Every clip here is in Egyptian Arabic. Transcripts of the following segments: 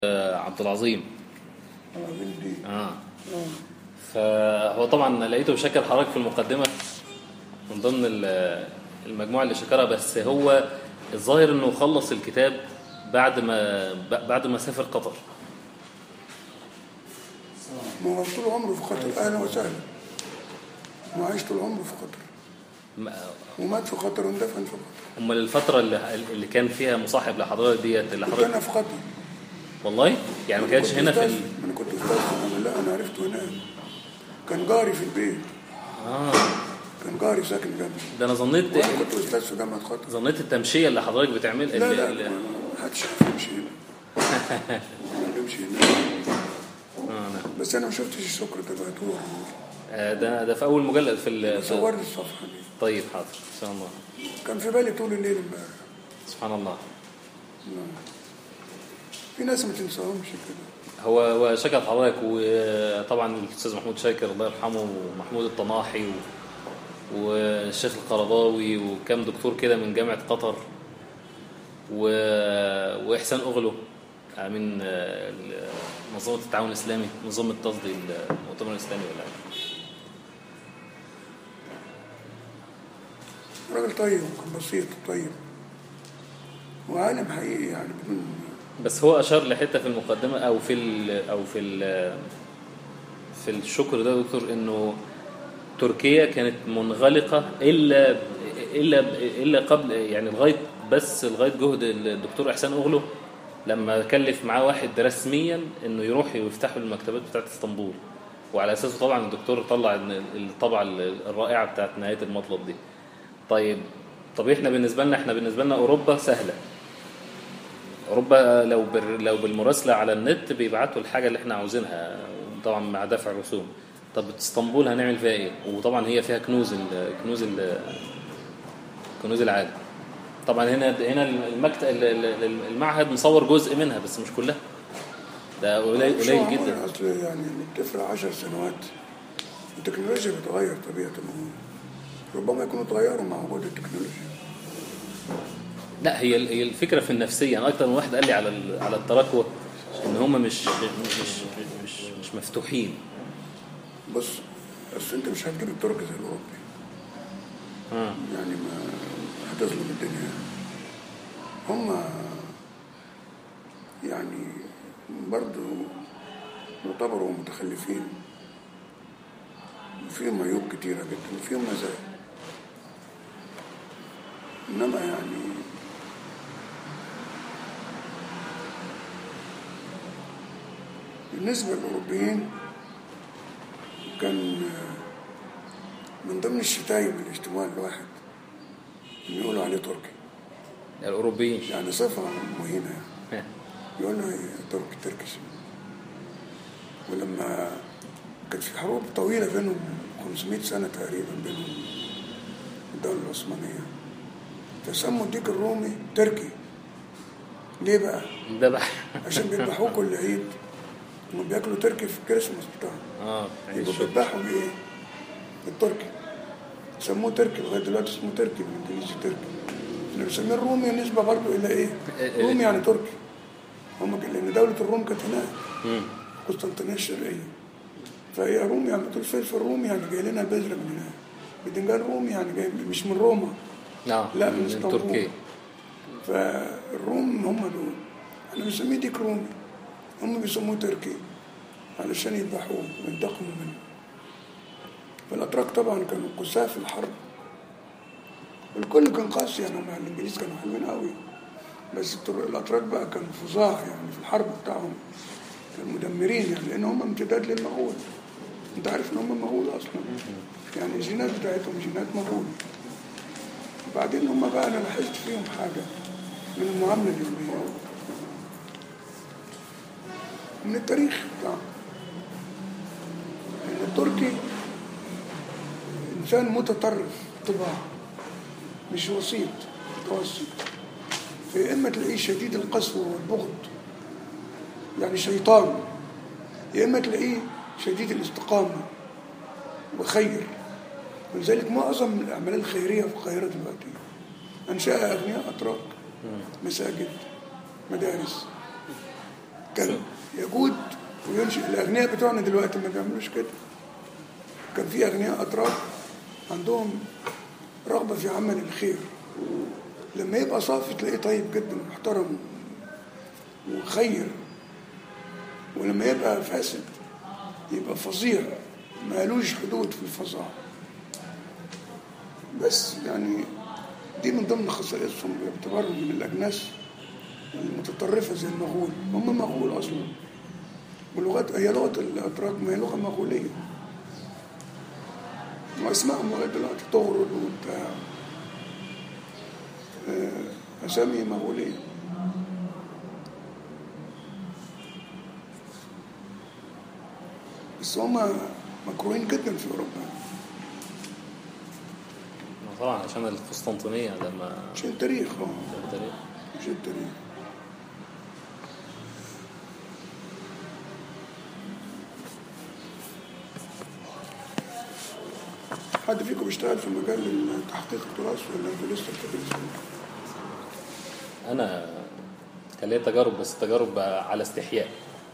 آه، عبد العظيم عامل دي اه اه فهو طبعا لقيته بشكل حضرتك في المقدمة من ضمن ال- المجموعة اللي شكرها بس هو الظاهر انه خلص الكتاب بعد ما ب- بعد ما سافر قطر ما هو طول عمره في قطر اهلا وسهلا ما عايش طول عمره في قطر ما- ومات في قطر واندفن في قطر امال الفترة اللي, اللي كان فيها مصاحب لحضرتك ديت اللي كنت حضرتك انا في قطر والله يعني ما كانش كنت هنا في أستاذ- ال... انا كنت استاذ انا لا انا عرفته هناك كان جاري في البيت اه كان جاري ساكن جنبي ده انا ظنيت وانا كنت استاذ في جامعه قطر ظنيت التمشية اللي حضرتك بتعمل لا اللي- لا اللي- ما حدش عارف يمشي هنا يمشي هنا آه نعم. بس انا ما شفتش السكر ده بعتوه آه، ده ده في اول مجلد في ال... في- صور لي الصفحه دي طيب حاضر ان شاء الله كان في بالي طول الليل امبارح سبحان الله في ناس ما تنساهمش كده هو هو شكر حضرتك وطبعا الاستاذ محمود شاكر الله يرحمه ومحمود الطناحي و... والشيخ القرضاوي وكم دكتور كده من جامعه قطر و... واحسان اغلو من آه، منظمه التعاون الاسلامي منظمه قصدي المؤتمر الاسلامي ولا راجل طيب وكان بسيط وطيب وعالم حقيقي يعني بدون بس هو اشار لحته في المقدمه او في ال او في ال في الشكر ده يا دكتور انه تركيا كانت منغلقه الا الا الا قبل يعني لغايه بس لغايه جهد الدكتور احسان اغلو لما كلف معاه واحد رسميا انه يروح ويفتحوا المكتبات بتاعت اسطنبول وعلى اساسه طبعا الدكتور طلع إن الطبعه الرائعه بتاعت نهايه المطلب دي طيب طب احنا بالنسبه لنا احنا بالنسبه لنا اوروبا سهله اوروبا لو بر لو بالمراسله على النت بيبعتوا الحاجه اللي احنا عاوزينها طبعا مع دفع الرسوم طب اسطنبول هنعمل فيها ايه وطبعا هي فيها كنوز ال كنوز ال كنوز العالم طبعا هنا هنا المكتب المعهد مصور جزء منها بس مش كلها ده قليل مش قليل معقول جدا اصل يعني الطفل 10 سنوات التكنولوجيا بتغير طبيعه الامور ربما يكونوا اتغيروا مع وجود التكنولوجيا لا هي هي الفكره في النفسيه انا اكتر من واحد قال لي على ال- على التراكوة ان هم مش مش مش مش مفتوحين بص اصل انت مش هتجيب الترك زي الاوروبي اه يعني ما هتظلم الدنيا هم يعني برضو يعتبروا متخلفين وفيهم عيوب كتيرة جدا وفيهم مزايا إنما يعني بالنسبة للأوروبيين كان من ضمن الشتايم اللي اشتموها الواحد إن يقولوا عليه تركي الاوروبيين يعني صفة مهينة يعني يقول له إيه تركي تركش ولما كانت في حروب طويلة بينهم 500 سنة تقريبا بينهم الدولة العثمانية فسموا الديك الرومي تركي ليه بقى؟ ده بقى عشان بيذبحوه كل عيد هم بياكلوا تركي في الكريسماس بتاعهم اه عيد يبقوا الشكر. بيذبحوا بايه؟ بالتركي سموه تركي لغايه دلوقتي اسمه تركي بالانجليزي تركي اللي بيسميه الرومي نسبه برضه الى ايه؟ إيه- رومي يعني تركي هم ك- لان دوله الروم كانت هناك مم. قسطنطينيه الشرقيه فهي رومي يعني بتقول فلفل رومي يعني جاي لنا البذره من هناك بدنجان رومي يعني جاي مش من روما اه لا من من اسطنبول تركيا فالروم هم دول احنا بنسميه ديك رومي هم بيسموه تركي علشان يذبحوه وينتقموا منه فالاتراك طبعا كانوا قساة في الحرب الكل كان قاسي يعني هم الانجليز كانوا حلوين قوي بس التر- الاتراك بقى كانوا فظاع يعني في الحرب بتاعهم كانوا مدمرين يعني لان هم امتداد للمغول انت عارف ان هم مغول اصلا يعني الجينات بتاعتهم جينات مغول وبعدين هم بقى انا لاحظت فيهم حاجه من المعامله اللي بي- من التاريخ بتاعهم ان التركي انسان متطرف طباع مش وسيط متوسط في اما تلاقيه شديد القسوه والبغض يعني شيطان يا اما تلاقيه شديد الاستقامه وخير ولذلك معظم الاعمال الخيريه في القاهره دلوقتي انشاها اغنياء اتراك مساجد مدارس كان يجود وينشئ الاغنياء بتوعنا دلوقتي ما بيعملوش كده كان في اغنياء اتراك عندهم رغبه في عمل الخير لما يبقى صافي تلاقيه طيب جدا ومحترم وخير ولما يبقى فاسد يبقى فظيع مالوش حدود في الفظاعه بس يعني دي من ضمن خصائصهم باعتبارهم من الاجناس المتطرفه زي المغول هم مغول اصلا ولغات هي لغه الاتراك ما هي لغه مغوليه واسمائهم لغايه دلوقتي تغرل وبتاع آه، اسامي مغوليه بس هم مكروهين جدا في اوروبا طبعا عشان القسطنطينية لما عشان التاريخ اه التاريخ عشان التاريخ حد فيكم بيشتغل في مجال تحقيق التراث ولا انتوا لسه بتدرسوا؟ أنا كان ليا تجارب بس تجارب على استحياء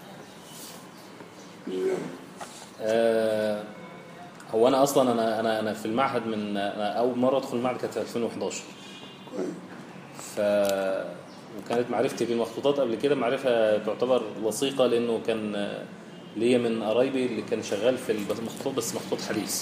ازاي؟ آه، هو أنا أصلا أنا أنا أنا في المعهد من أنا أول مرة أدخل المعهد كانت في 2011 كويس ف وكانت معرفتي بالمخطوطات قبل كده معرفة تعتبر لصيقة لأنه كان ليا من قرايبي اللي كان شغال في المخطوطات بس مخطوط حديث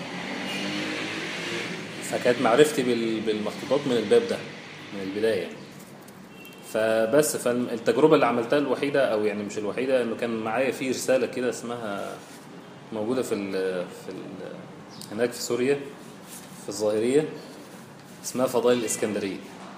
فكانت معرفتي بال- بالمخطوطات من الباب ده من البداية فبس فالتجربة اللي عملتها الوحيدة أو يعني مش الوحيدة إنه كان معايا في رسالة كده اسمها موجودة في ال في ال هناك في سوريا في الظاهرية اسمها فضائل الإسكندرية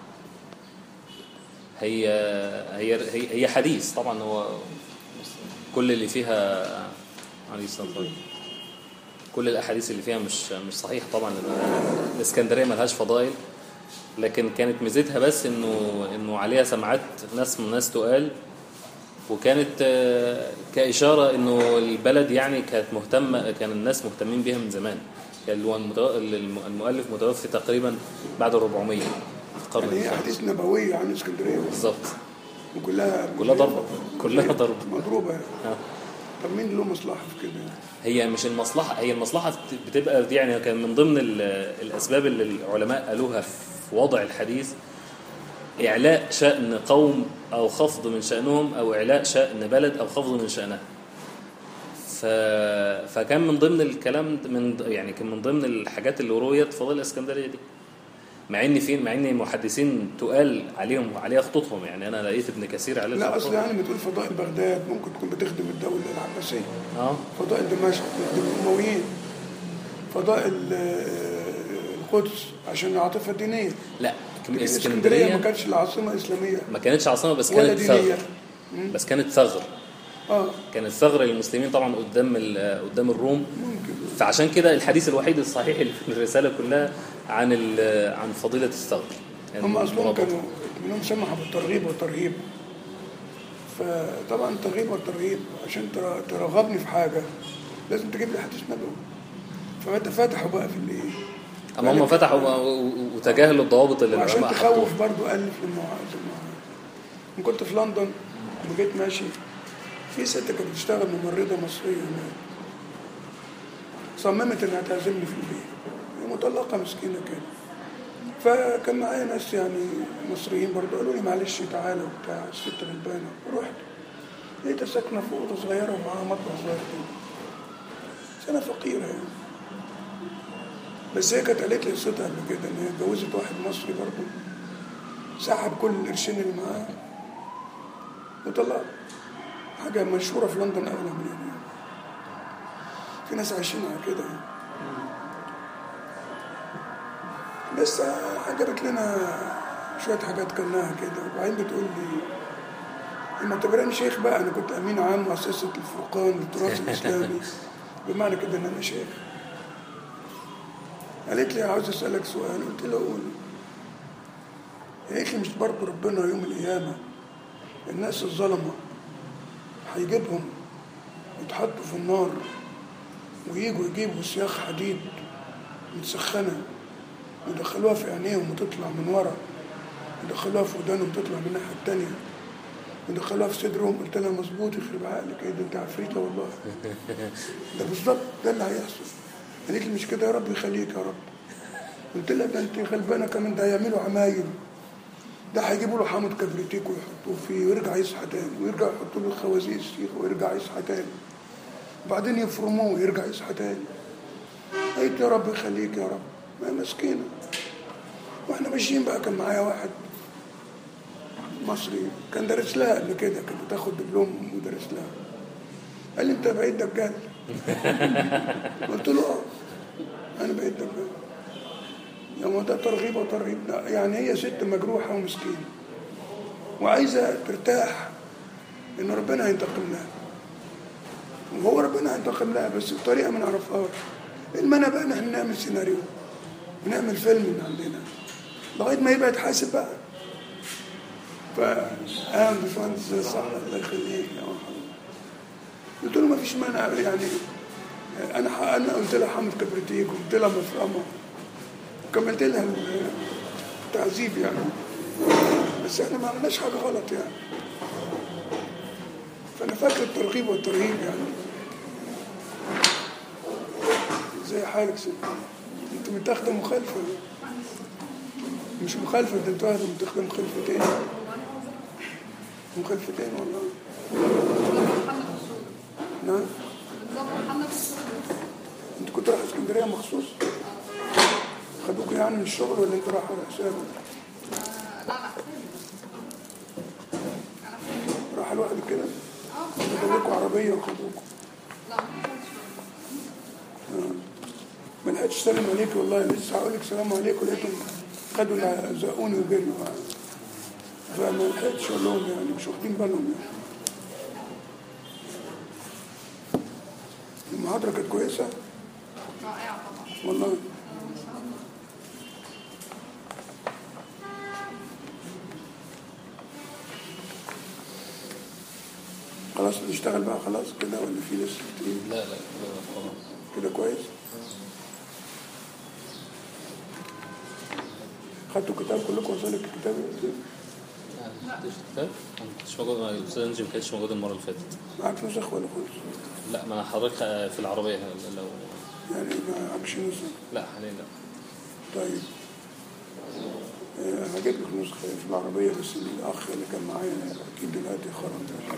هي هي هي, هي حديث طبعا هو كل اللي فيها عليه الصلاة والسلام كل الأحاديث اللي فيها مش مش صحيح طبعا لأن الإسكندرية ملهاش فضائل لكن كانت ميزتها بس إنه إنه عليها سمعات ناس ناس تقال وكانت آه، كإشارة إنه البلد يعني كانت مهتمة كان الناس مهتمين بيها من زمان كان هو المتو- الم- المؤلف متوفي تقريبا بعد ال 400 في القرن يعني هي الخامس احاديث نبويه عن اسكندريه بالظبط وكلها كلها ضربة كلها ضربة مضروبه يعني. آه. طب مين له مصلحه في كده؟ هي مش المصلحة هي المصلحة بت- بتبقى دي يعني كان من ضمن ال- الأسباب اللي العلماء قالوها في وضع الحديث إعلاء شأن قوم أو خفض من شأنهم أو إعلاء شأن بلد أو خفض من شأنها ف... فكان من ضمن الكلام من يعني كان من ضمن الحاجات اللي رويت فضائل الإسكندرية دي مع ان في مع ان محدثين تقال عليهم عليها خطوطهم يعني انا لقيت ابن كثير عليه لا خطوط. اصل يعني بتقول فضائل بغداد ممكن تكون بتخدم الدوله العباسيه اه فضائل دمشق بتخدم الامويين فضائل آه، القدس عشان العاطفه الدينيه لا الاسكندريه اسكندريه ما كانتش العاصمه اسلاميه ما كانتش عاصمه بس ولا كانت ثغر دينيه بس كانت ثغر اه كانت ثغر للمسلمين طبعا قدام ال- قدام الروم ممكن فعشان كده الحديث الوحيد الصحيح اللي في الرساله كلها عن ال- عن فضيله الثغر يعني هم اصلهم المرابطة. كانوا منهم سمحوا بالترغيب والترهيب فطبعا الترغيب والترهيب عشان تر- ترغبني في حاجه لازم تجيب لي حديث نبوي ففتحوا بقى في الايه اما هم فتحوا و- و- وتجاهلوا الضوابط اللي وعشان العلماء حطوها تخوف برضو ألف للمعاذ المعاذ أنا كنت في لندن وجيت ماشي في ست كانت بتشتغل ممرضة مصرية هناك صممت إنها تعزمني في البيت هي مطلقة مسكينة كده فكان معايا ناس يعني مصريين برضو قالوا لي معلش تعالى وبتاع الست غلبانة رحت لقيتها ساكنة في أوضة صغيرة ومعاها مطبخ صغير كده بس أنا فقيرة يعني بس هي كانت قالت لي قصتها قبل كده ان هي اتجوزت واحد مصري برضه سحب كل القرشين اللي معاه وطلع حاجة مشهورة في لندن أغلى من هنا يعني. في ناس عايشين على كده يعني. بس عجبت لنا شوية حاجات كلناها كده وبعدين بتقول لي هي معتبراني شيخ بقى أنا كنت أمين عام مؤسسة الفرقان للتراث الإسلامي بمعنى كده إن أنا شيخ قالت لي عاوز اسالك سؤال قلت لها قول يا اخي مش برضه ربنا يوم القيامه الناس الظلمه هيجيبهم يتحطوا في النار ويجوا يجيبوا سياخ حديد متسخنه ويدخلوها في عينيهم وتطلع من ورا يدخلوها في ودانهم وتطلع من الناحيه التانيه ودخلوها في صدرهم قلت لها مظبوط يخرب عقلك ايه ده انت عفريته والله ده بالظبط ده اللي هيحصل قالت لي مش كده يا رب يخليك يا رب قلت لها ده انت غلبانه كمان ده هيعملوا عمايل ده هيجيبوا له حامض كبريتيك ويحطوه فيه ويرجع يصحى تاني ويرجع يحطوا له خوازيق السيخ ويرجع يصحى تاني وبعدين يفرموه ويرجع يصحى تاني قلت يا رب يخليك يا رب ما هي مسكينه واحنا ماشيين بقى كان معايا واحد مصري كان دارس لها قبل كده كانت بتاخد دبلوم ودارس لها قال لي انت بقيت دجال قلت له اه انا بقيت دجال يا ما ده ترغيب وترهيب لا، يعني هي ست مجروحه ومسكينه وعايزه ترتاح ان ربنا هينتقم لها وهو ربنا هينتقم لها بس بطريقه ما نعرفهاش المنا بقى ان احنا نعمل سيناريو ونعمل فيلم من عندنا لغايه ما يبقى يتحاسب بقى ف اه باشمهندس صح الله يخليك يا محمد قلت له ما فيش مانع يعني انا ح- انا قلت لها حامض كبريتيك وقلت لها مفرمه كملت لها التعذيب يعني بس احنا ما عملناش حاجه غلط يعني فانا فاكر الترغيب والترهيب يعني زي حالك ست انت متاخده مخالفه مش مخالفه ده انت واخده متاخده مخالفتين مخالفتين والله نعم انت كنت رايح اسكندريه مخصوص خدوك يعني من الشغل ولا انت رايح على حسابك راح لوحدك كده خدوكوا عربيه وخدوكوا ما لحقتش اسلم عليك والله لسه هقول لك سلام عليكم لقيتهم خدوا اللي زقوني وجريوا فما لحقتش اقول لهم يعني مش واخدين بالهم يعني المحاضرة كانت كويسة رائعة طبعا والله ما شاء الله خلاص نشتغل بقى خلاص كده ولا في لسه كتير لا لا لا، خلاص كده كويس خدتوا كتاب كلكم وصلك الكتاب ما كنتش كتاب ما كنتش موجود الاستاذ انجي ما كانتش موجود المره اللي فاتت معاك نسخ ولا خلص لا ما انا حضرتك في العربيه لو يعني ما معكش نسخ لا حاليا لا طيب آه، هجيب لك نسخة في العربية بس الأخ اللي كان معايا أكيد دلوقتي خرج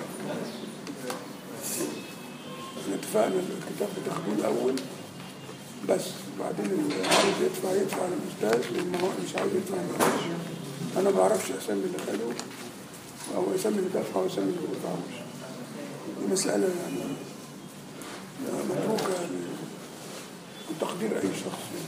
احنا اتفقنا إن الكتاب بتاخدوه الأول بس بعدين اللي عايز يدفع يدفع للأستاذ واللي هو مش عايز يدفع ما يدفعش أنا ما بعرفش أسامي اللي خدوا أو أسامي اللي دفعوا وأسامي اللي ما دفعوش دي مسألة يعني آه، متروكة لتقدير أي شخص يعني.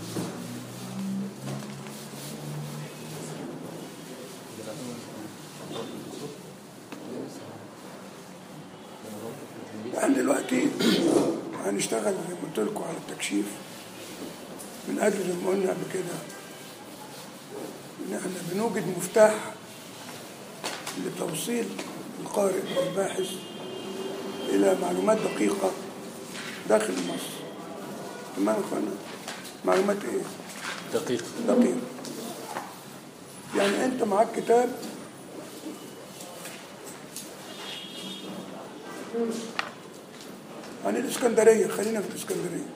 يعني دلوقتي هنشتغل زي ما قلت لكم على التكشيف من اجل زي ما قلنا قبل كده ان احنا بنوجد مفتاح لتوصيل القارئ والباحث الى معلومات دقيقه داخل مصر تمام يا اخوانا معلومات ايه؟ دقيق دقيق يعني انت معاك كتاب عن الاسكندريه خلينا في الاسكندريه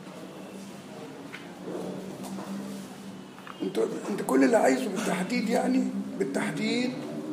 انت انت كل اللي عايزه بالتحديد يعني بالتحديد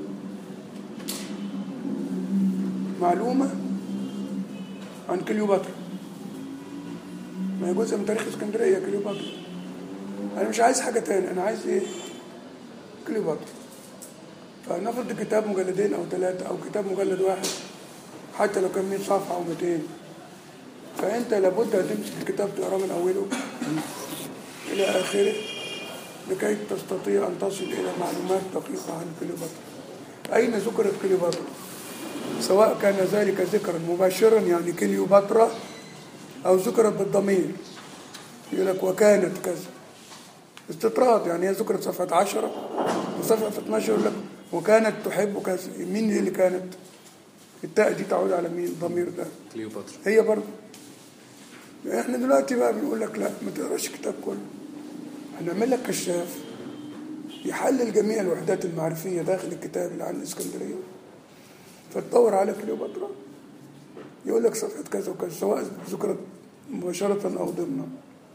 معلومه عن كليوباترا ما هي جزء من تاريخ اسكندريه كليوباترا انا مش عايز حاجه تاني انا عايز ايه كليوباترا فنفرض كتاب مجلدين او ثلاثه او كتاب مجلد واحد حتى لو كان 100 صفحه او 200 فانت لابد هتمسك الكتاب تقراه من اوله الى اخره لكي تستطيع ان تصل الى معلومات دقيقه عن كليوباترا اين ذكرت كليوباترا سواء كان ذلك ذكرا مباشرا يعني كليوباترا او ذكرت بالضمير يقول لك وكانت كذا استطراد يعني هي ذكرت صفحة عشرة وصفحة 12 يقول لك وكانت تحب كذا مين اللي كانت التاء دي تعود على مين الضمير ده كليوباترا هي برضه احنا دلوقتي بقى بنقول لك لا ما تقراش الكتاب كله هنعمل لك كشاف يحلل جميع الوحدات المعرفية داخل الكتاب اللي عن الإسكندرية فتدور على كليوباترا يقول لك صفحة كذا وكذا سواء ذكرت مباشرة أو ضمنا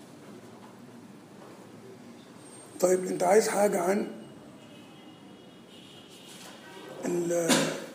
طيب أنت عايز حاجة عن ال-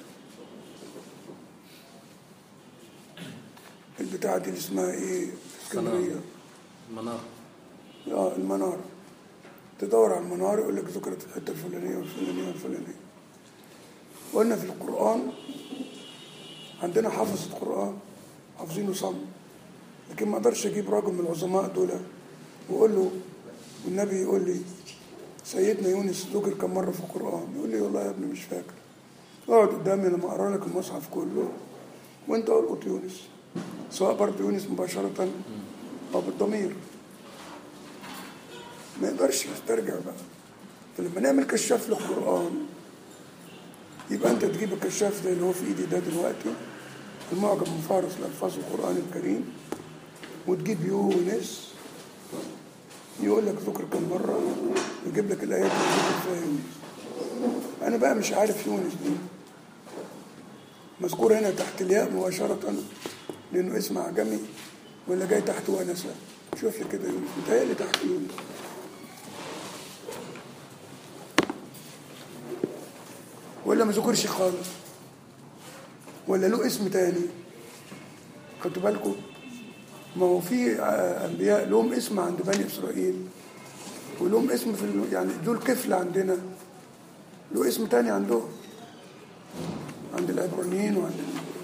البتاعة دي اللي اسمها ايه؟ اسكندرية منار اه المنار تدور على المنار يقول لك ذكرت الحته الفلانيه والفلانيه والفلانيه قلنا في القران عندنا حافظ القران حافظينه صم لكن ما اقدرش اجيب راجل من العظماء دول واقول له والنبي يقول لي سيدنا يونس ذكر كم مره في القران يقول لي والله يا ابني مش فاكر اقعد قدامي لما اقرا لك المصحف كله وانت القط يونس سواء برضه يونس مباشره او بالضمير ما يقدرش يسترجع بقى فلما نعمل كشاف للقرآن يبقى أنت تجيب الكشاف زي اللي هو في إيدي ده دلوقتي المعجم مفارس لألفاظ القرآن الكريم وتجيب يونس يقول لك ذكر كم مرة ويجيب لك الآيات اللي ذكر فيها يونس أنا بقى مش عارف يونس دي مذكور هنا تحت الياء مباشرة لأنه اسم أعجمي ولا جاي تحت ونسة شوف لي كده يونس متهيألي تحت يونس ولا ما ذكرش خالص ولا له اسم تاني خدتوا بالكم ما هو في آه، انبياء لهم اسم عند بني اسرائيل ولهم اسم في ال- يعني دول كفل عندنا له اسم تاني عندهم عند العبرانيين وعند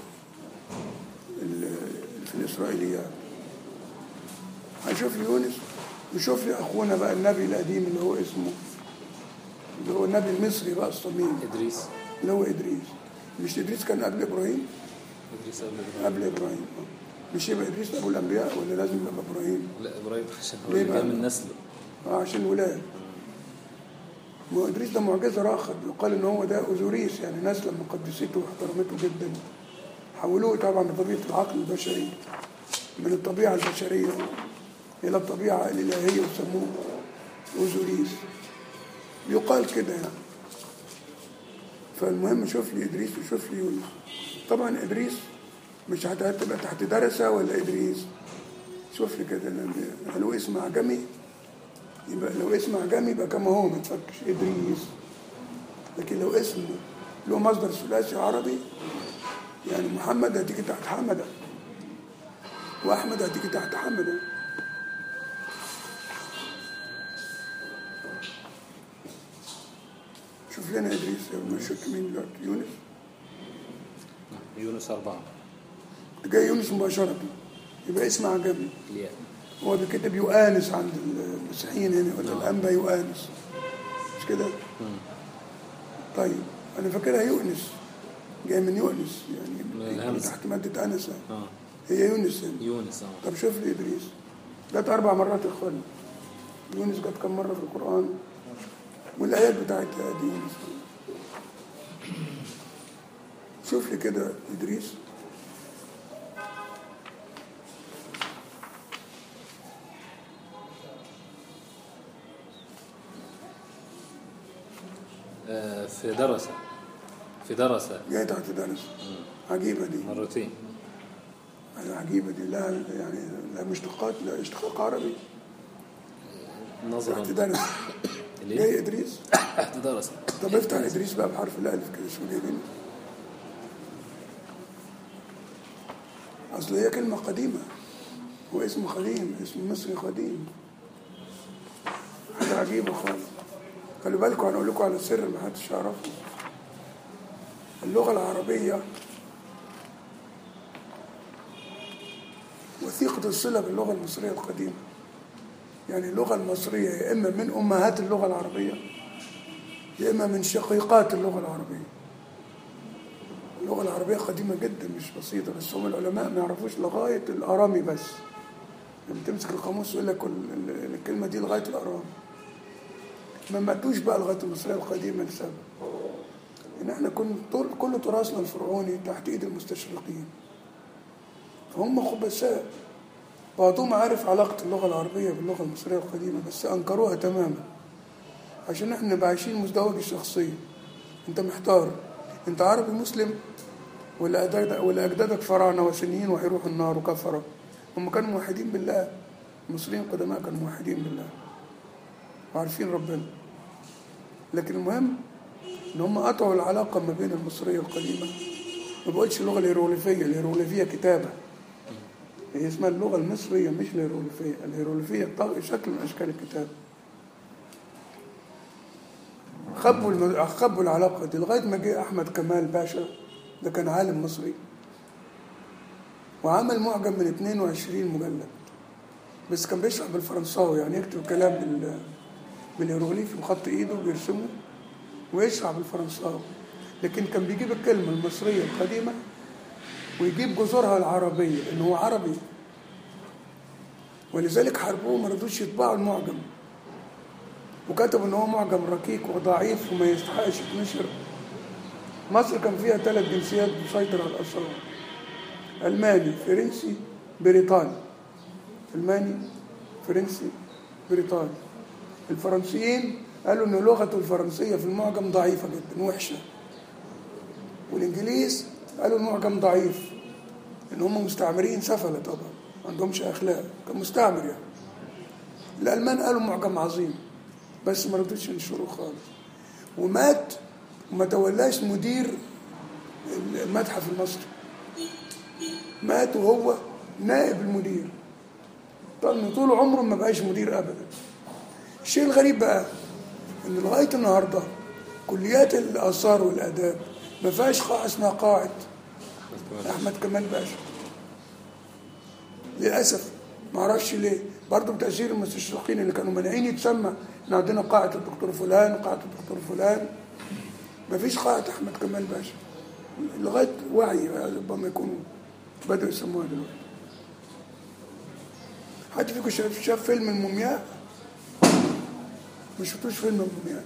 ال- ال- في الاسرائيليات هنشوف يونس وشوف لي اخونا بقى النبي القديم اللي هو اسمه اللي هو النبي المصري بقى الصميم ادريس اللي هو ادريس مش ادريس كان قبل ابراهيم ادريس قبل ابراهيم قبل ابراهيم آه. مش يبقى ادريس ابو الانبياء ولا لازم يبقى ابراهيم لا ابراهيم عشان هو ليه اللي بقى؟ جاي من نسله اه عشان ولاد ما هو ادريس ده معجزه راخد يقال ان هو ده اوزوريس يعني ناس لما قدسته واحترمته جدا حولوه طبعا بطبيعه العقل البشري من الطبيعه البشريه الى الطبيعه الالهيه وسموه اوزوريس يقال كده يعني فالمهم شوف لي ادريس وشوف لي يونس طبعا ادريس مش هت- هتبقى تحت درسه ولا ادريس شوف لي كده لأن- هل هو اسم اعجمي يبقى لو اسم اعجمي يبقى كما هو ما تفكش ادريس لكن لو اسم له مصدر ثلاثي عربي يعني محمد هتيجي تحت حمده واحمد هتيجي تحت حمده شوف لنا ادريس ما شفت مين دلوقتي يونس يونس أربعة جاي يونس مباشرة يبقى اسم عجمي الياء هو بيكتب يؤانس عند المسيحيين هنا ولا الأنبا يؤانس مش كده؟ طيب أنا فاكرها يؤنس جاي من يؤنس يعني من من الهمزة. تحت مادة أنسة اه هي يونس هنا يونس اه طب شوف لي إدريس جت أربع مرات يا إخواني يونس جت كم مرة في القرآن والآيات بتاعتها دي يونس شوف لي كده إدريس آه، في درسة في درسة جاي تحت درس عجيبة دي مرتين عجيبة دي لا يعني لا مشتقات لا اشتقاق عربي نظرا تحت درس ليه؟ جاي إدريس تحت درسة طب افتح إدريس بقى بحرف الألف كده شو جايبين أصل هي كلمة قديمة هو اسم قديم اسم مصري قديم حاجة عجيبة خالص خلي بالكم أنا أقول لكم على سر ما حدش يعرفه اللغة العربية وثيقة الصلة باللغة المصرية القديمة يعني اللغة المصرية يا إما من أمهات اللغة العربية يا إما من شقيقات اللغة العربية اللغة العربية قديمة جدا مش بسيطة بس هم العلماء ما يعرفوش لغاية الأرامي بس لما تمسك القاموس يقول لك ال- ال- الكلمة دي لغاية الأرامي ما ماتوش بقى لغاية المصرية القديمة لسبب إن إحنا كن طول كل تراثنا الفرعوني تحت إيد المستشرقين فهم خبثاء بعضهم عارف علاقة اللغة العربية باللغة المصرية القديمة بس أنكروها تماما عشان احنا نبقى عايشين مزدوج الشخصية انت محتار انت عربي مسلم ولا أجدادك ولا أجدادك فراعنة وثنيين وهيروحوا النار وكفرة هم كانوا موحدين بالله المصريين القدماء كانوا موحدين بالله وعارفين ربنا لكن المهم ان هم قطعوا العلاقه ما بين المصريه القديمه ما بقولش اللغه الهيروغليفيه الهيروغليفيه كتابه هي اسمها اللغه المصريه مش الهيروغليفيه الهيروغليفيه طبع شكل من اشكال الكتاب خبوا الم... خبوا العلاقه دي لغايه ما جه احمد كمال باشا ده كان عالم مصري وعمل معجم من 22 مجلد بس كان بيشرح بالفرنساوي يعني يكتب كلام بال بالهيروغليفي بخط ايده ويرسمه ويشرح بالفرنساوي لكن كان بيجيب الكلمة المصرية القديمة ويجيب جذورها العربية إن هو عربي ولذلك حاربوه ما رضوش يطبعوا المعجم وكتبوا إن هو معجم ركيك وضعيف وما يستحقش يتنشر مصر كان فيها ثلاث جنسيات بتسيطر على الأسرار ألماني فرنسي بريطاني ألماني فرنسي بريطاني الفرنسيين قالوا ان لغته الفرنسيه في المعجم ضعيفه جدا وحشه والانجليز قالوا المعجم ضعيف ان هم مستعمرين سفله طبعا ما عندهمش اخلاق كان مستعمر يعني الالمان قالوا معجم عظيم بس ما رضوش ينشروه خالص ومات وما تولاش مدير المتحف المصري مات وهو نائب المدير طبعا طول عمره ما بقاش مدير ابدا الشيء الغريب بقى ان لغايه النهارده كليات الاثار والاداب ما فيهاش قاعه اسمها قاعه احمد كمال باشا للاسف ما اعرفش ليه برضه بتاثير المستشرقين اللي كانوا مانعين يتسمى ان عندنا قاعه الدكتور فلان قاعه الدكتور فلان ما فيش قاعه احمد كمال باشا لغايه وعي ربما يكونوا بدأوا يسموها دلوقتي حد فيكم شاف شاف فيلم المومياء ما شفتوش فيلم المومياء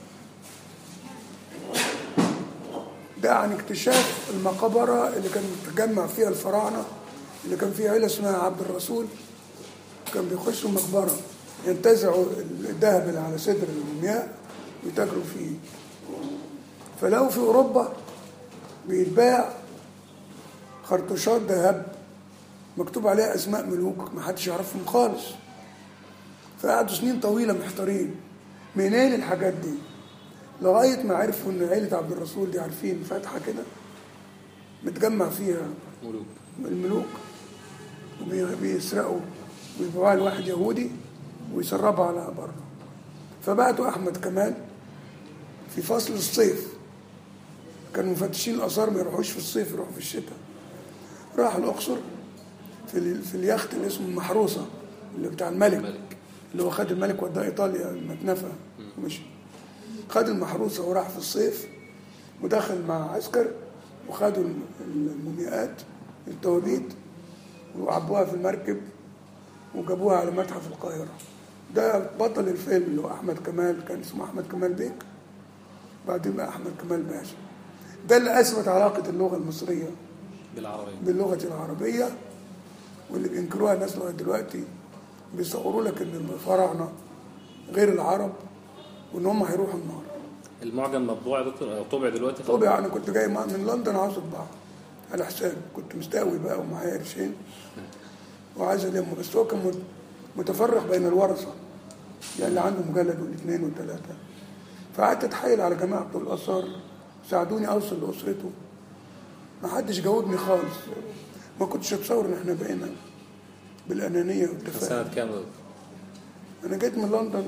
ده عن اكتشاف المقبرة اللي كان متجمع فيها الفراعنة اللي كان فيها عيلة اسمها عبد الرسول كان بيخشوا مقبرة ينتزعوا الذهب اللي على صدر المومياء ويتاجروا فيه فلقوا في أوروبا بيتباع خرطوشات ذهب مكتوب عليها أسماء ملوك ما حدش يعرفهم خالص فقعدوا سنين طويلة محتارين منين الحاجات دي لغاية ما عرفوا إن عيلة عبد الرسول دي عارفين فاتحة كده متجمع فيها ملوك الملوك وبيسرقوا ويبيعوها لواحد يهودي ويسربها على بره فبعتوا أحمد كمال في فصل الصيف كانوا مفتشين الآثار ما يروحوش في الصيف يروحوا في الشتاء راح الأقصر في, ال- في اليخت اللي اسمه المحروسة اللي بتاع الملك الملك. اللي هو خد الملك وداه إيطاليا المتنفى ومشي خد المحروسة وراح في الصيف ودخل مع عسكر وخدوا الم- المومياءات التوابيت وعبوها في المركب وجابوها على متحف القاهرة ده بطل الفيلم اللي هو أحمد كمال كان اسمه أحمد كمال بيك بعدين بقى أحمد كمال باشا ده اللي أثبت علاقة اللغة المصرية بالعربية باللغة العربية واللي بينكروها الناس لغاية دلوقتي بيصوروا لك إن الفراعنة غير العرب وإن هم هيروحوا النار المعجم مطبوع يا دكتور أو طبع دلوقتي طب يعني كنت جاي مع- من لندن عاوز اطبعه على حسابي كنت مستقوي بقى ومعايا قرشين وعايز المه بس هو كان مت- متفرق بين الورثه يعني اللي عنده مجلد والاثنين والثلاثه فقعدت اتحايل على جماعه بتوع الاثار ساعدوني اوصل لاسرته ما حدش جاوبني خالص ما كنتش اتصور ان احنا بقينا بالانانيه كان والتفاؤل سنة كام يا دكتور؟ انا جيت من لندن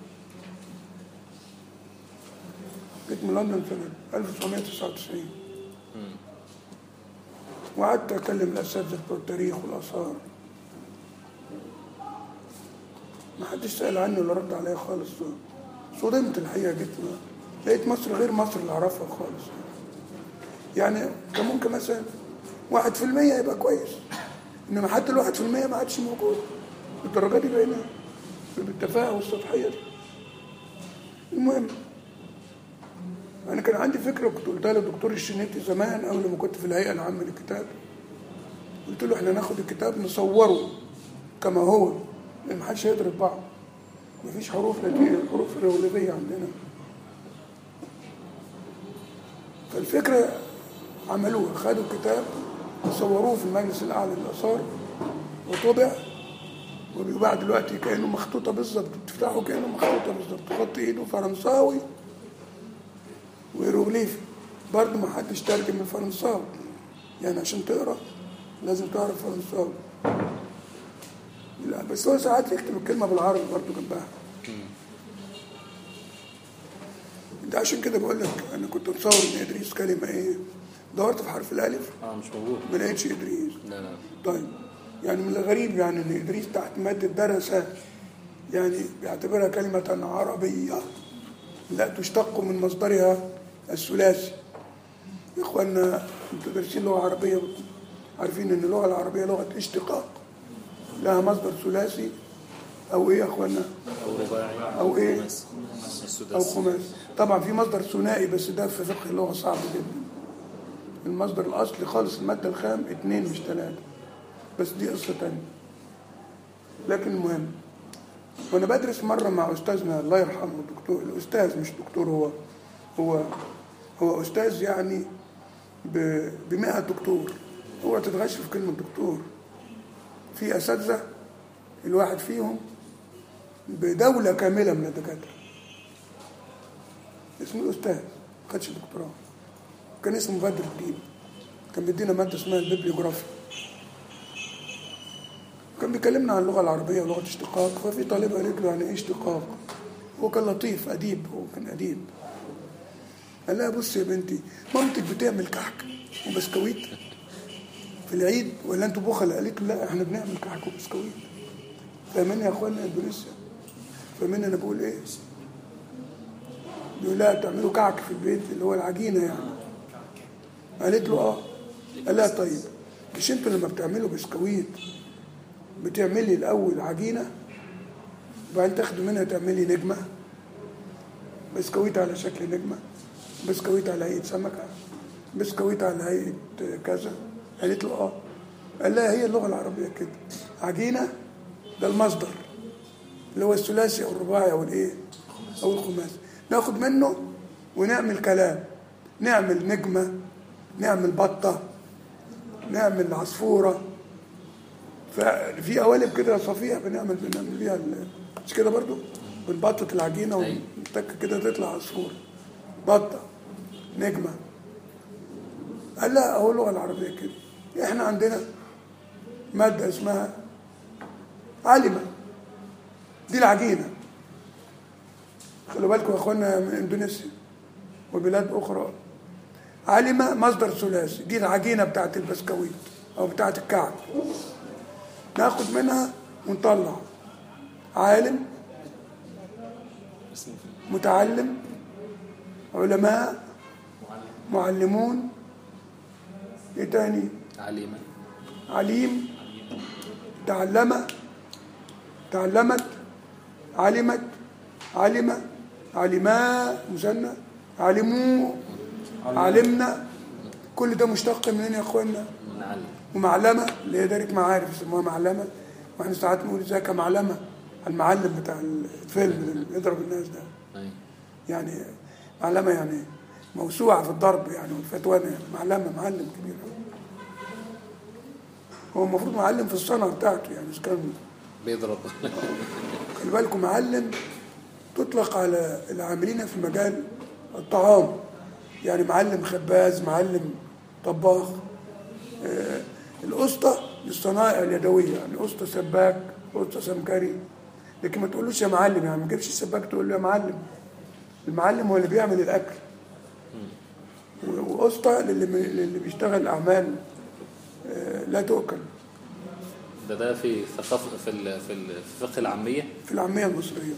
جيت من لندن سنة 1999 وقعدت أكلم الأساتذة بتوع التاريخ والآثار ما حدش سأل عني ولا رد عليا خالص صدمت الحقيقة جيت ما- لقيت مصر غير مصر اللي أعرفها خالص يعني كان ممكن مثلا واحد في المية يبقى كويس إنما حتى الواحد في المية ما عادش موجود الدرجة دي بقينا بالتفاهة والسطحية دي المهم انا كان عندي فكره كنت قلتها للدكتور الشنيتي زمان اول ما كنت في الهيئه العامه للكتاب قلت له احنا ناخد الكتاب نصوره كما هو لان ما حدش هيقدر يطبعه مفيش حروف لاتينيه الحروف الهيروغليفيه عندنا فالفكره عملوها خدوا الكتاب وصوروه في المجلس الأعلى للآثار وطبع وبيباع دلوقتي كأنه مخطوطة بالظبط تفتحه كأنه مخطوطة بالظبط خط إيده فرنساوي وهيروغليفي برضه ما حدش ترجم الفرنساوي يعني عشان تقرا لازم تعرف فرنساوي لا بس هو ساعات يكتب الكلمة بالعربي برضه جنبها ده عشان كده بقول لك انا كنت متصور ان ادريس كلمه ايه دورت في حرف الالف اه مش موجود ما لقيتش ادريس لا لا طيب يعني من الغريب يعني ان ادريس تحت ماده درس يعني بيعتبرها كلمه عربيه لا تشتق من مصدرها الثلاثي يا اخوانا انتوا دارسين لغه عربيه عارفين ان اللغه العربيه لغه اشتقاق لها مصدر ثلاثي او ايه يا اخوانا او رباعي او ايه او السداسي خماسي طبعا في مصدر ثنائي بس ده في فقه اللغه صعب جدا المصدر الاصلي خالص الماده الخام اتنين مش ثلاثه بس دي قصه تانية لكن المهم وانا بدرس مره مع استاذنا الله يرحمه دكتور الاستاذ مش دكتور هو هو هو استاذ يعني ب 100 دكتور هو تتغش في كلمه دكتور في اساتذه الواحد فيهم بدوله كامله من الدكاتره اسمه الاستاذ ما خدش دكتوراه كان اسمه بدر الدين كان بيدينا ماده اسمها البيبليوجرافيا كان بيكلمنا عن اللغه العربيه ولغه اشتقاق ففي طالبه قالت له يعني ايه اشتقاق هو كان لطيف اديب هو كان اديب قال لها بص يا بنتي مامتك بتعمل كحك وبسكويت في العيد ولا انتوا بخل قالت له لا احنا بنعمل كحك وبسكويت فاهمين يا اخوانا اندونيسيا فاهمين انا بقول ايه بيقول لها بتعملوا كعك في البيت اللي هو العجينه يعني قالت له اه قال لها طيب مش انتوا لما بتعملوا بسكويت بتعملي الاول عجينه وبعدين تاخدوا منها تعملي نجمه بسكويت على شكل نجمه بسكويت على هيئه سمكه بسكويت على هيئه كذا قالت له اه قال لها هي اللغه العربيه كده عجينه ده المصدر اللي هو الثلاثي او الرباعي او الايه او الخماسي ناخد منه ونعمل كلام نعمل نجمه نعمل بطه نعمل عصفوره ففي قوالب كده صفيح بنعمل بنعمل بيها ال- مش كده برضو بنبطط العجينه أيوة. ونتك كده تطلع عصفور بطه نجمه قال لا اهو اللغه العربيه كده احنا عندنا ماده اسمها علمه دي العجينه خلوا بالكم يا اخوانا من اندونيسيا وبلاد اخرى علمه مصدر ثلاثي دي العجينه بتاعت البسكويت او بتاعت الكعك ناخد منها ونطلع عالم متعلم علماء معلمون ايه تاني عليما عليم تعلم تعلمت علمت علم علما مثنى علموا علمنا كل ده مشتق منين يا اخوانا نعلم ومعلمه اللي هي دارك معارف يسموها معلمه واحنا ساعات نقول ازيك يا معلمه المعلم بتاع الفيلم اللي بيضرب الناس ده أيوة. يعني معلمه يعني موسوعه في الضرب يعني والفتوانه يعني معلمه معلم كبير هو المفروض معلم في الصنعه بتاعته يعني إذا كان بيضرب خلي بالكم معلم تطلق على العاملين في مجال الطعام يعني معلم خباز معلم طباخ آه، الأسطى للصنائع اليدوية يعني أسطى سباك أسطى سمكري لكن ما تقولوش يا معلم يعني ما تجيبش السباك تقول له يا معلم المعلم هو اللي بيعمل الأكل و- وأسطى للي, للي بيشتغل أعمال آه، لا تؤكل ده ده في ثقافة في ال- في ال- في فقه العامية في العامية المصرية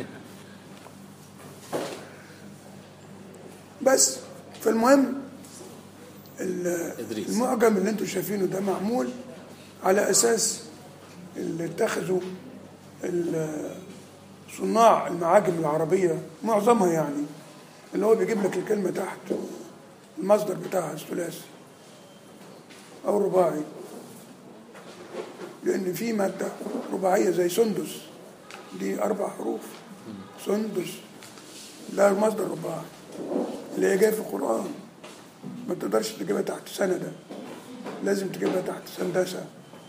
بس فالمهم ال- إدريس. المعجم اللي انتم شايفينه ده معمول على اساس اللي اتخذوا ال- صناع المعاجم العربية معظمها يعني اللي هو بيجيب لك الكلمة تحت المصدر بتاعها الثلاثي أو الرباعي لأن في مادة رباعية زي سندس دي أربع حروف سندس ده المصدر رباعي اللي هي جاي في القرآن ما تقدرش تجيبها تحت سندة لازم تجيبها تحت سندسة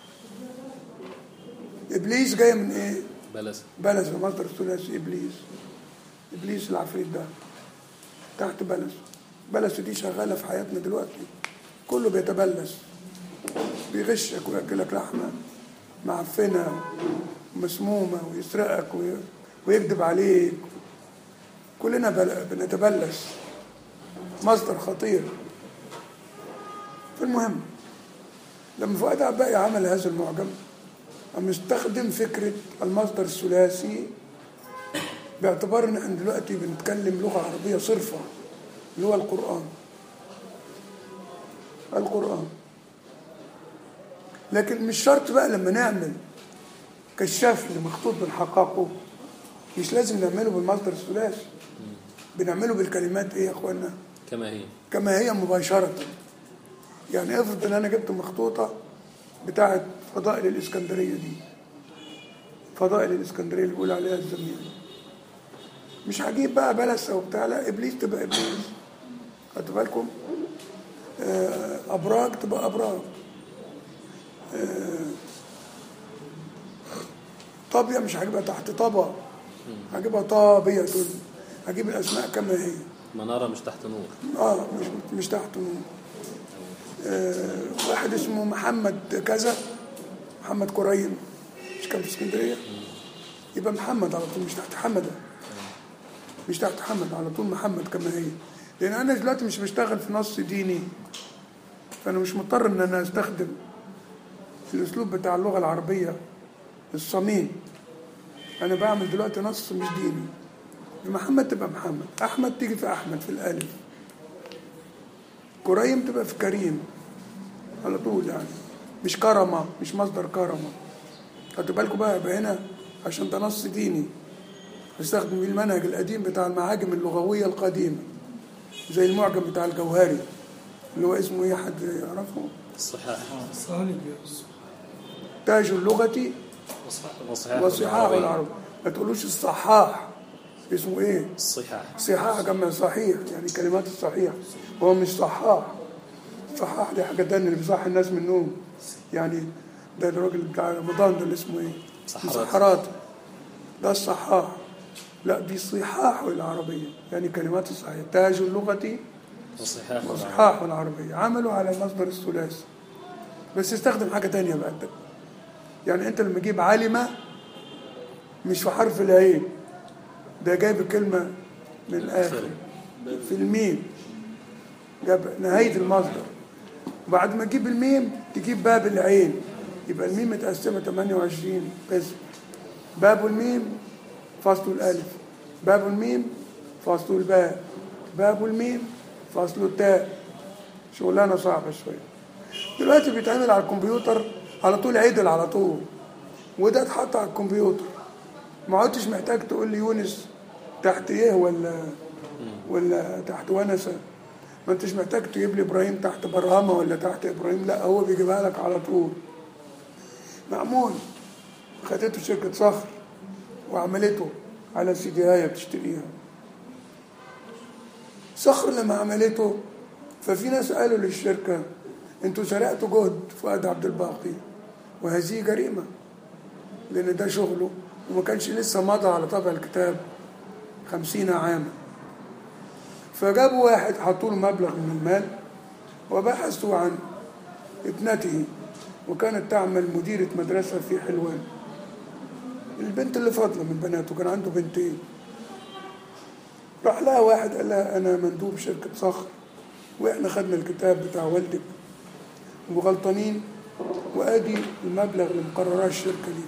إبليس جاية من إيه؟ بلس بلس مصدر ثلاثي إبليس إبليس العفريت ده تحت بلس بلس دي شغالة في حياتنا دلوقتي كله بيتبلس بيغشك ويأكلك لحمة معفنة ومسمومة ويسرقك وي- ويكذب عليك كلنا بل- بنتبلس مصدر خطير فالمهم لما فؤاد عباقي عمل هذا المعجم قام استخدم فكرة المصدر الثلاثي باعتبار ان احنا دلوقتي بنتكلم لغة عربية صرفة اللي هو القرآن القرآن لكن مش شرط بقى لما نعمل كشاف لمخطوط بنحققه مش لازم نعمله بالمصدر الثلاثي بنعمله بالكلمات ايه يا اخوانا كما هي كما هي مباشرة يعني افرض ان انا جبت مخطوطة بتاعت فضائل الاسكندرية دي فضائل الاسكندرية اللي بيقول عليها الزميل مش هجيب بقى بلسة وبتاع لا ابليس تبقى ابليس خدتوا بالكم آه، ابراج تبقى ابراج آه، طابية مش هجيبها تحت طبا هجيبها طابية هجيب الاسماء كما هي منارة مش تحت نور اه مش مش تحت نور آه واحد اسمه محمد كذا محمد كريم مش كان في اسكندريه يبقى محمد على طول مش تحت حمده مش تحت حمد على طول محمد كما هي لان انا دلوقتي مش بشتغل في نص ديني فانا مش مضطر ان انا استخدم الاسلوب بتاع اللغه العربيه الصميم انا بعمل دلوقتي نص مش ديني محمد تبقى محمد احمد تيجي في احمد في الالف كريم تبقى في كريم على طول يعني مش كرمه مش مصدر كرمه خدوا بالكم بقى يبقى هنا عشان ده نص ديني استخدم بيه المنهج القديم بتاع المعاجم اللغويه القديمه زي المعجم بتاع الجوهري اللي هو اسمه ايه حد يعرفه الصحاح تاج اللغه وصحاح وصحاح العرب ما تقولوش الصحاح اسمه ايه الصحاح صحاح جمع صحيح يعني كلمات الصحيح هو مش صحاح صحاح دي حاجة تانية اللي بيصحي الناس من النوم يعني ده الراجل بتاع رمضان ده اللي اسمه ايه؟ سحرات. سحرات ده الصحاح لا دي صحاح العربية يعني كلمات الصحيح تاج اللغة وصحاح وصحاح العربية عملوا على المصدر الثلاثي بس استخدم حاجة تانية بقى ده. يعني انت لما تجيب علمة مش في حرف العين ده جايب الكلمة من الآخر في الميم جاب نهاية المصدر وبعد ما تجيب الميم تجيب باب العين يبقى الميم متقسمة 28 قسم باب الميم فصل الألف باب الميم فصل الباء باب الميم فصل التاء شغلانة صعبة شوية دلوقتي بيتعمل على الكمبيوتر على طول عدل على طول وده اتحط على الكمبيوتر ما عدتش محتاج تقول لي يونس تحت ايه ولا ولا تحت ونسة ما انتش محتاج تجيب لي ابراهيم تحت برهامة ولا تحت ابراهيم لا هو بيجيبها لك على طول معمول خدته شركة صخر وعملته على سيديهاية بتشتريها صخر لما عملته ففي ناس قالوا للشركة انتوا سرقتوا جهد فؤاد عبد الباقي وهذه جريمة لأن ده شغله وما كانش لسه مضى على طبع الكتاب خمسين عاما فجابوا واحد حطوا له مبلغ من المال وبحثوا عن ابنته وكانت تعمل مديرة مدرسة في حلوان البنت اللي فاضلة من بناته كان عنده بنتين راح لها واحد قال لها أنا مندوب شركة صخر وإحنا خدنا الكتاب بتاع والدك وغلطانين وادي المبلغ اللي مقرراه الشركه ليك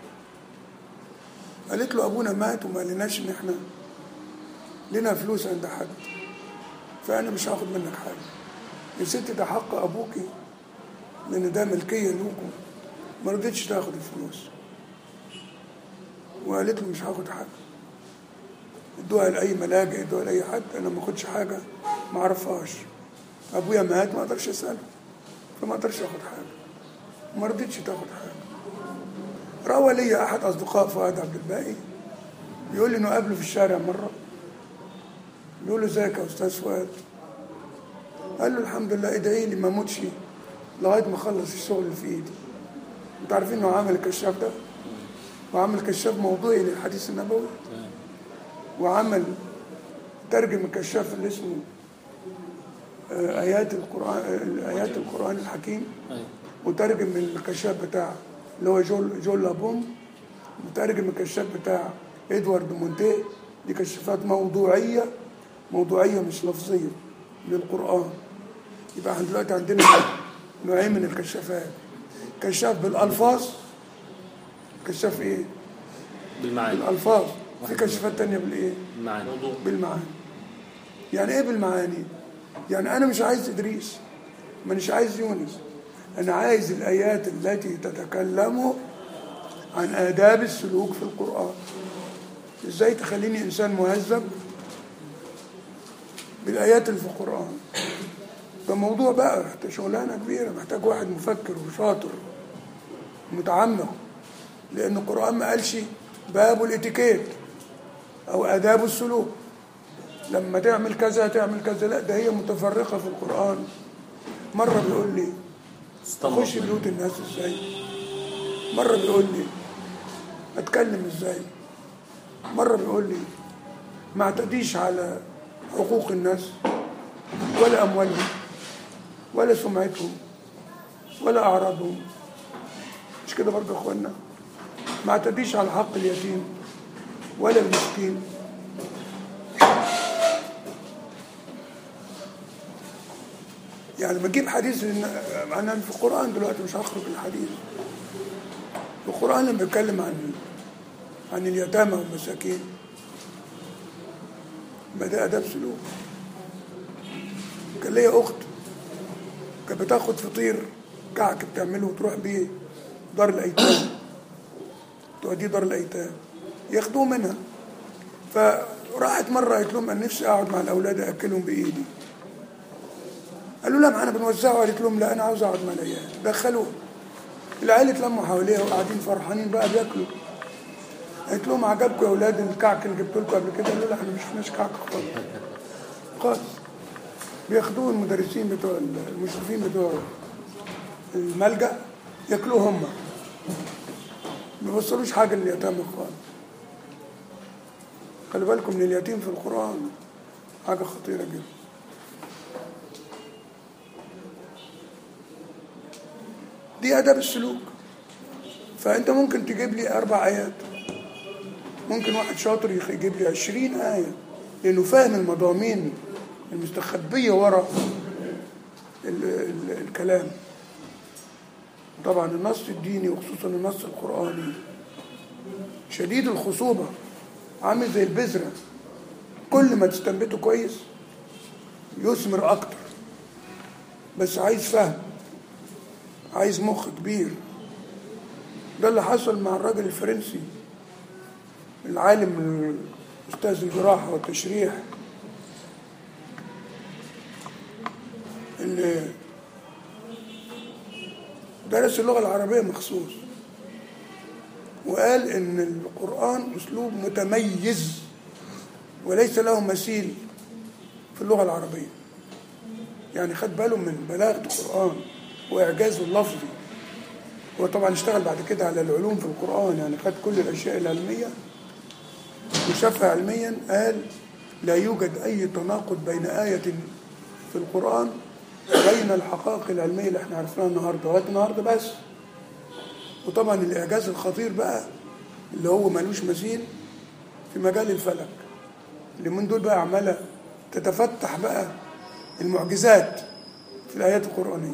قالت له ابونا مات وما قالناش ان احنا لنا فلوس عند حد فانا مش هاخد منك حاجه يا ستي ده حق ابوكي لان ده ملكيه لكم ما رضيتش تاخد الفلوس وقالت له مش هاخد حاجه ادوها لاي ملاجئ ادوها لاي حد انا ما اخدش حاجه ما اعرفهاش ابويا مات ما اقدرش اساله فما اقدرش اخد حاجه ما رضيتش تاخد حاجه روى لي احد اصدقاء فؤاد عبد الباقي بيقول لي انه قابله في الشارع مره بيقول له ازيك يا استاذ فؤاد قال له الحمد لله ادعي لي ما اموتش لغايه ما اخلص الشغل اللي في ايدي انتوا عارفين انه عمل الكشاف ده وعمل كشاف موضوعي للحديث النبوي وعمل ترجم الكشاف اللي اسمه آه، ايات القران آه، ايات القران الحكيم أيوة. وترجم الكشاف بتاع اللي هو جول جول لابوم وترجم الكشاف بتاع ادوارد مونتيه دي كشافات موضوعيه موضوعيه مش لفظيه للقران يبقى احنا دلوقتي عندنا نوعين من الكشافات كشاف بالالفاظ كشاف ايه بالمعاني بالالفاظ في كشافات تانية بالايه المعاني بالمعاني يعني ايه بالمعاني يعني انا مش عايز ادريس مانيش عايز يونس انا عايز الايات التي تتكلم عن آداب السلوك في القرآن ازاي تخليني انسان مهذب بالايات اللي في القرآن ده موضوع بقى محتاج شغلانه كبيره محتاج واحد مفكر وشاطر متعمق لان القرآن ما قالش باب الاتيكيت او آداب السلوك لما تعمل كذا تعمل كذا لا ده هي متفرقة في القرآن مرة بيقول لي استنبط اخش بيوت الناس ازاي مرة بيقول لي اتكلم ازاي مرة بيقول لي ما اعتديش على حقوق الناس ولا اموالهم ولا سمعتهم ولا اعراضهم مش كده برضه يا اخوانا ما اعتديش على حق اليتيم ولا المسكين يعني بجيب حديث إن- انا في القران دلوقتي مش هخرج الحديث القران لما بيتكلم عن عن اليتامى والمساكين ما ده اداب سلوك كان ليا اخت كانت بتاخد فطير كعك بتعمله وتروح بيه دار الايتام توديه دار الايتام ياخدوه منها فراحت مره قالت لهم انا نفسي اقعد مع الاولاد اكلهم بايدي قالوا لا معانا بنوزعه قالت لهم لا انا عاوز اقعد مع العيال دخلوه العيال اتلموا حواليها وقاعدين فرحانين بقى بياكلوا قالت لهم عجبكم يا اولاد الكعك اللي جبت لكم قبل كده قالوا لا احنا مش شفناش كعك خالص خالص بياخدوه المدرسين بتوع المشرفين بتوع الملجأ ياكلوه هم ما بيوصلوش حاجه لليتامى خالص خلي بالكم من اليتيم في القرآن حاجة خطيرة جدا دي آداب السلوك فأنت ممكن تجيب لي أربع آيات ممكن واحد شاطر يخ- يجيب لي عشرين آية لأنه فاهم المضامين المستخبية ورا ال ال الكلام طبعا النص الديني وخصوصا النص القرآني شديد الخصوبة عامل زي البذرة كل ما تستنبته كويس يثمر أكتر بس عايز فهم عايز مخ كبير ده اللي حصل مع الراجل الفرنسي العالم أستاذ الجراحة والتشريح اللي درس اللغة العربية مخصوص وقال ان القرآن اسلوب متميز وليس له مثيل في اللغة العربية يعني خد باله من بلاغة القرآن وإعجازه اللفظي هو طبعا اشتغل بعد كده على العلوم في القرآن يعني خد كل الأشياء العلمية وشافها علميا قال لا يوجد أي تناقض بين آية في القرآن بين الحقائق العلمية اللي احنا عرفناها النهاردة لغاية النهاردة بس وطبعا الإعجاز الخطير بقى اللي هو ملوش مثيل في مجال الفلك اللي من دول بقى عمالة تتفتح بقى المعجزات في الآيات القرآنية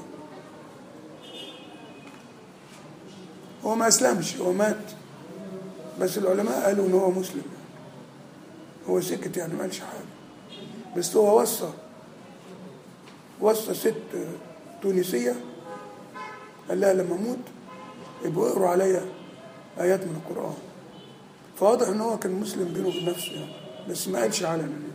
هو ما أسلمش هو مات بس العلماء قالوا إن هو مسلم هو سكت يعني ما قالش حاجة بس هو وصى وصى ست تونسية قال لها لما أموت يبقوا اقروا عليا آيات من القرآن فواضح إن هو كان مسلم بينه وبين نفسه يعني بس ما قالش علنا يعني.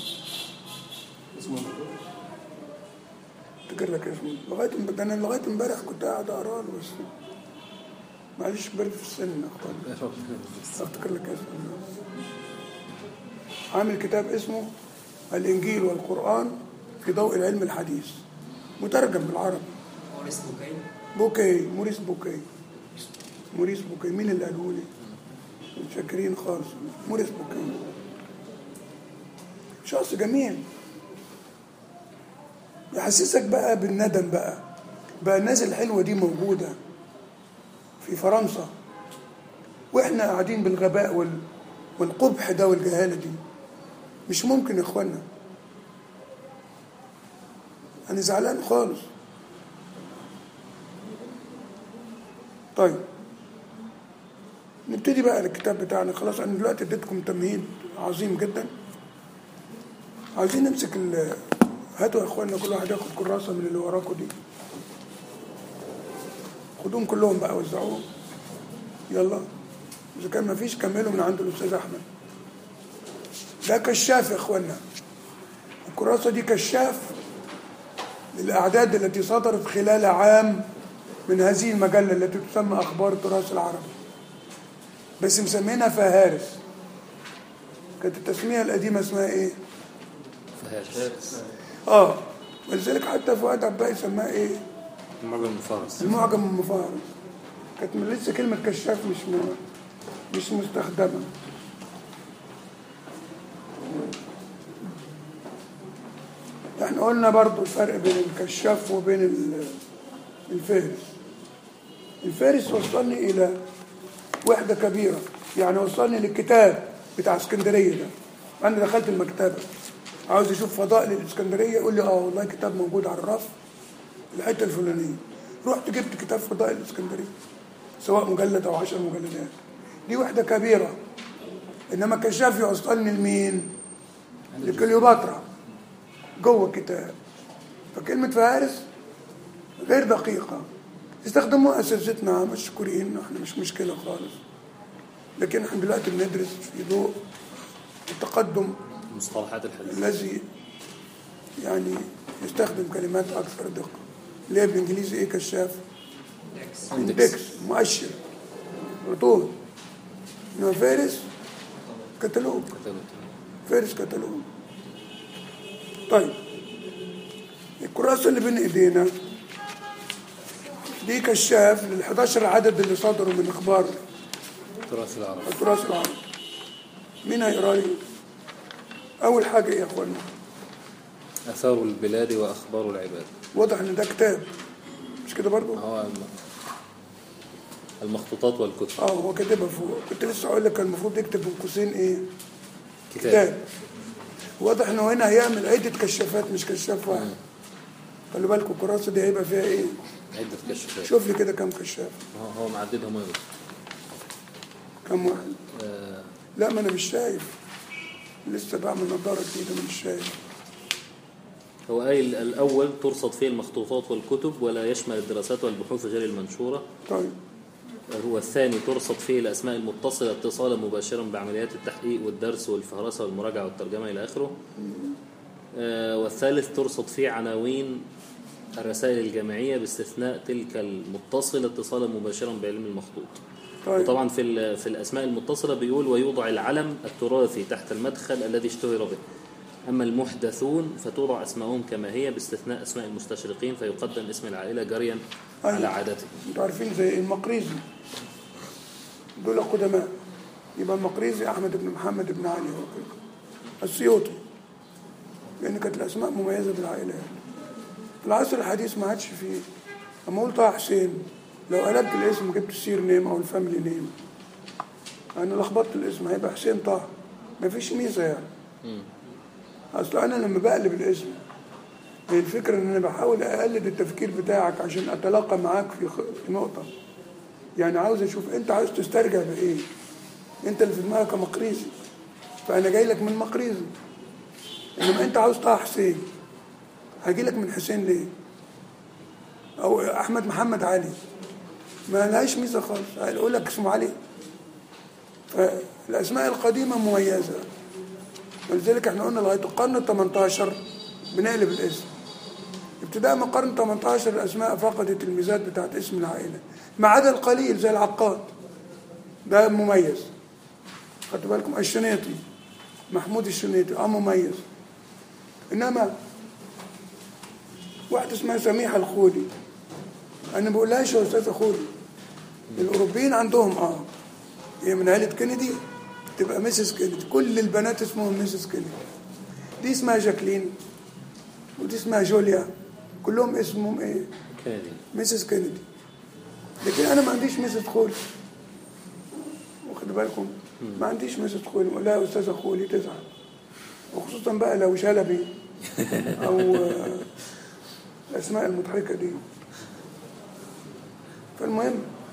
اسمه افتكر لك اسمه لغايه ده انا لغايه امبارح كنت قاعد اقرا له بس معلش كبرت في السن يا اخوان افتكر لك اسمه عامل كتاب اسمه الانجيل والقران في ضوء العلم الحديث مترجم بالعربي موريس بوكاي بوكي موريس بوكي موريس بوكي مين اللي قاله لي متشكرين خالص موريس بوكي شخص جميل يحسسك بقى بالندم بقى بقى الناس الحلوة دي موجودة في فرنسا واحنا قاعدين بالغباء وال... والقبح ده والجهالة دي مش ممكن يا اخوانا انا زعلان خالص طيب نبتدي بقى الكتاب بتاعنا خلاص انا دلوقتي اديتكم تمهيد عظيم جدا عايزين نمسك ال هاتوا يا اخوانا كل واحد ياخد كراسه من اللي وراكم دي خدوهم كلهم بقى وزعوهم يلا اذا كان ما فيش كملوا من عند الاستاذ احمد ده كشاف يا اخوانا الكراسه دي كشاف للاعداد التي صدرت خلال عام من هذه المجله التي تسمى اخبار التراث العربي بس مسمينها فهارس كانت التسميه القديمه اسمها ايه؟ فهارس اه ولذلك حتى فؤاد عباي سماها ايه؟ المعجم المفارس المعجم المفارس كانت من لسه كلمة كشاف مش م... مش مستخدمة احنا قلنا برضو الفرق بين الكشاف وبين ال- الفارس الفارس وصلني إلى وحدة كبيرة يعني وصلني للكتاب بتاع اسكندرية ده أنا دخلت المكتبة عاوز أشوف فضائل الإسكندرية يقول لي آه والله كتاب موجود على الرف الحته الفلانيه رحت جبت كتاب فضائل الاسكندريه سواء مجلد او عشر مجلدات دي وحده كبيره انما كشاف يوصلني لمين لكليوباترا جوه الكتاب فكلمه فارس غير دقيقه استخدموها اساتذتنا مشكورين احنا مش مشكله خالص لكن احنا دلوقتي بندرس في ضوء التقدم المصطلحات الحديثة الذي يعني يستخدم كلمات أكثر دقة اللي هي بالإنجليزي إيه كشاف؟ اندكس مؤشر رطوبة إنما فارس كتالوج فارس كتالوج طيب الكراسة اللي بين إيدينا دي كشاف لل 11 عدد اللي صدروا من أخبار تراث العرب التراث العربي مين هيقرا لي؟ أول حاجة إيه يا إخوانا؟ أثار البلاد وأخبار العباد واضح إن ده كتاب مش كده برضو؟ هو الم- المخطوطات والكتب اه هو كاتبها فوق كنت لسه اقول لك كان المفروض يكتب بين قوسين ايه كتاب كتاب واضح انه هنا هيعمل عده كشافات مش كشاف واحد خلي بالكم الكراسه دي هيبقى فيها ايه عدة كشافات شوف لي كده كم كشاف هو- هو معددهم ايه بس كم واحد آه، لا ما انا مش شايف لسه بعمل نظاره جديده مش شايف هو قايل الأول ترصد فيه المخطوطات والكتب ولا يشمل الدراسات والبحوث غير المنشورة طيب هو الثاني ترصد فيه الأسماء المتصلة اتصالا مباشرا بعمليات التحقيق والدرس والفهرسة والمراجعة والترجمة إلى آخره آه، والثالث ترصد فيه عناوين الرسائل الجامعية باستثناء تلك المتصلة اتصالا مباشرا بعلم المخطوط طيب وطبعا في ال- في الاسماء المتصله بيقول ويوضع العلم التراثي تحت المدخل الذي اشتهر به اما المحدثون فتوضع اسمائهم كما هي باستثناء اسماء المستشرقين فيقدم اسم العائله جريا على أيوة. عادته انتوا عارفين زي المقريزي دول قدماء يبقى المقريزي احمد بن محمد بن علي هو كده السيوطي لان كانت الاسماء مميزه بالعائلات في العصر الحديث ما عادش فيه اما اقول طه حسين لو قلبت الاسم جبت السير نيم او الفاميلي نيم انا لخبطت الاسم هيبقى حسين طه ما فيش ميزه يعني اصل انا لما بقلب الاسم هي الفكرة ان انا بحاول اقلد التفكير بتاعك عشان اتلاقى معاك في خ- في نقطة يعني عاوز اشوف انت عاوز تسترجع بايه انت اللي في دماغك مقريزي فانا جاي لك من مقريزي انما انت عاوز طه حسين هاجي لك من حسين ليه او احمد محمد علي ما لهاش ميزة خالص هقول لك اسمه علي فالاسماء القديمة مميزة ولذلك احنا قلنا لغايه القرن ال 18 بنقلب الاسم ابتداء من القرن 18 الاسماء فقدت الميزات بتاعت اسم العائله ما عدا القليل زي العقاد ده مميز خدوا بالكم الشنيطي محمود الشنيطي اه مميز انما واحده اسمها سميحه الخولي انا ما بقولهاش يا استاذه خولي الاوروبيين عندهم اه هي من عيله كينيدي تبقى ميسيس كينيدي كل البنات اسمهم ميسيس كينيدي دي اسمها جاكلين ودي اسمها جوليا كلهم اسمهم ايه كندي ميسيس كينيدي لكن انا ما عنديش ميسيس خولي واخد بالكم ما عنديش ميسيس خولي ولا يا استاذه خولي تزعل وخصوصا بقى لو شلبي او آه، الاسماء المضحكه دي فالمهم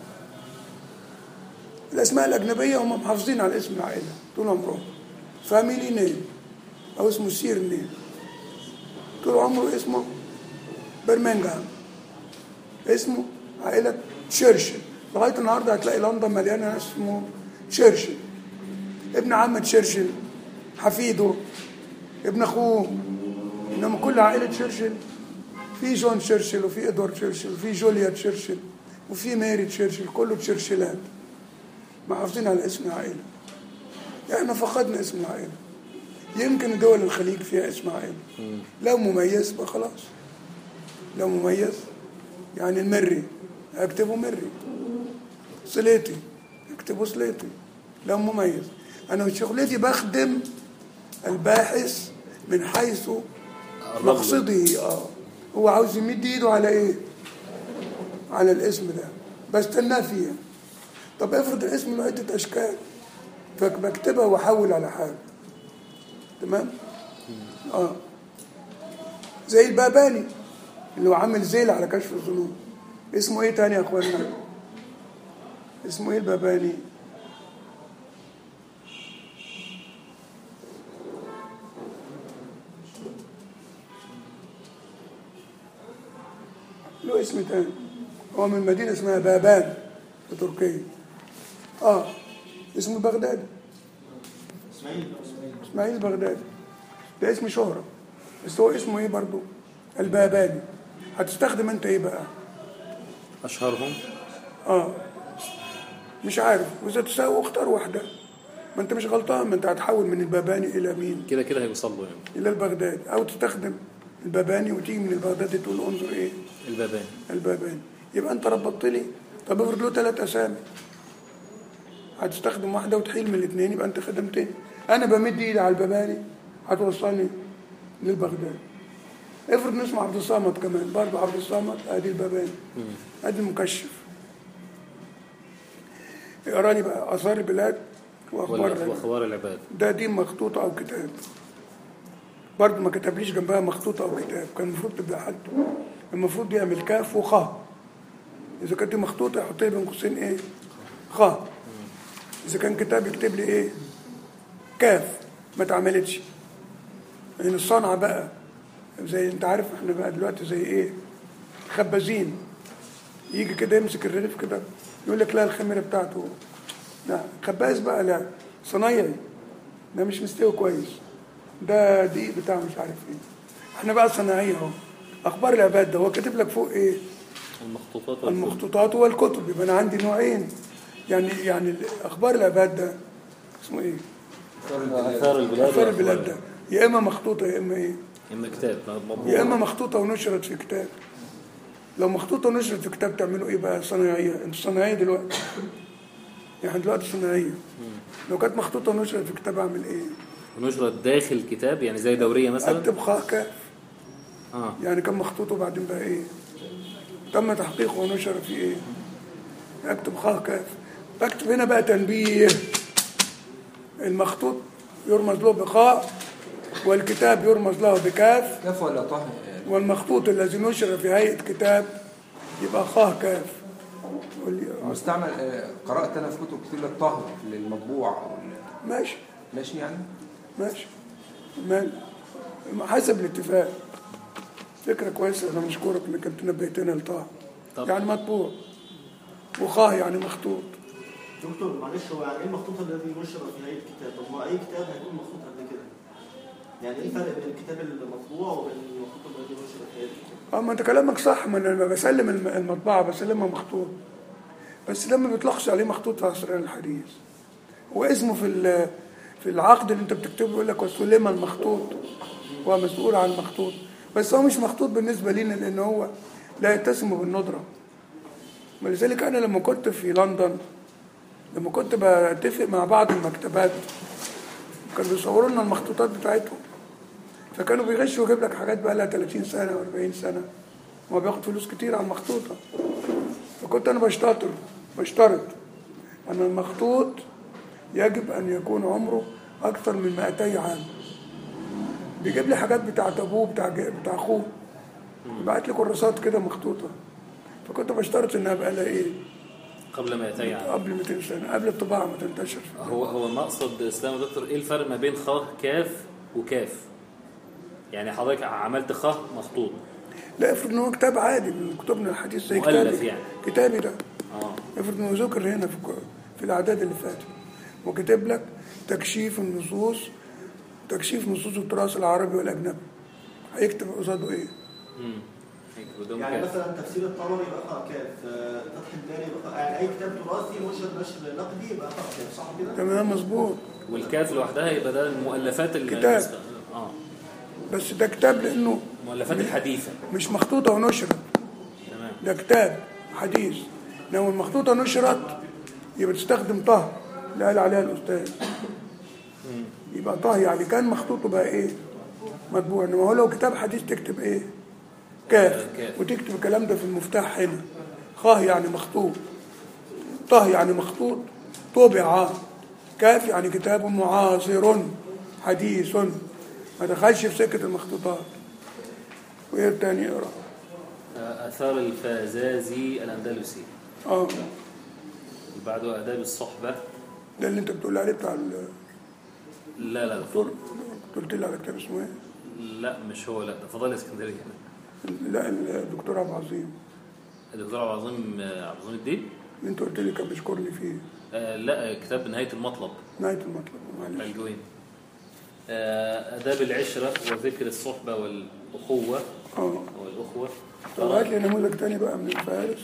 الاسماء الاجنبيه هم محافظين على اسم العائله طول عمرهم فاميلي نيم او اسمه سير نيم طول عمره اسمه برمنجهام اسمه عائلة تشرشل لغاية النهاردة هتلاقي لندن مليانة ناس اسمه تشرشل ابن عم تشرشل حفيده ابن أخوه إنما كل عائلة تشرشل في جون تشرشل وفي إدوارد تشرشل وفي جوليا تشرشل وفي ماري تشرشل كله تشرشلات محافظين على اسم العائلة احنا فقدنا اسم العائلة يمكن دول الخليج فيها اسم عائلة لو مميز بقى خلاص لو مميز يعني المري اكتبه مري صليتي اكتبه صليتي لو مميز انا شغلتي بخدم الباحث من حيث مقصده اه هو عاوز يمد ايده على ايه على الاسم ده بستناه فيها طب افرض الاسم له عده اشكال فبكتبها واحول على حاجه تمام اه زي الباباني اللي هو عامل زيل على كشف الظنون اسمه ايه تاني يا اخوانا اسمه ايه الباباني له اسم تاني هو من مدينة اسمها بابان في تركيا اه اسمه بغدادي اسماعيل بغدادي ده اسم شهرة بس هو اسمه ايه برضو الباباني هتستخدم انت ايه بقى اشهرهم اه مش عارف واذا تساوي اختار واحدة ما انت مش غلطان ما انت هتحول من الباباني الى مين كده كده هيوصلوا يعني الى البغدادي او تستخدم الباباني وتيجي من البغدادي تقول انظر ايه البابان الباباني يبقى انت ربطت لي طب افرض له ثلاث اسامي هتستخدم واحده وتحيل من الاثنين يبقى انت خدمتني انا بمد ايدي على الباباني هتوصلني للبغداد افرض نسمع عبد الصمد كمان برضه عبد الصمد ادي الباباني ادي المكشف اقرا لي بقى اثار البلاد واخبار ولا العباد. واخبار العباد ده دي مخطوطة أو كتاب برضه ما كتبليش جنبها مخطوطة أو كتاب كان المفروض تبقى حد المفروض يعمل كاف وخاء إذا كانت دي مخطوطة يحط لي بين قوسين إيه خاء إذا كان كتاب يكتب لي إيه كاف ما اتعملتش لأن الصنعة بقى زي أنت عارف إحنا بقى دلوقتي زي إيه خبازين يجي كده يمسك الرغيف كده يقول لك لا الخميرة بتاعته لا خباز بقى لا صنايعي ده مش مستوي كويس ده دقيق بتاع مش عارف ايه احنا بقى صناعية اهو اخبار العباد ده هو كاتب لك فوق ايه المخطوطات والكتب. المخطوطات والكتب يبقى انا عندي نوعين يعني يعني اخبار العباد ده اسمه ايه اثار البلاد اخبار وأخبار البلاد ده يا اما مخطوطة يا اما ايه اما كتاب مطبوع يا اما مخطوطه ونشرت في كتاب لو مخطوطه ونشرت في كتاب تعملوا ايه بقى صناعيه انتوا صناعيه دلوقتي يعني دلوقتي صناعيه لو كانت مخطوطه ونشرت في كتاب اعمل ايه ونشرت داخل كتاب يعني زي دوريه مثلا اكتب خاء كاف اه يعني كان مخطوط وبعدين بقى ايه تم تحقيقه ونشر في ايه اكتب خاء كاف بكتب هنا بقى تنبيه المخطوط يرمز له بخاء والكتاب يرمز له بكاف كاف ولا طه والمخطوط الذي نشر في هيئة كتاب يبقى خاه كاف يقول لي آه، مستعمل آه، قرأت أنا في كتب كتير لك طه للمطبوع وال- ماشي ماشي يعني ماشي مال حسب الاتفاق فكرة كويسة أنا مشكورك إنك أنت نبهتنا لطه طب. يعني مطبوع وخاه يعني مخطوط دكتور معلش هو يعني ايه المخطوط الذي نشر في هيئه كتاب؟ طب ما اي كتاب هيكون مخطوط قبل كده. يعني ايه الفرق بين الكتاب المطبوع وبين المخطوط الذي نشر في هيئه الكتاب؟ اه ما انت كلامك صح ما انا لما بسلم الم- المطبعه بسلمها مخطوط بس ده ما بيطلقش عليه مخطوط في عصرنا الحديث واسمه في ال- في العقد اللي انت بتكتبه يقول لك وسلم المخطوط هو مسؤول عن المخطوط بس هو مش مخطوط بالنسبة لنا لأن هو لا يتسم بالندرة ولذلك أنا لما كنت في لندن لما كنت بتفق مع بعض المكتبات كانوا بيصوروا لنا المخطوطات بتاعتهم فكانوا بيغشوا ويجيب لك حاجات بقى لها 30 سنة و40 سنة هو بياخد فلوس كتير على المخطوطة فكنت أنا بشتطر بشترط أن المخطوط يجب أن يكون عمره أكثر من 200 عام بيجيب لي حاجات بتاعت أبوه بتاع ج- بتاع أخوه يبعت لي كراسات كده مخطوطة فكنت بشترط إنها بقى لها إيه قبل ما يتيع قبل 200 سنة قبل الطباعة ما تنتشر هو هو المقصد اسلام يا دكتور ايه الفرق ما بين خ كاف وكاف يعني حضرتك عملت خ مخطوط لا افرض ان هو كتاب عادي من كتبنا الحديث زي مؤلف كتابي يعني. كتابي ده اه افرض انه ذكر هنا في ك- في الاعداد اللي فاتت وكتب لك تكشيف النصوص تكشيف نصوص التراث العربي والاجنبي هيكتب قصاده ايه؟ امم هيك بدون يعني كاف مثلا تفسير الطبري يبقى خاء كاف آه، فتح الباري يبقى خاء يعني اي كتاب تراثي نشر نشر نقدي يبقى خاء كاف صح كده؟ تمام مظبوط والكاف لوحدها يبقى ده المؤلفات ال- كتاب. اه بس ده كتاب لانه المؤلفات الحديثه مش مخطوطه ونشرت تمام ده كتاب حديث لو المخطوطه نشرت يبقى تستخدم طه اللي قال عليها الاستاذ يبقى طه يعني كان مخطوطه بقى ايه مطبوع انما هو لو كتاب حديث تكتب ايه كاف كاف. وتكتب الكلام ده في المفتاح هنا خاه يعني مخطوط طه يعني مخطوط طبع كاف يعني كتاب معاصر حديث ما دخلش في سكة المخطوطات وايه التاني اقرا آه، اثار الفازازي الاندلسي اه اللي بعده اداب الصحبه ده اللي انت بتقول عليه بتاع ال- لا لا الدكتور قلت لي على كتاب اسمه ايه؟ لا مش هو لا ده فضائل اسكندريه لا الدكتور عبد العظيم الدكتور عبد العظيم آه، عبد العظيم الدين اللي انت قلت لي كان بيشكرني فيه آه، لا آه، كتاب نهايه المطلب نهايه المطلب معلش الجوين آه، آداب العشرة وذكر الصحبة والأخوة اه والأخوة طب هات لي نموذج تاني بقى من الفارس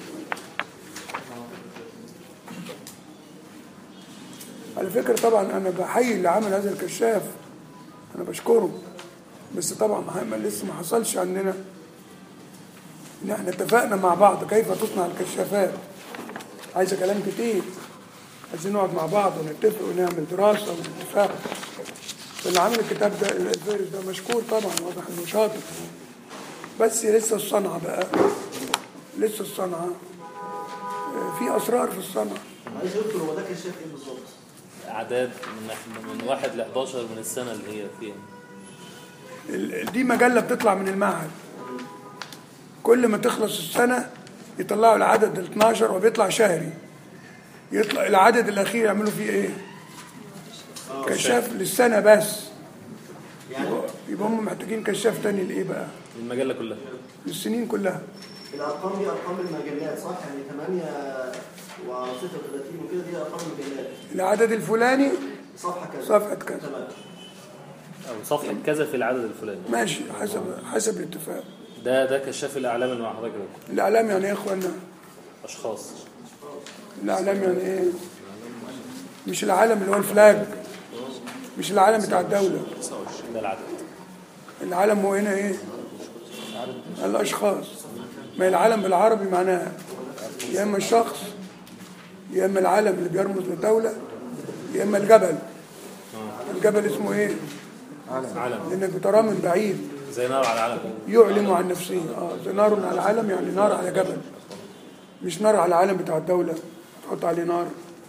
على فكرة طبعا أنا بحيي اللي عمل هذا الكشاف أنا بشكره بس طبعا ما- ما لسه ما حصلش عندنا إن إحنا اتفقنا مع بعض كيف تصنع الكشافات عايزة كلام كتير عايزين نقعد مع بعض ونتفق ونعمل دراسة واتفاق فاللي عامل الكتاب ده الفارس ده مشكور طبعا واضح إنه شاطر بس لسه الصنعة بقى لسه الصنعة آه، في أسرار في الصنعة معلش يا دكتور هو ده كشاف ايه بالظبط؟ أعداد من من واحد ل 11 من السنة اللي هي فيها ال- دي مجلة بتطلع من المعهد كل ما تخلص السنة يطلعوا العدد ال 12 وبيطلع شهري يطلع العدد الأخير يعملوا فيه إيه؟ كشاف للسنة بس يعني يبقى هم محتاجين كشاف تاني لإيه بقى؟ المجلة كلها للسنين كلها الارقام دي ارقام المجلات صح؟ يعني 8 و 36 وكده دي ارقام المجلات العدد الفلاني صفحه كذا صفحة كذا تمام أو صفحة كذا في العدد الفلاني ماشي حسب حسب الاتفاق ده ده كشاف الأعلام اللي مع حضرتك ده. الإعلام يعني إيه يا إخوانا؟ أشخاص الإعلام يعني إيه؟ مش العالم اللي هو الفلاج مش العالم بتاع الدولة ده العدد العالم هو هنا إيه؟ الأشخاص ما هي العالم بالعربي معناها يا إما الشخص يا إما العالم اللي بيرمز للدولة يا إما الجبل الجبل اسمه إيه؟ علم لأنك بتراه من بعيد زي نار على علم يعلن عن نفسه اه زي نار على العالم يعني نار على جبل مش نار على العالم بتاع الدولة تحط عليه نار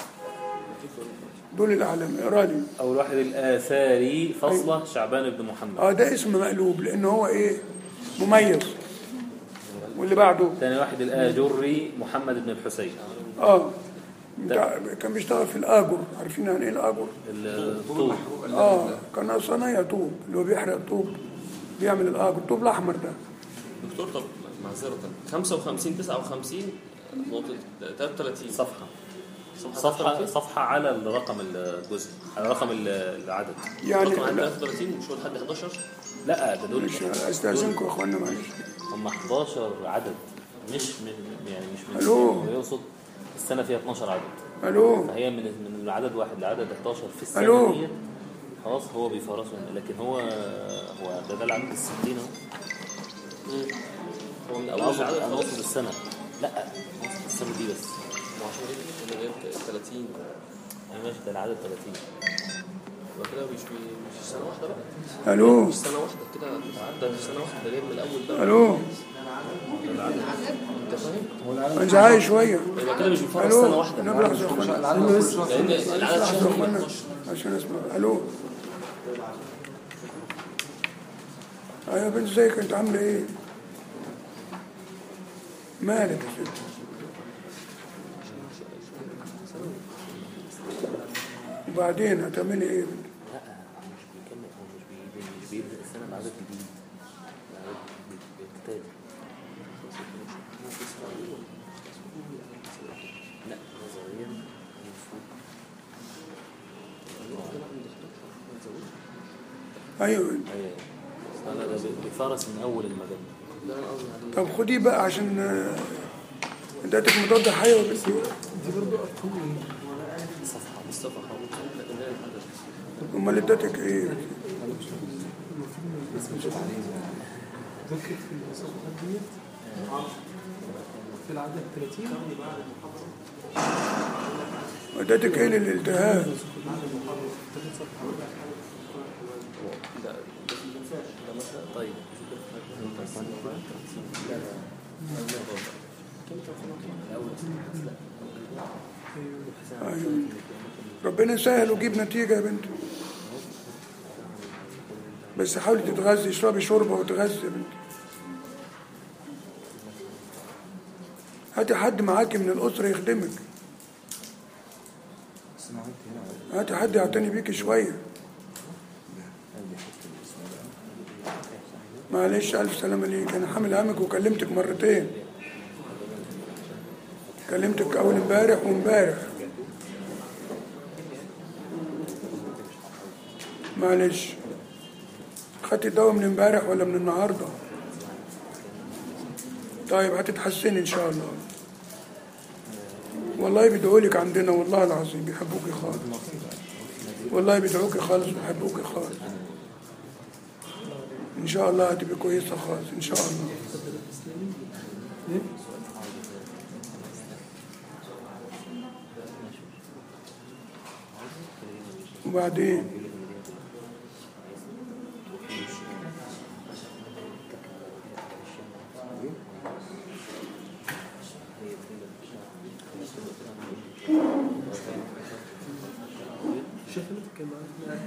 دول الأعلام اقرا لي أول واحد الآثاري فصلة شعبان بن محمد اه ده اسم مقلوب لأن هو إيه مميز واللي بعده ثاني واحد الآجري محمد بن الحسين اه بتاع كان بيشتغل في الآجر عارفين يعني إيه الآجر؟ الطوب اه كان صنايع طوب اللي هو بيحرق الطوب بيعمل الآجر الطوب الأحمر ده دكتور طب معذرة 55 59 نقطة 33 صفحة صفحة صفحة 33 صفحة على الرقم الجزء على رقم ال- العدد يعني رقم عند لا 33 مش هو لحد 11 لا ده دول مش استاذنكم يا اخوانا معلش هم 11 عدد مش من يعني مش من ألو. هو يقصد السنة فيها 12 عدد الو فهي من من العدد واحد لعدد 11 في السنة ألو. ديت خلاص هو بيفرسهم لكن هو هو ده ده العدد الستين اهو هو من انا اول اقصد العدد انا خلاص اقصد السنه لا أقصد السنه دي بس وعشان كده انا جايب 30 يعني ماشي ده العدد 30 يبقى كده مش بي- مش سنه واحده بقى الو مش سنه واحده كده عدى في سنه واحده جايب من الاول بقى الو انت فاهم؟ انت عايش شويه يبقى كده مش بيفرس الو سنه واحده نبلغ يا اخوانا العدد كل شهر لان العدد لحظة يا شهر اخوانا 12 عشان اسمع الو ايوه يا بنت ازيك انت عامله ايه مالك يا ست وبعدين هتعملي ايه يا بنت لا مش بيكمل هو مش بي- مش بيبدا السنه بعدد جديد العدد بيكتب لا نظريا المفروض ايوه ايوه انا ده بي- بيفرس من اول المجال ده انا قصدي عليه طب خديه بقى عشان آه، اديتك مضاد حيوي يا بنتي صفحه مصطفى حمود لكن ده العدد امال اديتك ايه ذكر في الصفحات ديت في العدد 30 اديتك ايه للالتهاب ده ده مثلا طيب ايوه ربنا يسهل وجيب نتيجه يا بنتي بس حاولي تتغذي اشربي شوربه وتغذي يا بنتي هاتي حد معاكي من الاسره يخدمك هاتي حد يعتني بيكي شويه معلش الف سلامه ليك انا حامل همك وكلمتك مرتين كلمتك اول امبارح وامبارح معلش خدت الدواء من امبارح ولا من النهارده طيب هتتحسني ان شاء الله والله بيدعوا لك عندنا والله العظيم بيحبوكي خالص والله بيدعوكي خالص بيحبوكي خالص ان شاء الله هتبقي كويسه خالص ان شاء الله وبعدين شغلت كمان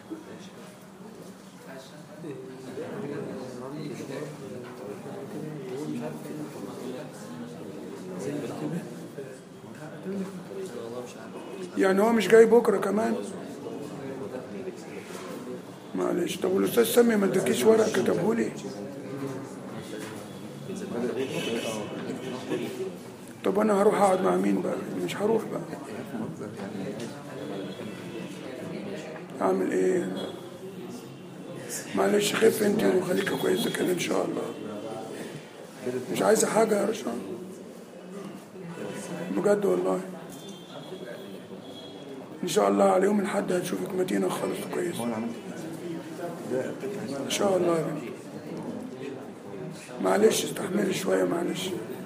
هو مش عارف زي كده والله مش عارف يعني هو مش جاي بكره كمان معلش طب والاستاذ سامي ما اداكيش ورق كتبه لي طب انا هروح اقعد مع مين بقى مش هروح بقى اعمل ايه معلش خف انت وخليكي كويسه كده ان شاء الله مش عايزه حاجه يا رشا بجد والله ان شاء الله على يوم الاحد هتشوفك مدينه خالص كويسه ان شاء الله يا بنتي معلش استحملي شويه معلش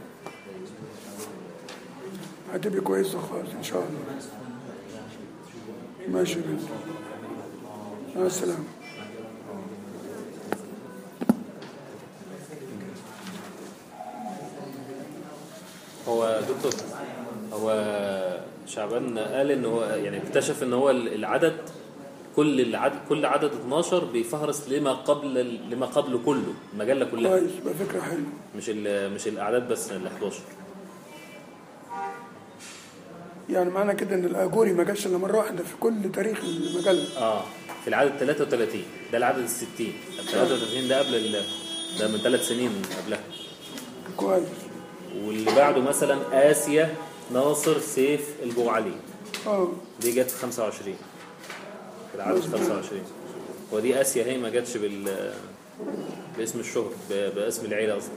هتبقي كويسه خالص ان شاء الله ماشي يا بنتي مع السلامه هو دكتور هو شعبان قال ان هو يعني اكتشف ان هو العدد كل العدد كل عدد 12 بيفهرس لما قبل لما قبل كله المجله كلها كويس يبقى فكره حلوه مش ال- مش الاعداد بس ال 11 يعني معنى كده ان الاجوري ما جاش الا مره واحده في كل تاريخ المجله اه في العدد 33 ده العدد ال 60 ال 33 ده قبل ال- ده من ثلاث سنين قبلها كويس واللي بعده مثلا آسيا ناصر سيف الجوعلي اه دي جت في 25 في العدد 25 ودي آسيا هي ما جاتش بال باسم الشهر ب- باسم العيلة قصدي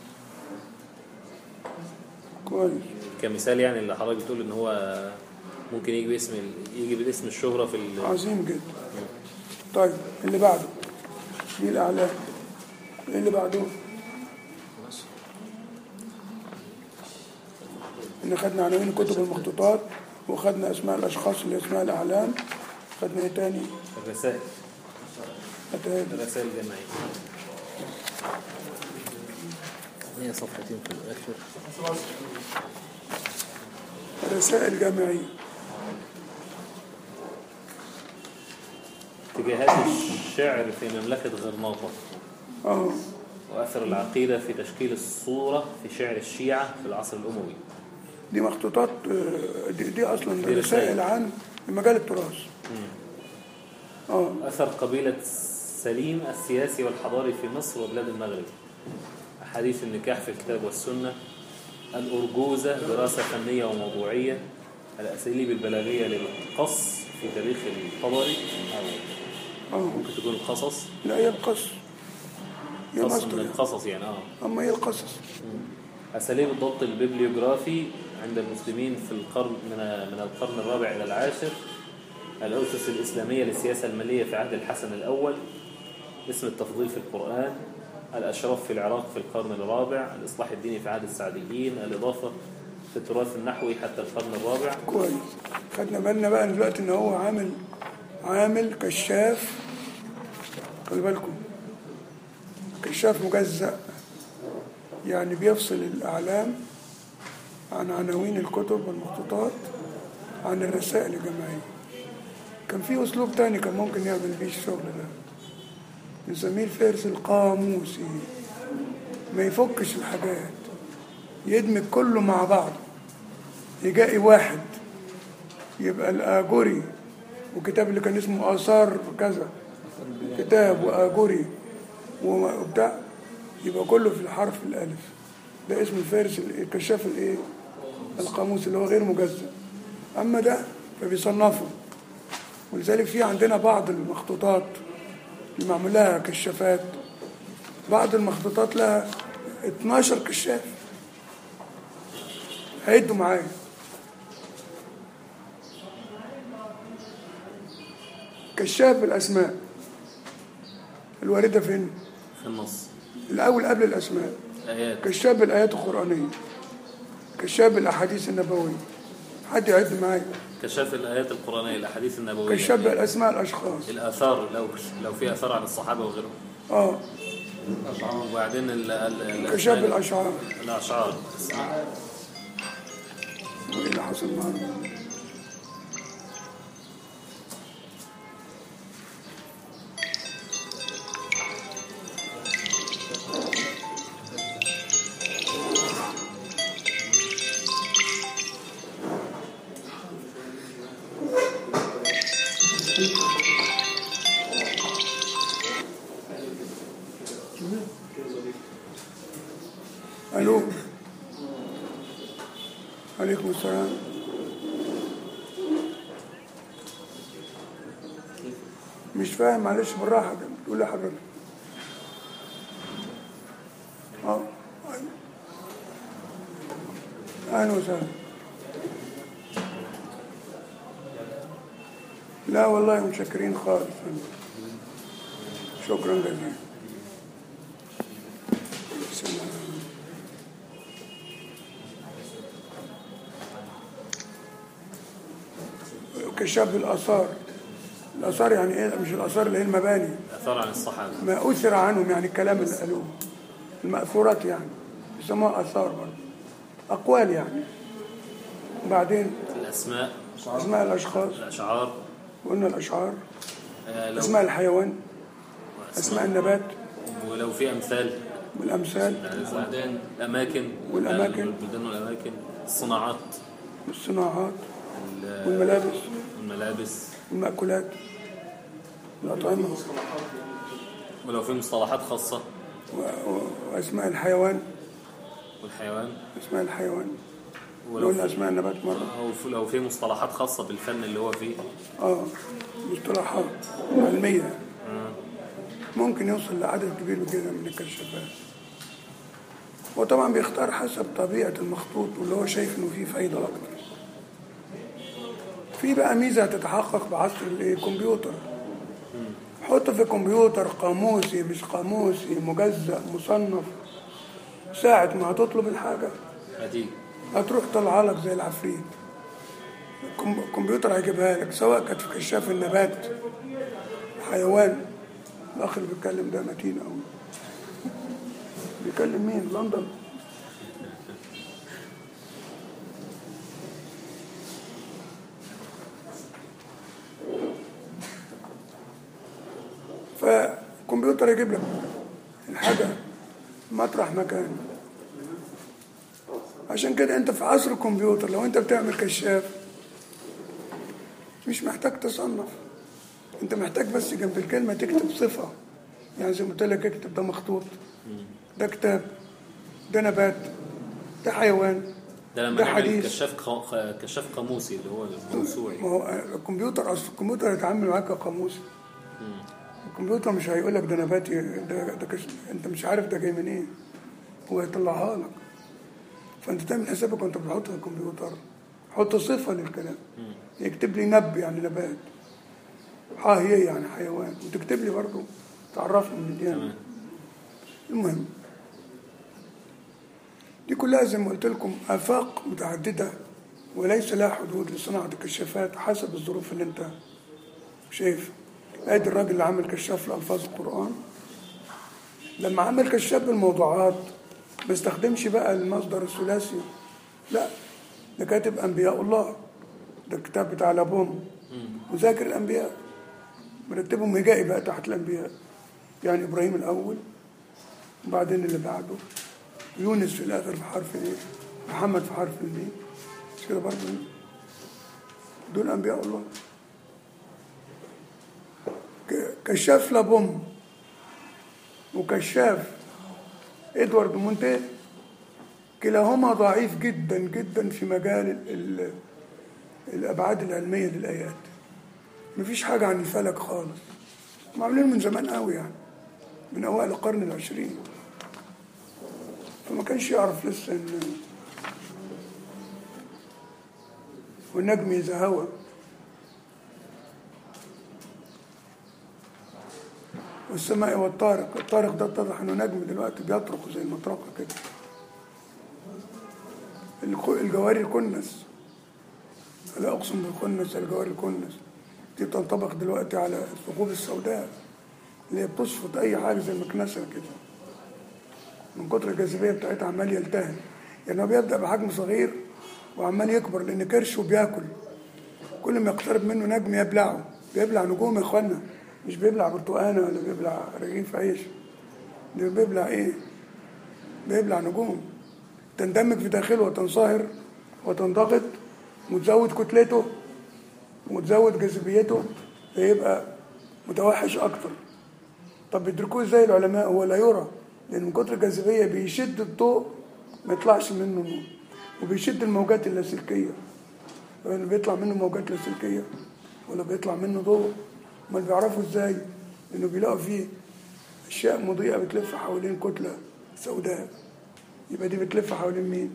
كويس كمثال يعني اللي حضرتك بتقول ان هو ممكن يجي باسم ال- يجي باسم الشهرة في ال- عظيم جدا طيب اللي بعده دي الأعلام إيه اللي بعده إن خدنا عناوين كتب المخطوطات وخدنا أسماء الأشخاص اللي اسمها الأعلام خدنا إيه تاني؟ الرسائل أتهادي الرسائل الجماعية هي صفحتين في الآخر رسائل جامعية اتجاهات الشعر في مملكة غرناطة اه وأثر العقيدة في تشكيل الصورة في شعر الشيعة في العصر الأموي دي مخطوطات آه، دي, دي أصلا دي رسائل. رسائل عن مجال التراث اه أثر قبيلة سليم السياسي والحضاري في مصر وبلاد المغرب أحاديث النكاح في الكتاب والسنة الأرجوزة دراسة فنية وموضوعية الأساليب البلاغية للقص في تاريخ الطبري أو اه ممكن تكون القصص لا هي القص هي قص مصدر من يعني. القصص يعني اه أما هي القصص أساليب الضبط الببليوغرافي عند المسلمين في القرن من من القرن الرابع إلى العاشر الأسس الإسلامية للسياسة المالية في عهد الحسن الأول اسم التفضيل في القرآن الأشراف في العراق في القرن الرابع الإصلاح الديني في عهد السعديين الإضافة في التراث النحوي حتى القرن الرابع كويس خدنا بالنا بقى دلوقتي ان هو عامل عامل كشاف خلي بالكم كشاف مجزأ يعني بيفصل الأعلام عن عناوين الكتب والمخطوطات عن الرسائل الجماعية كان في أسلوب تاني كان ممكن يعمل بيه الشغل ده نسميه الفارس القاموسي ما يفكش الحاجات يدمج كله مع بعض يجائي واحد يبقى الآجوري وكتاب اللي كان اسمه آثار كذا كتاب وآجوري وبتاع يبقى كله في الحرف الألف ده اسم الفارس ال- الكشاف الايه القاموس اللي هو غير مجزأ أما ده فبيصنفه ولذلك في عندنا بعض المخطوطات اللي معمول لها كشافات بعض المخطوطات لها 12 كشاف هيدوا معايا كشاف الأسماء الواردة فين؟ في النص الأول قبل الأسماء آيات كشاف الآيات القرآنية كشاف الأحاديث النبوية حد يعد معايا كشاف الآيات القرآنية الأحاديث النبوية كشاف الأسماء الأشخاص الآثار لو لو في آثار عن الصحابة وغيرهم اه وبعدين ال- ال- كشاف الأسماء- الأشعار الأشعار وإيه اللي حصل معنا الو عليكم السلام مش فاهم معلش بالراحه كده بتقول لي حضرتك اه أيوة. اهلا وسهلا لا والله متشكرين خالص شكرا جزيلا سلام. كشاف الآثار الآثار يعني إيه مش الآثار اللي هي المباني آثار عن الصحابة ما أثر عنهم يعني الكلام اللي قالوه المأثورات يعني يسموها آثار برضه أقوال يعني بعدين الأسماء أسماء الأشخاص الأشعار قلنا الأشعار آه، لو أسماء الحيوان أسماء النبات ولو في أمثال والأمثال وبعدين الأماكن والأماكن. البلدان والأماكن الصناعات والصناعات ال- والملابس والملابس والمأكولات الأطعمة ولو في مصطلحات خاصة و- و- وأسماء الحيوان والحيوان أسماء الحيوان ولو قلنا في أسماء النبات مرة أو في- لو في مصطلحات خاصة بالفن اللي هو فيه اه مصطلحات علمية ممكن يوصل لعدد كبير جدا من الكشافات وطبعا بيختار حسب طبيعة المخطوط واللي هو شايف انه فيه فايدة اكتر في بقى ميزة هتتحقق بعصر الكمبيوتر حط في الكمبيوتر قاموسي مش قاموسي مجزأ مصنف ساعة ما هتطلب الحاجة هتيجي هتروح طلعها لك زي العفريت الكم- الكمبيوتر هيجيبها لك سواء كانت في كشاف النبات حيوان الاخ اللي بيتكلم ده متين قوي بيكلم مين لندن فالكمبيوتر يجيب لك الحاجة مطرح مكان عشان كده انت في عصر الكمبيوتر لو انت بتعمل كشاف مش محتاج تصنف انت محتاج بس جنب الكلمة تكتب صفة يعني زي ما قلت لك اكتب ده مخطوط ده كتاب ده نبات ده حيوان ده لما ده نعمل حديث. كشاف خ- كشاف قاموسي اللي هو الموسوعي ما هو الكمبيوتر اصل الكمبيوتر يتعامل معاك كقاموس الكمبيوتر مش هيقول لك ده نباتي ده, ده كش... انت مش عارف ده جاي منين هو هيطلعها لك فانت تعمل حسابك وانت بتحط في الكمبيوتر حط صفه للكلام يكتب لي نب يعني نبات ها هي يعني حيوان وتكتب لي برضه تعرفني من الديانه تمام المهم دي كلها زي ما قلت لكم آفاق متعددة وليس لها حدود لصناعة الكشافات حسب الظروف اللي انت شايف ادي الراجل اللي عمل كشاف لألفاظ القرآن لما عمل كشاف بالموضوعات ما استخدمش بقى المصدر الثلاثي لا ده كاتب أنبياء الله ده الكتاب بتاع لابوم وذاكر الأنبياء مرتبهم هجائي بقى تحت الأنبياء يعني إبراهيم الأول وبعدين اللي بعده يونس في الآخر في حرف الايه محمد في حرف الميم مش كده برضه دول أنبياء الله ك- كشاف لابوم وكشاف ادوارد مونتي كلاهما ضعيف جدا جدا في مجال ال- ال- الابعاد العلميه للايات مفيش حاجه عن الفلك خالص هم عاملين من زمان قوي يعني من اوائل القرن العشرين فما كانش يعرف لسه ان والنجم اذا هوى والسماء والطارق الطارق ده اتضح انه نجم دلوقتي بيطرق زي المطرقه كده الخ- الجواري الكنس لا اقسم بالكنس الجواري الكنس دي تنطبق دلوقتي على الثقوب السوداء اللي هي بتصفط اي حاجه زي المكنسه كده من كتر الجاذبيه بتاعتها عمال يلتهب يعني هو بيبدا بحجم صغير وعمال يكبر لان كرشه بياكل كل ما يقترب منه نجم يبلعه بيبلع نجوم يا اخوانا مش بيبلع برتقانه ولا بيبلع رغيف عيش ده بيبلع ايه بيبلع نجوم تندمج في داخله وتنصهر وتنضغط وتزود كتلته وتزود جاذبيته فيبقى متوحش اكتر طب بيدركوه ازاي العلماء هو لا يرى لان من كتر الجاذبيه بيشد الضوء ما يطلعش منه نور وبيشد الموجات اللاسلكيه يعني بيطلع منه موجات لاسلكيه ولا بيطلع منه ضوء امال بيعرفوا ازاي انه بيلاقوا فيه اشياء مضيئه بتلف حوالين كتله سوداء يبقى دي بتلف حوالين مين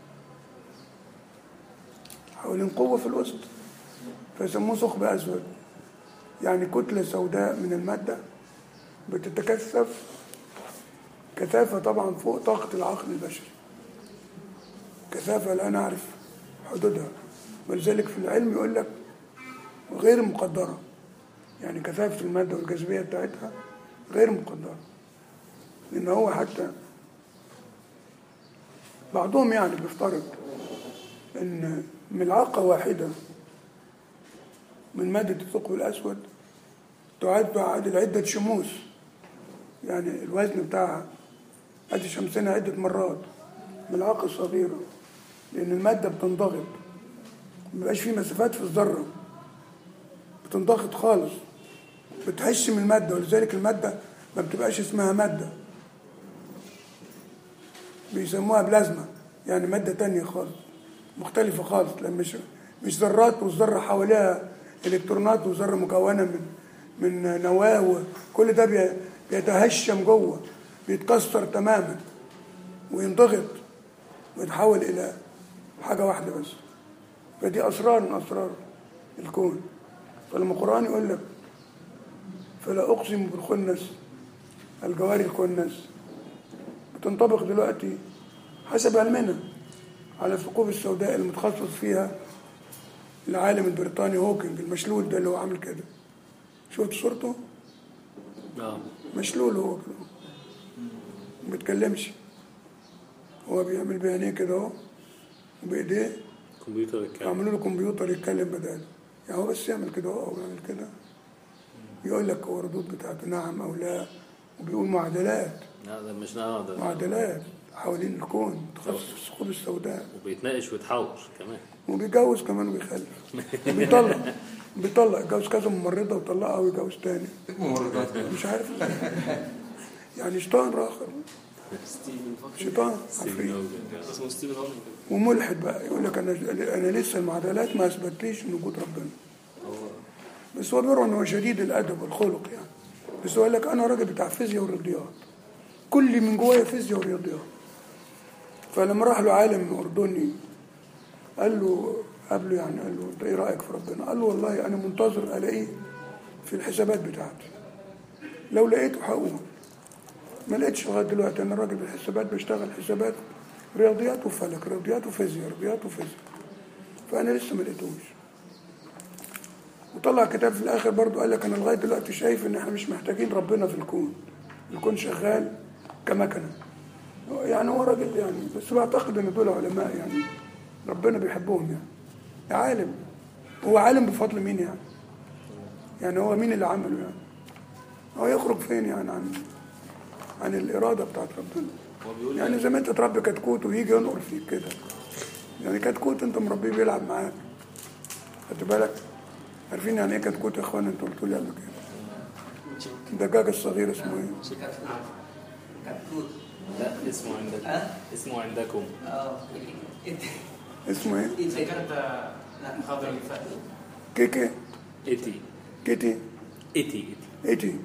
حوالين قوه في الوسط فيسموه ثقب اسود يعني كتله سوداء من الماده بتتكثف كثافه طبعا فوق طاقه العقل البشري كثافه لا نعرف حدودها ولذلك في العلم يقول لك غير مقدره يعني كثافه الماده والجاذبيه بتاعتها غير مقدره لان هو حتى بعضهم يعني بيفترض ان ملعقه واحده من ماده الثقب الاسود تعاد تعادل عده شموس يعني الوزن بتاعها قد شمسنا عده مرات ملعقه صغيره لان الماده بتنضغط مبيبقاش في مسافات في الذره بتنضغط خالص بتهش من الماده ولذلك الماده ما بتبقاش اسمها ماده بيسموها بلازما يعني ماده تانية خالص مختلفه خالص لان مش مش ذرات والذره حواليها الكترونات وذره مكونه من من نواه كل ده بي- بيتهشم جوه بيتكسر تماما وينضغط ويتحول الى حاجه واحده بس فدي اسرار من اسرار الكون فلما القرآن يقول لك فلا أقسم بالخنس الجواري الكنس بتنطبق دلوقتي حسب علمنا على الثقوب السوداء المتخصص فيها العالم البريطاني هوكينج المشلول ده اللي هو عامل كده شفت صورته اه مشلول هو كده ما بيتكلمش هو بيعمل بعينيه كده اهو وبايديه كمبيوتر الكلام يعملوا له كمبيوتر يتكلم بداله يعني هو بس يعمل كده اهو او يعمل كده يقول لك هو الردود بتاعته نعم او لا وبيقول معادلات لا ده مش نعم ده معادلات حوالين الكون متخصص في الثقوب السوداء وبيتناقش ويتحاور كمان وبيتجوز كمان وبيخلف وبيطلق بيطلق يتجوز كذا ممرضة ويطلقها ويتجوز تاني ممرضات مش عارف يعني شيطان راخر ستيفن فاكر شيطان ستيفن عفريت هوكينج. اسمه ستيفن هوكينج وملحد بقى يقول لك انا انا لسه المعادلات ما اثبتليش من وجود ربنا بس هو بيرى ان هو شديد الادب والخلق يعني بس هو قال لك انا راجل بتاع فيزياء ورياضيات كل من جوايا فيزياء ورياضيات فلما راح له عالم اردني قال له قابله يعني قال له انت ايه رايك في ربنا؟ قال له والله انا منتظر الاقيه في الحسابات بتاعتي لو لقيته هقول ما لقيتش لغايه دلوقتي انا راجل بالحسابات بشتغل حسابات رياضيات وفلك رياضيات وفيزياء رياضيات وفيزياء فانا لسه ما لقيتوش وطلع كتاب في الاخر برضو قال لك انا لغايه دلوقتي شايف ان احنا مش محتاجين ربنا في الكون الكون شغال كمكنه يعني هو راجل يعني بس بعتقد ان دول علماء يعني ربنا بيحبهم يعني عالم هو عالم بفضل مين يعني يعني هو مين اللي عمله يعني هو يخرج فين يعني عن عن الاراده بتاعت ربنا هو بيقول يعني زي ما انت تربي كتكوت ويجي ينقر فيك كده يعني كتكوت انت مربيه بيلعب معاك خدت بالك عارفين يعني ايه كتكوت يا اخوان انتوا قلتوا لي قبل كده الدجاج الصغير اسمه ايه كتكوت لا اسمه عندكم أه؟ اسمه عندكم اه اسمه ايه اذا كانت لا خضر اللي فات كيكي ايتي كيتي ايتي ايتي ايتي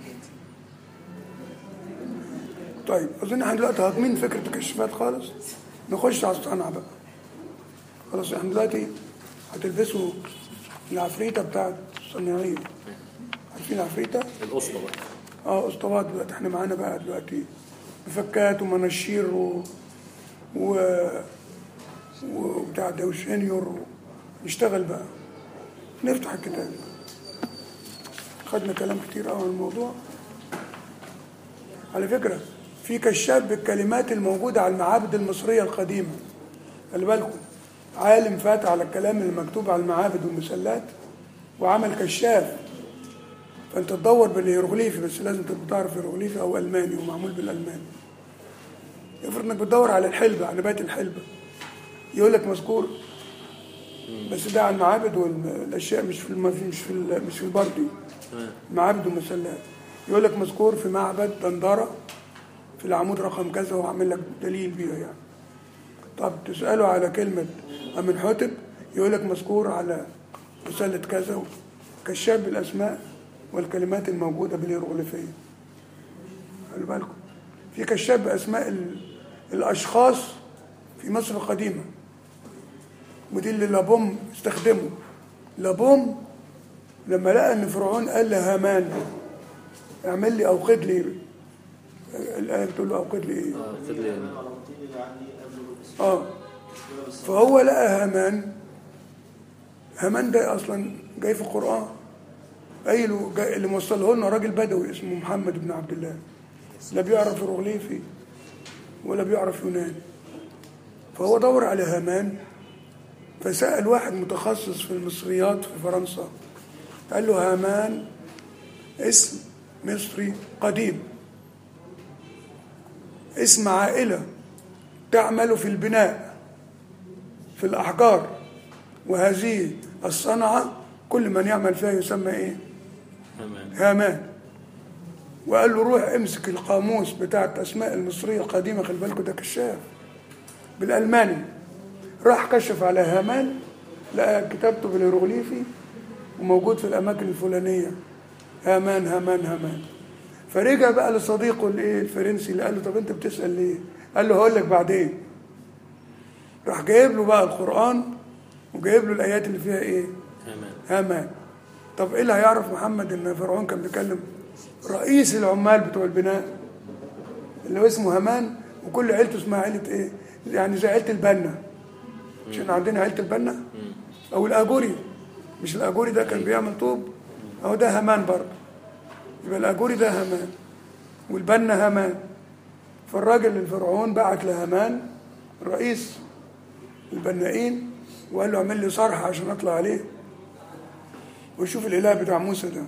طيب اظن احنا دلوقتي هاضمين فكره الكشافات خالص نخش على الصنعه بقى خلاص احنا دلوقتي هتلبسوا العفريته بتاعت الصناعيه عارفين العفريته؟ الاسطى بقى اه اسطوات دلوقتي احنا معانا بقى دلوقتي مفكات ومناشير و و وبتاع ده وشينيور نشتغل بقى نفتح الكتاب خدنا كلام كتير قوي عن الموضوع على فكرة في كشاف بالكلمات الموجودة على المعابد المصرية القديمة خلي بالكم عالم فات على الكلام اللي مكتوب على المعابد والمسلات وعمل كشاف فانت تدور بالهيروغليفي بس لازم تبقى تعرف هيروغليفي او الماني ومعمول بالالماني افرض انك بتدور على الحلبة على نبات الحلبة يقول لك مذكور بس ده على المعابد والاشياء مش في الم... مش في ال... مش في البردي معابد ومسلات يقول لك مذكور في معبد دندرة في العمود رقم كذا وعامل لك دليل بيها يعني طب تسأله على كلمة أمنحتب يقول لك مذكور على مسلة كذا كشاف بالأسماء والكلمات الموجودة بالهيروغليفية خلي بالكم في كشاف بأسماء ال... الأشخاص في مصر القديمة ودي اللي لابوم استخدمه لابوم لما لقى ان فرعون قال لهامان اعمل لي اوقد لي الايه بتقول له اوقد لي ايه اه خد لي على الطين اللي عندي قبل الرؤوس اه فهو لقى هامان هامان ده اصلا جاي في القران قايله جاي اللي موصله لنا راجل بدوي اسمه محمد بن عبد الله لا بيعرف هيروغليفي ولا بيعرف يوناني فهو دور على هامان فسأل واحد متخصص في المصريات في فرنسا قال له هامان اسم مصري قديم اسم عائلة تعمل في البناء في الأحجار وهذه الصنعة كل من يعمل فيها يسمى إيه؟ امان هامان وقال له روح امسك القاموس بتاع الأسماء المصرية القديمة خلي بالكوا ده كشاف بالألماني راح كشف على هامان لقى كتابته بالهيروغليفي وموجود في الأماكن الفلانية هامان هامان هامان فرجع بقى لصديقه الايه الفرنسي اللي قال له طب انت بتسأل ليه؟ قال له هقول لك بعدين راح جايب له بقى القرآن وجايب له الآيات اللي فيها ايه؟ هامان هامان طب ايه اللي هيعرف محمد ان فرعون كان بيكلم رئيس العمال بتوع البناء اللي هو اسمه هامان وكل عيلته اسمها عيلة ايه يعني زي عيلة البنا عشان عندنا عيلة البنا او الاجوري مش الاجوري ده كان بيعمل طوب اهو ده هامان برضه يبقى الاجوري ده هامان والبنا هامان فالراجل الفرعون بعت لهامان رئيس البنائين وقال له اعمل لي صرح عشان اطلع عليه ويشوف الاله بتاع موسى ده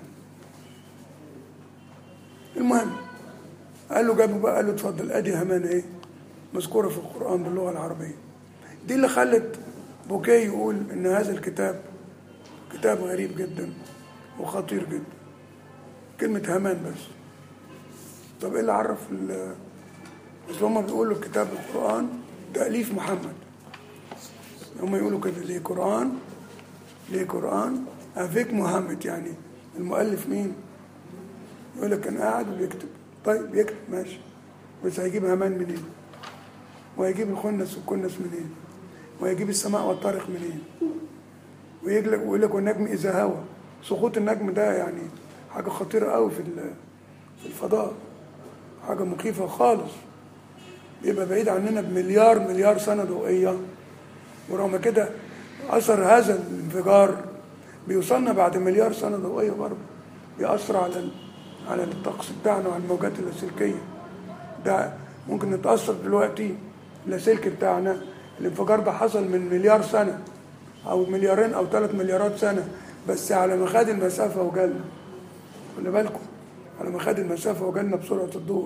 المهم قال له جابه بقى قال له اتفضل ادي همان ايه مذكوره في القران باللغه العربيه دي اللي خلت بوكيه يقول ان هذا الكتاب كتاب غريب جدا وخطير جدا كلمه همان بس طب ايه اللي عرف ال- اصل هم بيقولوا كتاب القران تاليف محمد هم يقولوا كده ليه قران ليه قران افيك محمد يعني المؤلف مين يقول لك كان قاعد وبيكتب طيب بيكتب ماشي بس هيجيب همان منين وهيجيب الخنس والكنس منين وهيجيب السماء والطارق منين ويجي لك ويقول لك والنجم اذا هوى سقوط النجم ده يعني حاجه خطيره قوي في ال- في الفضاء حاجه مخيفه خالص بيبقى بعيد عننا بمليار مليار سنه ضوئيه ورغم كده اثر هذا الانفجار بيوصلنا بعد مليار سنه ضوئيه برضه بيأثر على ال- على الطقس بتاعنا وعلى الموجات اللاسلكيه ده ممكن نتأثر دلوقتي اللاسلكي بتاعنا الانفجار ده حصل من مليار سنه او مليارين او ثلاث مليارات سنه بس على ما خد المسافه وجالنا خلي بالكم على ما خد المسافه وجالنا بسرعه الضوء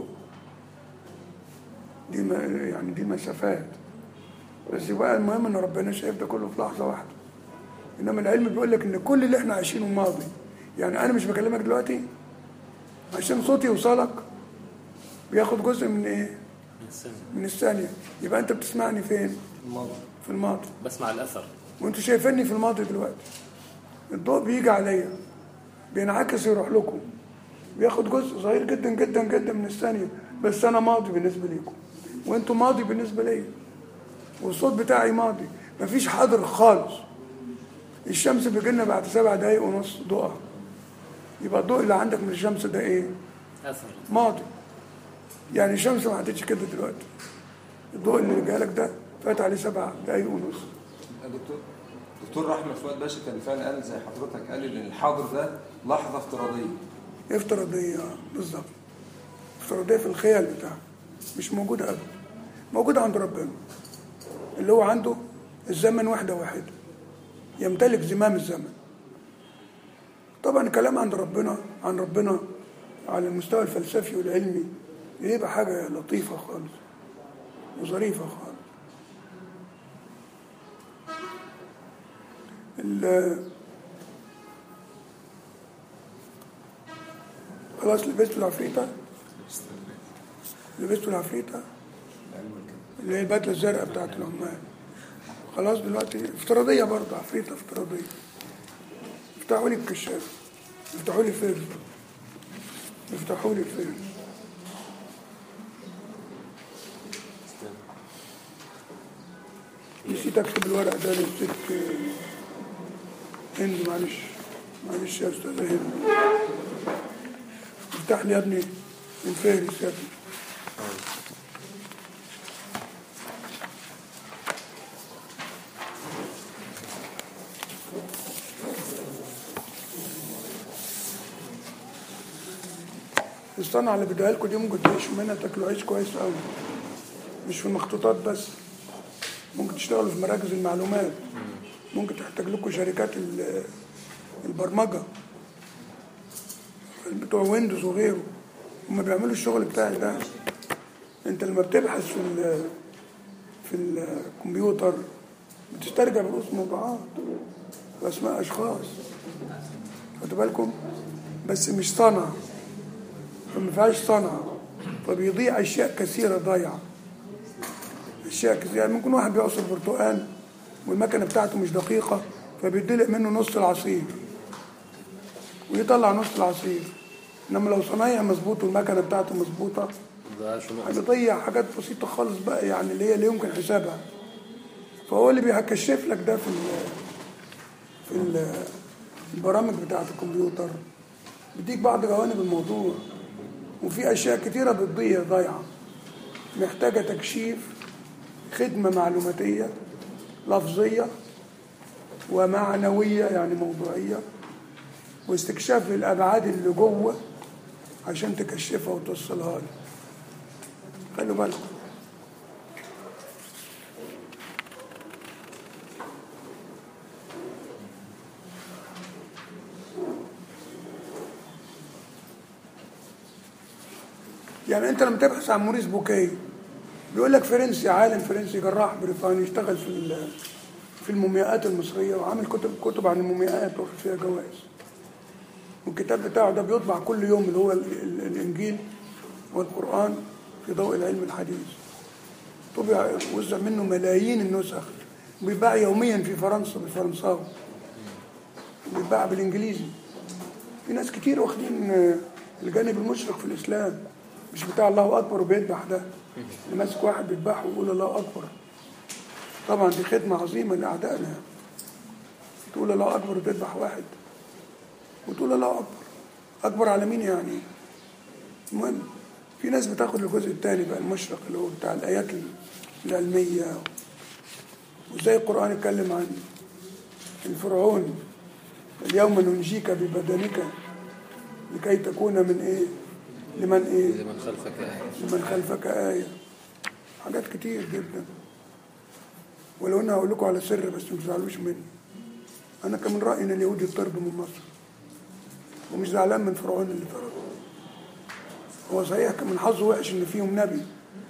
دي ما يعني دي مسافات بس بقى المهم ان ربنا شايف ده كله في لحظه واحده انما العلم بيقول لك ان كل اللي احنا عايشينه ماضي يعني انا مش بكلمك دلوقتي عشان صوتي يوصلك بياخد جزء من ايه السنة. من الثانيه يبقى انت بتسمعني فين الماضي في الماضي بسمع الاثر وانتوا شايفيني في الماضي دلوقتي الضوء بيجي عليا بينعكس يروح لكم بياخد جزء صغير جدا جدا جدا من الثانية بس أنا ماضي بالنسبة ليكم وانتوا ماضي بالنسبة ليا والصوت بتاعي ماضي مفيش حاضر خالص الشمس بيجي لنا بعد سبع دقايق ونص ضوءها يبقى الضوء اللي عندك من الشمس ده ايه؟ اثر ماضي يعني الشمس ما عادتش كده دلوقتي الضوء اللي جالك ده فات عليه سبع دقايق ونص يا دكتور دكتور رحمة فؤاد باشا كان فعلا قال زي حضرتك قال ان الحاضر ده لحظة افتراضية افتراضية بالظبط افتراضية في الخيال بتاعه مش موجودة أبدا موجودة عند ربنا اللي هو عنده الزمن وحدة واحدة يمتلك زمام الزمن طبعا الكلام عند ربنا عن ربنا على المستوى الفلسفي والعلمي يبقى حاجة لطيفة خالص وظريفة خالص ال- خلاص لبستوا العفريتة لبستوا العفريتة اللي هي البدلة الزرقاء بتاعت العمال خلاص دلوقتي افتراضية برضه عفريتة افتراضية افتحوا لي الكشاف افتحوا لي الفيرز افتحوا لي الفيرز نسيت اكتب الورق ده للست هند معلش معلش يا استاذة هند افتح لي يا ابني الفهرس يا ابني الصنعة اللي بديها لكم دي ممكن تعيشوا منها تاكلوا عيش كويس قوي مش في المخطوطات بس ممكن تشتغلوا في مراكز المعلومات ممكن تحتاج لكم شركات ال- البرمجة بتوع ويندوز وغيره هم بيعملوا الشغل بتاعك ده انت لما بتبحث في ال في الكمبيوتر بتسترجع رؤوس موضوعات واسماء اشخاص خدوا بالكم بس مش صنعه فما فيهاش صنعه فبيضيع اشياء كثيره ضايعه اشياء كثيره يعني ممكن واحد بيعصر برتقال والمكنه بتاعته مش دقيقه فبيدلق منه نص العصير ويطلع نص العصير انما لو صنايع مظبوط والمكنه بتاعته مظبوطه ده شو نقص هيضيع حاجات بسيطه خالص بقى يعني اللي هي لا يمكن حسابها فهو اللي بيكشف لك ده في ال في ال البرامج بتاعة الكمبيوتر بيديك بعض جوانب الموضوع وفي أشياء كتيرة بتضيع ضايعة محتاجة تكشيف خدمة معلوماتية لفظية ومعنوية يعني موضوعية واستكشاف للأبعاد اللي جوه عشان تكشفها وتوصلها لي خلوا بالكم يعني انت لما تبحث عن موريس بوكي بيقول لك فرنسي عالم فرنسي جراح بريطاني اشتغل في ال- في المومياءات المصريه وعامل كتب كتب عن المومياءات واخد فيها جوائز والكتاب بتاعه ده بيطبع كل يوم اللي هو ال- ال- الانجيل والقران في ضوء العلم الحديث طبع وزع منه ملايين النسخ بيتباع يوميا في فرنسا بالفرنساوي بيتباع بالانجليزي في ناس كتير واخدين آه، الجانب المشرق في الاسلام مش بتاع الله اكبر وبيذبح ده اللي ماسك واحد بيذبحه ويقول الله اكبر طبعا دي خدمه عظيمه لاعدائنا تقول الله اكبر وتذبح واحد وتقول الله اكبر اكبر على مين يعني المهم في ناس بتاخد الجزء الثاني بقى المشرق اللي هو بتاع الايات العلميه وازاي القران اتكلم عن الفرعون اليوم ننجيك ببدنك لكي تكون من ايه لمن ايه لمن خلفك آية لمن خلفك آية حاجات كتير جدا ولو انا هقول لكم على سر بس ما تزعلوش مني انا كان من رايي ان اليهود يطردوا من مصر ومش زعلان من فرعون اللي طرده هو صحيح كان من حظه وحش ان فيهم نبي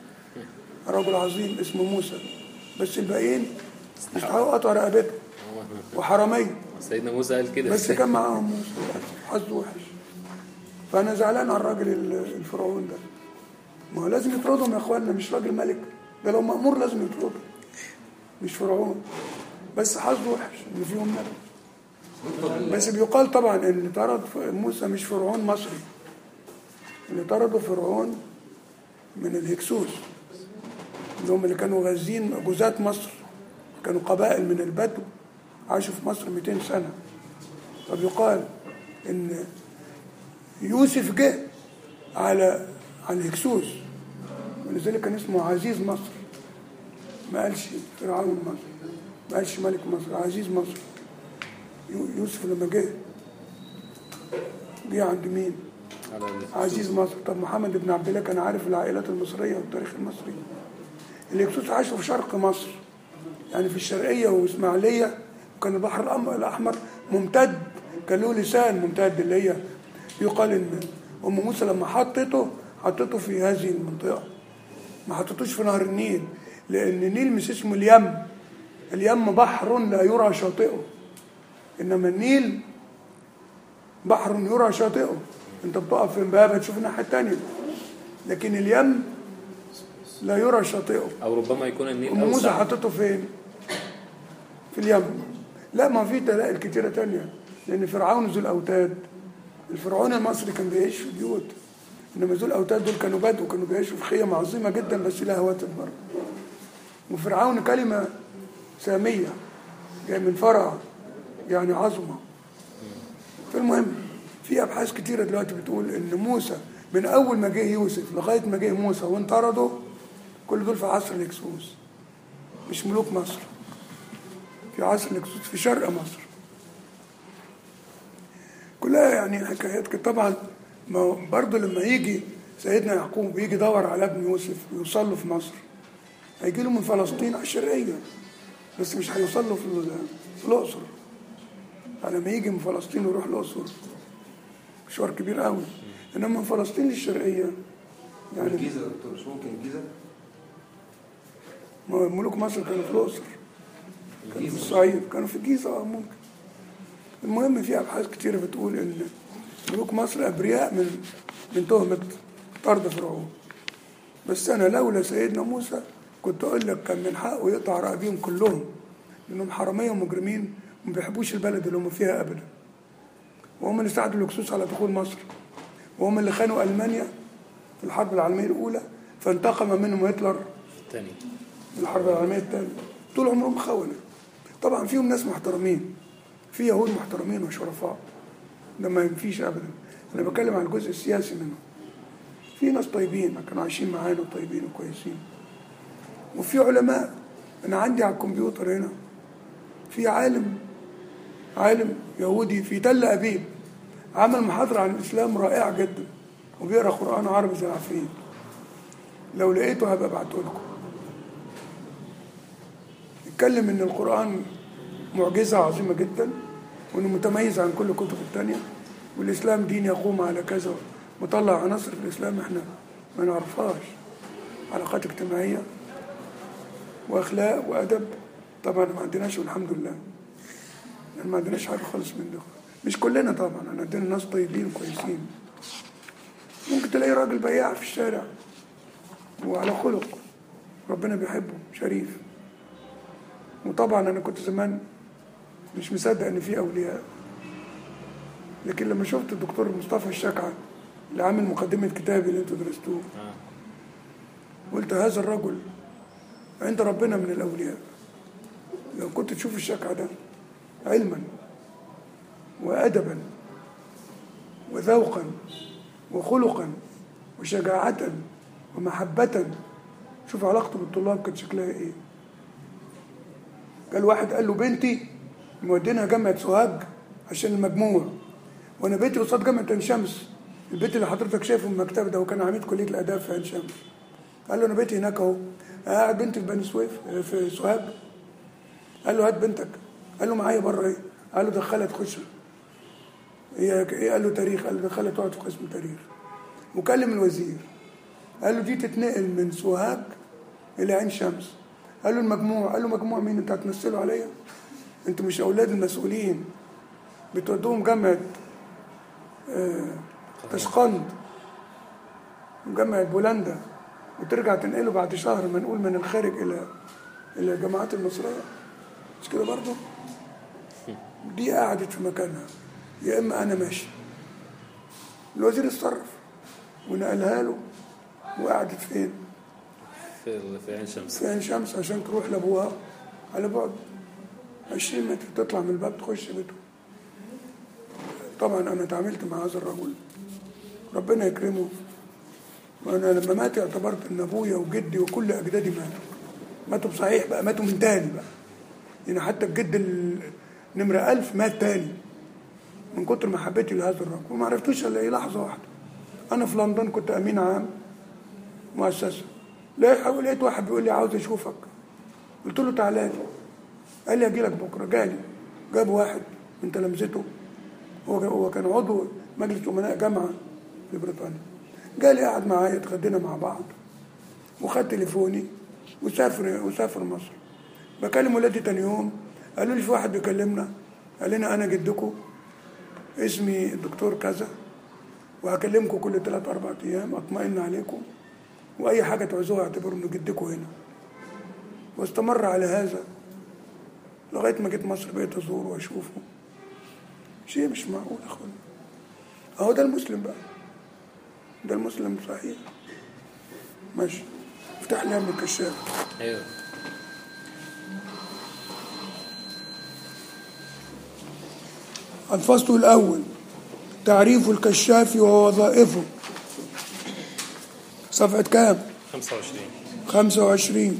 رجل عظيم اسمه موسى بس الباقيين يستحقوا قطع رقبته وحراميه سيدنا موسى قال كده بس كان معاهم موسى حظه وحش فانا زعلان على الراجل ال- الفرعون ده ما هو لازم يطردهم يا اخوانا مش راجل ملك ده لو مأمور لازم يطردهم مش فرعون بس حظه وحش ان فيهم نبي بس بيقال طبعا ان اللي طرد ف- موسى مش فرعون مصري اللي طردوا فرعون من الهكسوس اللي هم اللي كانوا غازين جزاة مصر كانوا قبائل من البدو عاشوا في مصر 200 سنة فبيقال ان يوسف جه على على الهكسوس ولذلك كان اسمه عزيز مصر ما قالش فرعون مصر ما قالش ملك مصر عزيز مصر يو- يوسف لما جه جه عند مين؟ على ال- عزيز مصر طب محمد بن عبد الله كان عارف العائلات المصرية والتاريخ المصري الهكسوس عاشوا في شرق مصر يعني في الشرقية وإسماعيلية وكان البحر الأم- الأحمر ممتد كان له لسان ممتد اللي هي يقال إن أم موسى لما حطته حطته في هذه المنطقة ما حطتوش في نهر النيل لأن النيل مش اسمه اليم اليم بحر لا يرى شاطئه إنما النيل بحر يرى شاطئه انت بتقف في امبابه تشوف الناحيه الثانيه لكن اليم لا يرى شاطئه او ربما يكون النيل ام موسى اوسع حطته فين في اليم لا ما في دلائل كتيره تانية لان فرعون ذو الاوتاد الفرعون المصري كان بيعيش في بيوت انما ذو الاوتاد دول كانوا بدو كانوا بيعيشوا في خيم عظيمه جدا بس لها هواتف برضه وفرعون كلمه ساميه جايه من فرع يعني عظمه فالمهم في ابحاث كتيره دلوقتي بتقول ان موسى من اول ما جه يوسف لغايه ما جه موسى وانطردوا كل دول في عصر الهكسوس مش ملوك مصر في عصر الهكسوس في شرق مصر كلها يعني حكايات كده طبعا ما هو برضه لما يجي سيدنا يعقوب يجي يدور على ابن يوسف ويوصل له في مصر هيجي له من فلسطين على الشرقيه بس مش هيوصل له في ال- في الاقصر لما يجي من فلسطين ويروح الاقصر مشوار كبير قوي انما من فلسطين للشرقيه يعني الجيزه يا دكتور مش ممكن الجيزه ما هو ملوك مصر كانوا في الاقصر كانوا في الصعيد كانوا في الجيزه اه ممكن المهم في ابحاث كتيره بتقول ان ملوك مصر ابرياء من من تهمه طرد فرعون بس انا لولا سيدنا موسى كنت اقول لك كان من حقه يقطع رقابيهم كلهم لانهم حراميه ومجرمين وما بيحبوش البلد اللي هم فيها ابدا وهم اللي ساعدوا الهكسوس على دخول مصر وهم اللي خانوا المانيا في الحرب العالميه الاولى فانتقم منهم هتلر الثاني الحرب العالميه الثانيه طول عمرهم خونه طبعا فيهم ناس محترمين في يهود محترمين وشرفاء ده ما ينفيش ابدا انا بتكلم عن الجزء السياسي منه في ناس طيبين كانوا عايشين معانا وطيبين وكويسين وفي علماء انا عندي على الكمبيوتر هنا في عالم عالم يهودي في تل ابيب عمل محاضره عن الاسلام رائعه جدا وبيقرا قران عربي زي العفريت لو لقيته هبقى ابعته لكم اتكلم ان القران معجزه عظيمه جدا وانه متميز عن كل الكتب التانية والاسلام دين يقوم على كذا مطلع عناصر في الاسلام احنا ما نعرفهاش علاقات اجتماعيه واخلاق وادب طبعا ما عندناش والحمد لله يعني ما عندناش حاجه خالص من ده مش كلنا طبعا انا عندنا ناس طيبين كويسين ممكن تلاقي راجل بياع في الشارع وعلى خلق ربنا بيحبه شريف وطبعا انا كنت زمان مش مصدق ان في اولياء لكن لما شفت الدكتور مصطفى الشكعة اللي عامل مقدمة كتابي اللي انتوا درستوه قلت هذا الرجل عند ربنا من الأولياء لو كنت تشوف الشكعة ده علما وأدبا وذوقا وخلقا وشجاعة ومحبة شوف علاقته بالطلاب كانت شكلها ايه قال واحد قال له بنتي مودينها جامعة سوهاج عشان المجموع وانا بيتي قصاد جامعة عين شمس البيت اللي حضرتك شايفه من المكتب ده وكان عميد كلية الآداب في عين شمس قال له انا بيتي هناك اهو قاعد بنتي في بني سويف في سوهاج قال له هات بنتك قال له معايا بره ايه قال له دخلها تخش هي ايه قال له تاريخ قال له دخلها تقعد في قسم تاريخ وكلم الوزير قال له دي تتنقل من سوهاج الى عين شمس قال له المجموع قال له مجموع مين انت هتمثلوا عليا انتوا مش اولاد المسؤولين بتودوهم جامعه آه، تشقند وجامعه بولندا وترجع تنقله بعد شهر ما نقول من الخارج الى الى الجامعات المصريه مش كده برضه دي قعدت في مكانها يا اما انا ماشي الوزير اتصرف ونقلها له وقعدت فين في في عين شمس في عين شمس عشان تروح لابوها على بعد 20 متر تطلع من الباب تخش بيته طبعا انا اتعاملت مع هذا الرجل ربنا يكرمه وانا لما مات اعتبرت ان ابويا وجدي وكل اجدادي ماتوا ماتوا بصحيح بقى ماتوا من تاني بقى يعني حتى الجد ال- نمرة ألف مات تاني من كتر محبتي لهذا الرجل وما عرفتوش الا ايه لحظة واحدة أنا في لندن كنت أمين عام مؤسسة لقيت لقيت واحد بيقول لي عاوز أشوفك قلت له تعالى لي قال لي أجي لك بكرة جالي جاب واحد من تلامذته هو هو كان عضو مجلس أمناء جامعة في بريطانيا جالي قعد معايا اتغدينا مع بعض وخد تليفوني وسافر وسافر مصر بكلم ولادي تاني يوم قالوا لي في واحد بيكلمنا قال لنا انا جدكم اسمي الدكتور كذا وهكلمكم كل ثلاث اربع ايام اطمئن عليكم واي حاجه تعوزوها اعتبروا انه جدكم هنا واستمر على هذا لغايه ما جيت مصر بقيت ازوره واشوفه شيء مش معقول يا اخوانا اهو ده المسلم بقى ده المسلم صحيح ماشي افتح لي يا ابن الكشاف ايوه الفصل الأول تعريف الكشاف ووظائفه صفحة كام؟ 25 25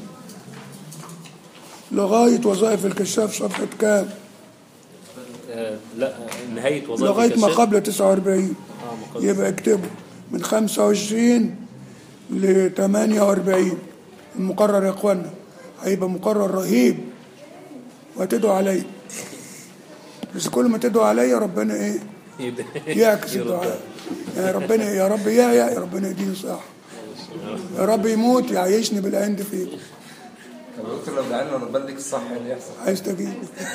لغاية وظائف الكشاف صفحة كام؟ آه لا نهايه وظائف لغاية ما الكشاف. قبل 49 اه مقدس. يبقى اكتبه من 25 ل 48 المقرر يا اخوانا هيبقى مقرر رهيب وهتدعوا عليا بس كل ما تدعوا عليا ربنا ايه يد- يعكس يرد. الدعاء يا ربنا يا رب يا يا ربنا يديني صح يا رب يموت يعيشني بالعند فيكم طب يا دكتور لو دعينا ربنا يديك الصح إيه اللي يحصل هيستجيب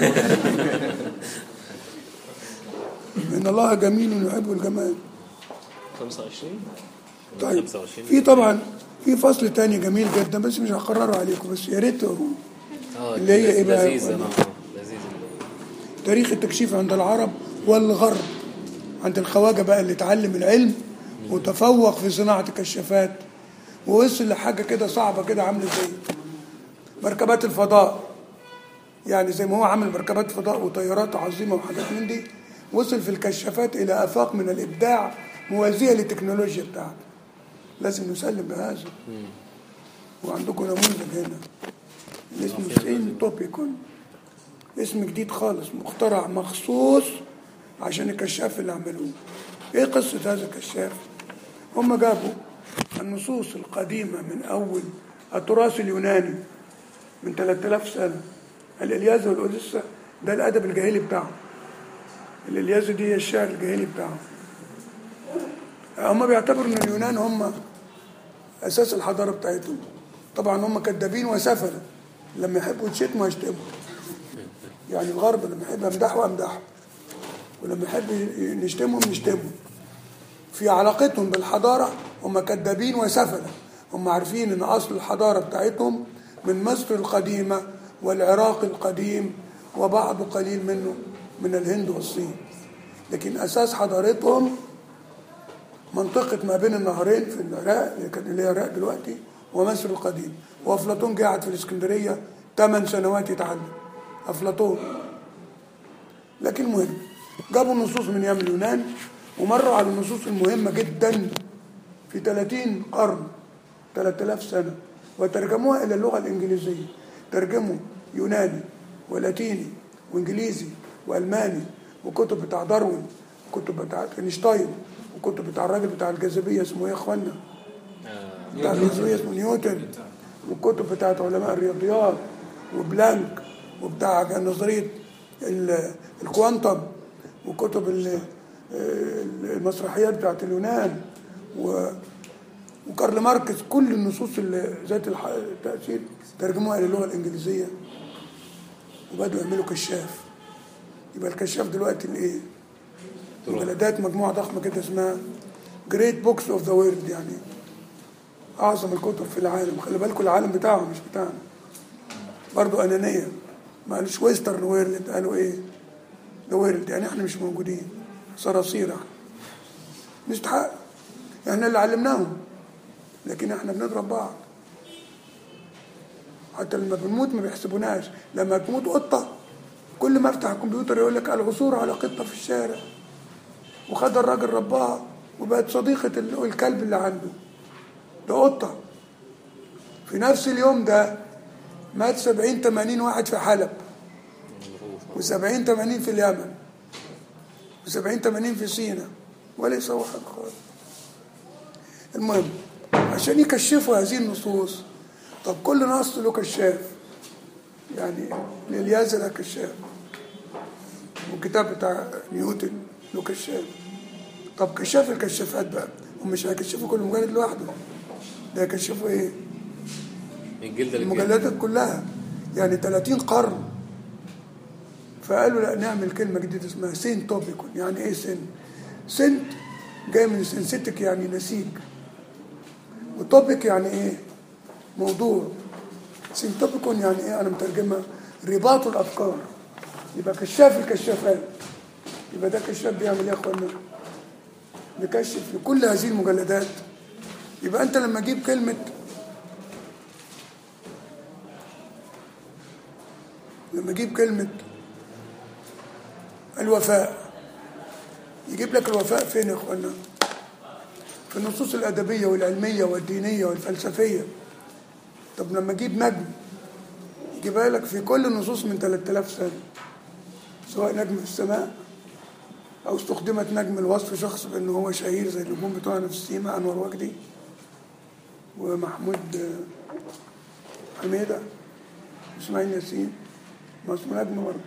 ان الله جميل يحب الجمال 25 طيب 25 في طبعا في فصل تاني جميل جدا بس مش هكرره عليكم بس يا ريت تقروه اه اللي هي إيه بقى؟ لذيذ انا لذيذ تاريخ التكشيف عند العرب والغرب عند الخواجة بقى اللي اتعلم العلم وتفوق في صناعة الكشافات ووصل لحاجة كده صعبة كده عاملة زي مركبات الفضاء يعني زي ما هو عمل مركبات فضاء وطيارات عظيمة وحاجات من دي وصل في الكشافات إلى آفاق من الإبداع موازية للتكنولوجيا بتاعته لازم نسلم بهذا وعندكم نموذج هنا اللي اسمه سين توبيكون اسم جديد خالص مخترع مخصوص عشان الكشاف اللي عملوه ايه قصة هذا الكشاف هم جابوا النصوص القديمة من أول التراث اليوناني من 3000 سنة الإلياذة والأوديسة ده الأدب الجاهلي بتاعهم الإلياذة دي هي الشعر الجاهلي بتاعهم هم بيعتبروا ان اليونان هم اساس الحضاره بتاعتهم طبعا هم كذابين وسفله لما يحبوا يتشتموا يشتموا يعني الغرب لما يحب يمدحوا امدحوا ولما يحب نشتمهم نشتمهم في علاقتهم بالحضاره هم كذابين وسفله هم عارفين ان اصل الحضاره بتاعتهم من مصر القديمه والعراق القديم وبعض قليل منه من الهند والصين لكن اساس حضارتهم منطقة ما بين النهرين في العراق اللي كانت- اللي هي العراق دلوقتي ومصر القديم وأفلاطون قاعد في الإسكندرية ثمان سنوات يتعلم أفلاطون لكن المهم جابوا النصوص من أيام اليونان ومروا على النصوص المهمة جدا في 30 قرن 3000 سنة وترجموها إلى اللغة الإنجليزية ترجموا يوناني ولاتيني وإنجليزي وألماني وكتب بتاع داروين وكتب بتاع اينشتاين وكتب بتاع الراجل بتاع الجاذبية اسمه إيه يا إخوانا؟ بتاع الجاذبية اسمه نيوتن والكتب بتاعت علماء الرياضيات وبلانك وبتاع نظرية ال- الكوانتم وكتب ال- المسرحيات بتاعت اليونان و وكارل ماركس كل النصوص اللي ذات الح- التأثير ترجموها إلى اللغة الإنجليزية وبدأوا يعملوا كشاف يبقى الكشاف دلوقتي الإيه؟ مجلدات مجموعة ضخمة كده اسمها جريت بوكس اوف ذا وورلد يعني أعظم الكتب في العالم خلي بالكم العالم بتاعهم مش بتاعنا برضو أنانية ما قالوش ويسترن وورلد قالوا إيه؟ ذا وورلد يعني إحنا مش موجودين صراصير إحنا نستحق إحنا اللي علمناهم لكن إحنا بنضرب بعض حتى لما بنموت ما بيحسبوناش لما تموت قطة كل ما افتح الكمبيوتر يقول لك العثور على قطة في الشارع وخد الراجل رباها وبقت صديقة ال- الكلب اللي عنده ده قطة في نفس اليوم ده مات 70 80 واحد في حلب و70 80 في اليمن و70 80 في سينا ولا يسوي حاجة خالص المهم عشان يكشفوا هذه النصوص طب كل نص له كشاف يعني الإلياذة له كشاف والكتاب بتاع نيوتن له كشاف طب كشاف الكشافات بقى هم مش هيكشفوا كل مجلد لوحده ده يكشفوا ايه؟ من الجلد للجلد المجلدات كلها يعني 30 قرن فقالوا لا نعمل كلمة جديدة اسمها سين توبيكون يعني ايه سن؟ سنت جاي من سنستك يعني نسيج وتوبيك يعني ايه؟ موضوع سين توبيكون يعني ايه؟ انا مترجمها رباط الافكار يبقى كشاف الكشافات يبقى ده كشاف بيعمل ايه يا اخوانا؟ بيكشف لكل هذه المجلدات يبقى انت لما تجيب كلمه لما اجيب كلمة الوفاء يجيب لك الوفاء فين يا اخوانا؟ في النصوص الأدبية والعلمية والدينية والفلسفية طب لما اجيب نجم يجيبها لك في كل النصوص من 3000 سنة سواء نجم في السماء أو استخدمت نجم الوصف شخص بأنه هو شهير زي النجوم بتوعنا في السيما أنور وجدي ومحمود آه، حميدة اسماعيل ياسين ما اسمه نجم برضه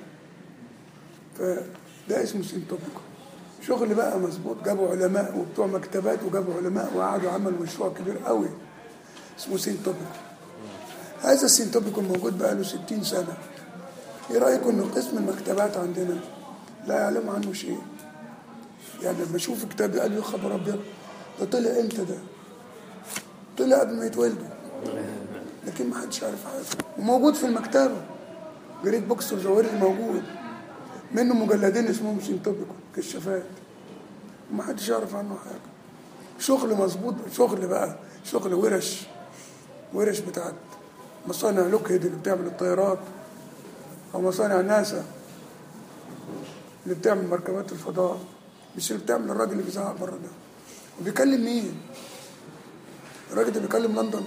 فده اسمه سينتوبيكو شغل بقى مظبوط جابوا علماء وبتوع مكتبات وجابوا علماء وقعدوا عملوا مشروع كبير قوي اسمه سينتوبيكو هذا السينتوبيكو موجود بقى له 60 سنة ايه رأيكم ان قسم المكتبات عندنا لا يعلم عنه شيء يعني لما اشوف كتاب قال يا خبر ابيض ده طلع امتى ده طلع قبل ما يتولدوا لكن ما حدش عارف حاجه وموجود في المكتبه جريت بوكس اوف ذا وورلد موجود منه مجلدين اسمهم سينتوبيكو كشافات وما حدش يعرف عنه حاجه شغل مظبوط شغل بقى شغل ورش ورش بتاعت مصانع لوكهيد اللي بتعمل الطيارات او مصانع ناسا اللي بتعمل مركبات الفضاء مش اللي بتعمل الراجل اللي بيزعق بره ده وبيكلم مين الراجل ده بيكلم لندن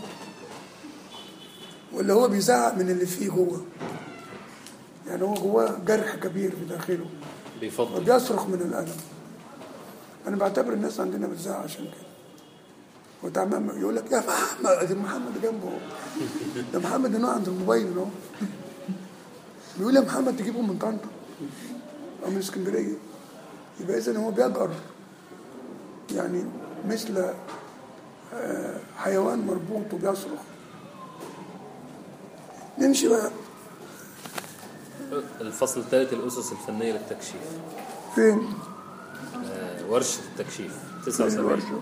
ولا هو بيزعق من اللي فيه جوه يعني هو جواه جرح كبير في داخله بيفضل وبيصرخ من الألم أنا بعتبر الناس عندنا بتزعق عشان كده وتعمم يقول لك يا محمد ده محمد جنبه ده محمد هنا عند الموبايل اهو بيقول يا محمد تجيبه من طنطا أو من اسكندرية يبقى إذا هو بيجأر يعني مثل آه، حيوان مربوط وبيصرخ نمشي بقى الفصل الثالث الأسس الفنية للتكشيف فين؟ آه، ورشة التكشيف فين 79 الورشة؟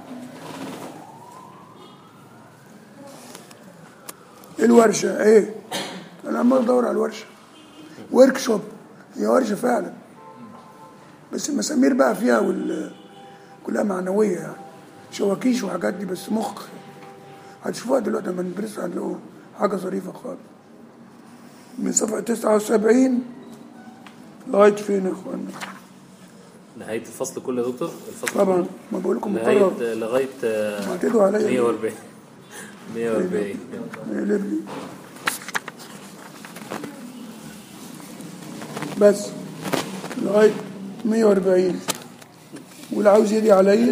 الورشة ايه؟ انا عمال ادور على الورشة ورك شوب هي ورشة فعلا بس المسامير بقى فيها وال كلها معنوية يعني شواكيش وحاجات دي بس مخ هتشوفوها دلوقتي لما ندرسها هتلاقوا حاجة ظريفة خالص من صفحة 79 لغاية فين يا اخوانا؟ نهاية الفصل كله يا دكتور الفصل طبعا كله؟ ما بقول لكم مقرر لغاية لغاية آه، معتدوا عليا 140 140 يقلب لي بس لغاية 140 واللي عاوز يدي عليا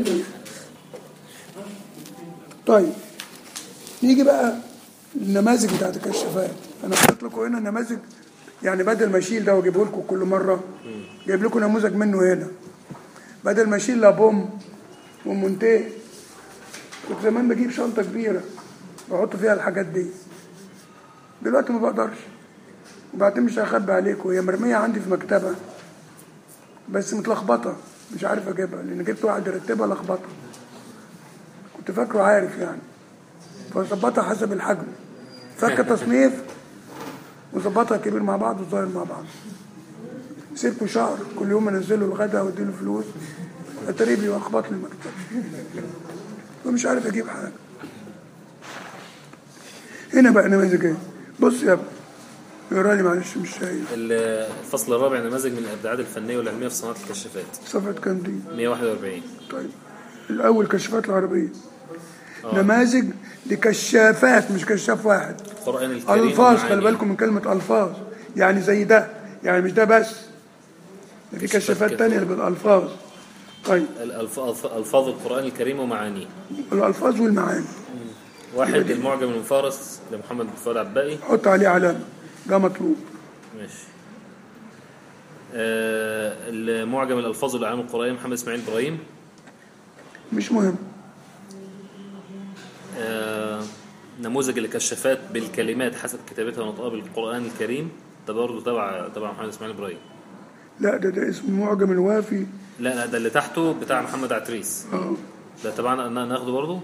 طيب نيجي بقى النماذج بتاعت الكشافات انا حاطط لكم هنا نماذج يعني بدل ما اشيل ده واجيبه لكم كل مره جايب لكم نموذج منه هنا بدل ما اشيل لابوم ومونتيه كنت زمان بجيب شنطه كبيره بحط فيها الحاجات دي دلوقتي ما بقدرش وبعدين مش هخبي عليكم هي مرميه عندي في مكتبه بس متلخبطه مش عارف اجيبها لان جبت واحد يرتبها لخبطه كنت فاكره عارف يعني فظبطها حسب الحجم فك تصنيف وظبطها كبير مع بعض وصغير مع بعض سيبكوا شهر كل يوم انزله الغدا واديله فلوس اتريب لي واخبط لي المكتب ومش عارف اجيب حاجه هنا بقى نماذج ايه بص يا ابني اقرا لي معلش مش شايف الفصل الرابع نماذج من الابداعات الفنيه والعلميه في صناعه الكشافات صفحه كام دي 141 طيب الاول كشافات العربيه نماذج لكشافات مش كشاف واحد القران الكريم الفاظ خلي ومعانيه. بالكم من كلمه الفاظ يعني زي ده يعني مش ده بس ده في كشافات كشافات كتير. تانية بالالفاظ طيب الألف- الفاظ القران الكريم ومعانيه الالفاظ والمعاني واحد المعجم المفارس لمحمد فؤاد عباقي حط عليه علامه ده مطلوب ماشي آه المعجم الالفاظ والاعلام القرانيه محمد اسماعيل ابراهيم مش مهم آه نموذج الكشافات بالكلمات حسب كتابتها ونطقها بالقران الكريم ده برضه تبع تبع محمد اسماعيل ابراهيم لا ده ده اسم معجم الوافي لا لا ده اللي تحته بتاع محمد عتريس اه ده تبعنا نا- ناخده برضه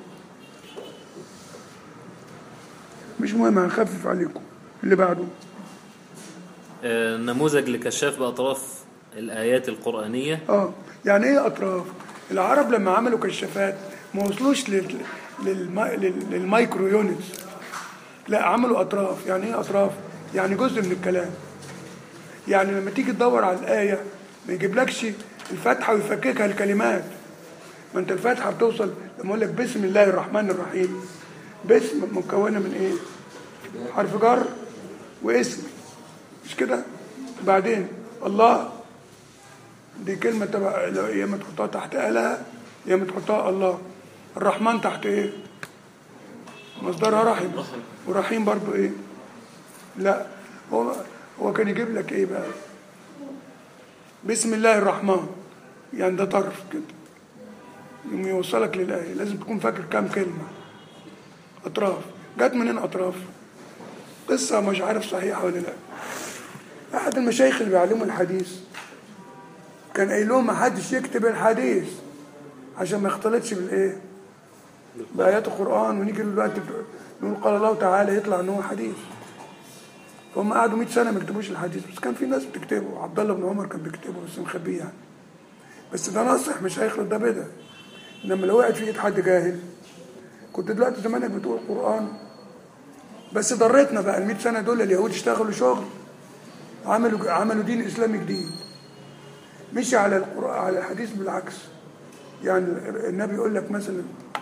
مش مهم هنخفف عليكم اللي بعده آه نموذج لكشاف باطراف الايات القرانيه اه يعني ايه اطراف العرب لما عملوا كشافات ما وصلوش لل... للما... لل... للمايكرو يونتس لا عملوا اطراف يعني ايه اطراف يعني جزء من الكلام يعني لما تيجي تدور على الايه ما يجيبلكش الفاتحه ويفككها الكلمات ما انت الفاتحه بتوصل لما اقول لك بسم الله الرحمن الرحيم باسم مكونه من ايه حرف جر واسم مش كده بعدين الله دي كلمة تبع يا اما تحطها تحت آلهة يا اما تحطها الله الرحمن تحت ايه؟ مصدرها رحم ورحيم برضو ايه؟ لا هو هو كان يجيب لك ايه بقى؟ بسم الله الرحمن يعني ده طرف كده يوم يوصلك للآية لازم تكون فاكر كام كلمة أطراف جت منين أطراف؟ قصة مش عارف صحيحة ولا لا أحد المشايخ اللي بيعلموا الحديث كان قايل لهم ما حدش يكتب الحديث عشان ما يختلطش بالايه؟ بآيات القرآن ونيجي دلوقتي نقول قال الله تعالى يطلع ان هو حديث فهم قعدوا 100 سنه ما يكتبوش الحديث بس كان في ناس بتكتبه عبد الله بن عمر كان بيكتبه بس مخبيه يعني بس ده نصح مش هيخلط ده بدا انما لو وقعت في ايد حد جاهل كنت دلوقتي زمانك بتقول قرآن بس ضرتنا بقى ال 100 سنه دول اليهود اشتغلوا شغل عملوا عملوا دين اسلامي جديد مشي على القرآن على الحديث بالعكس يعني النبي يقول لك مثلا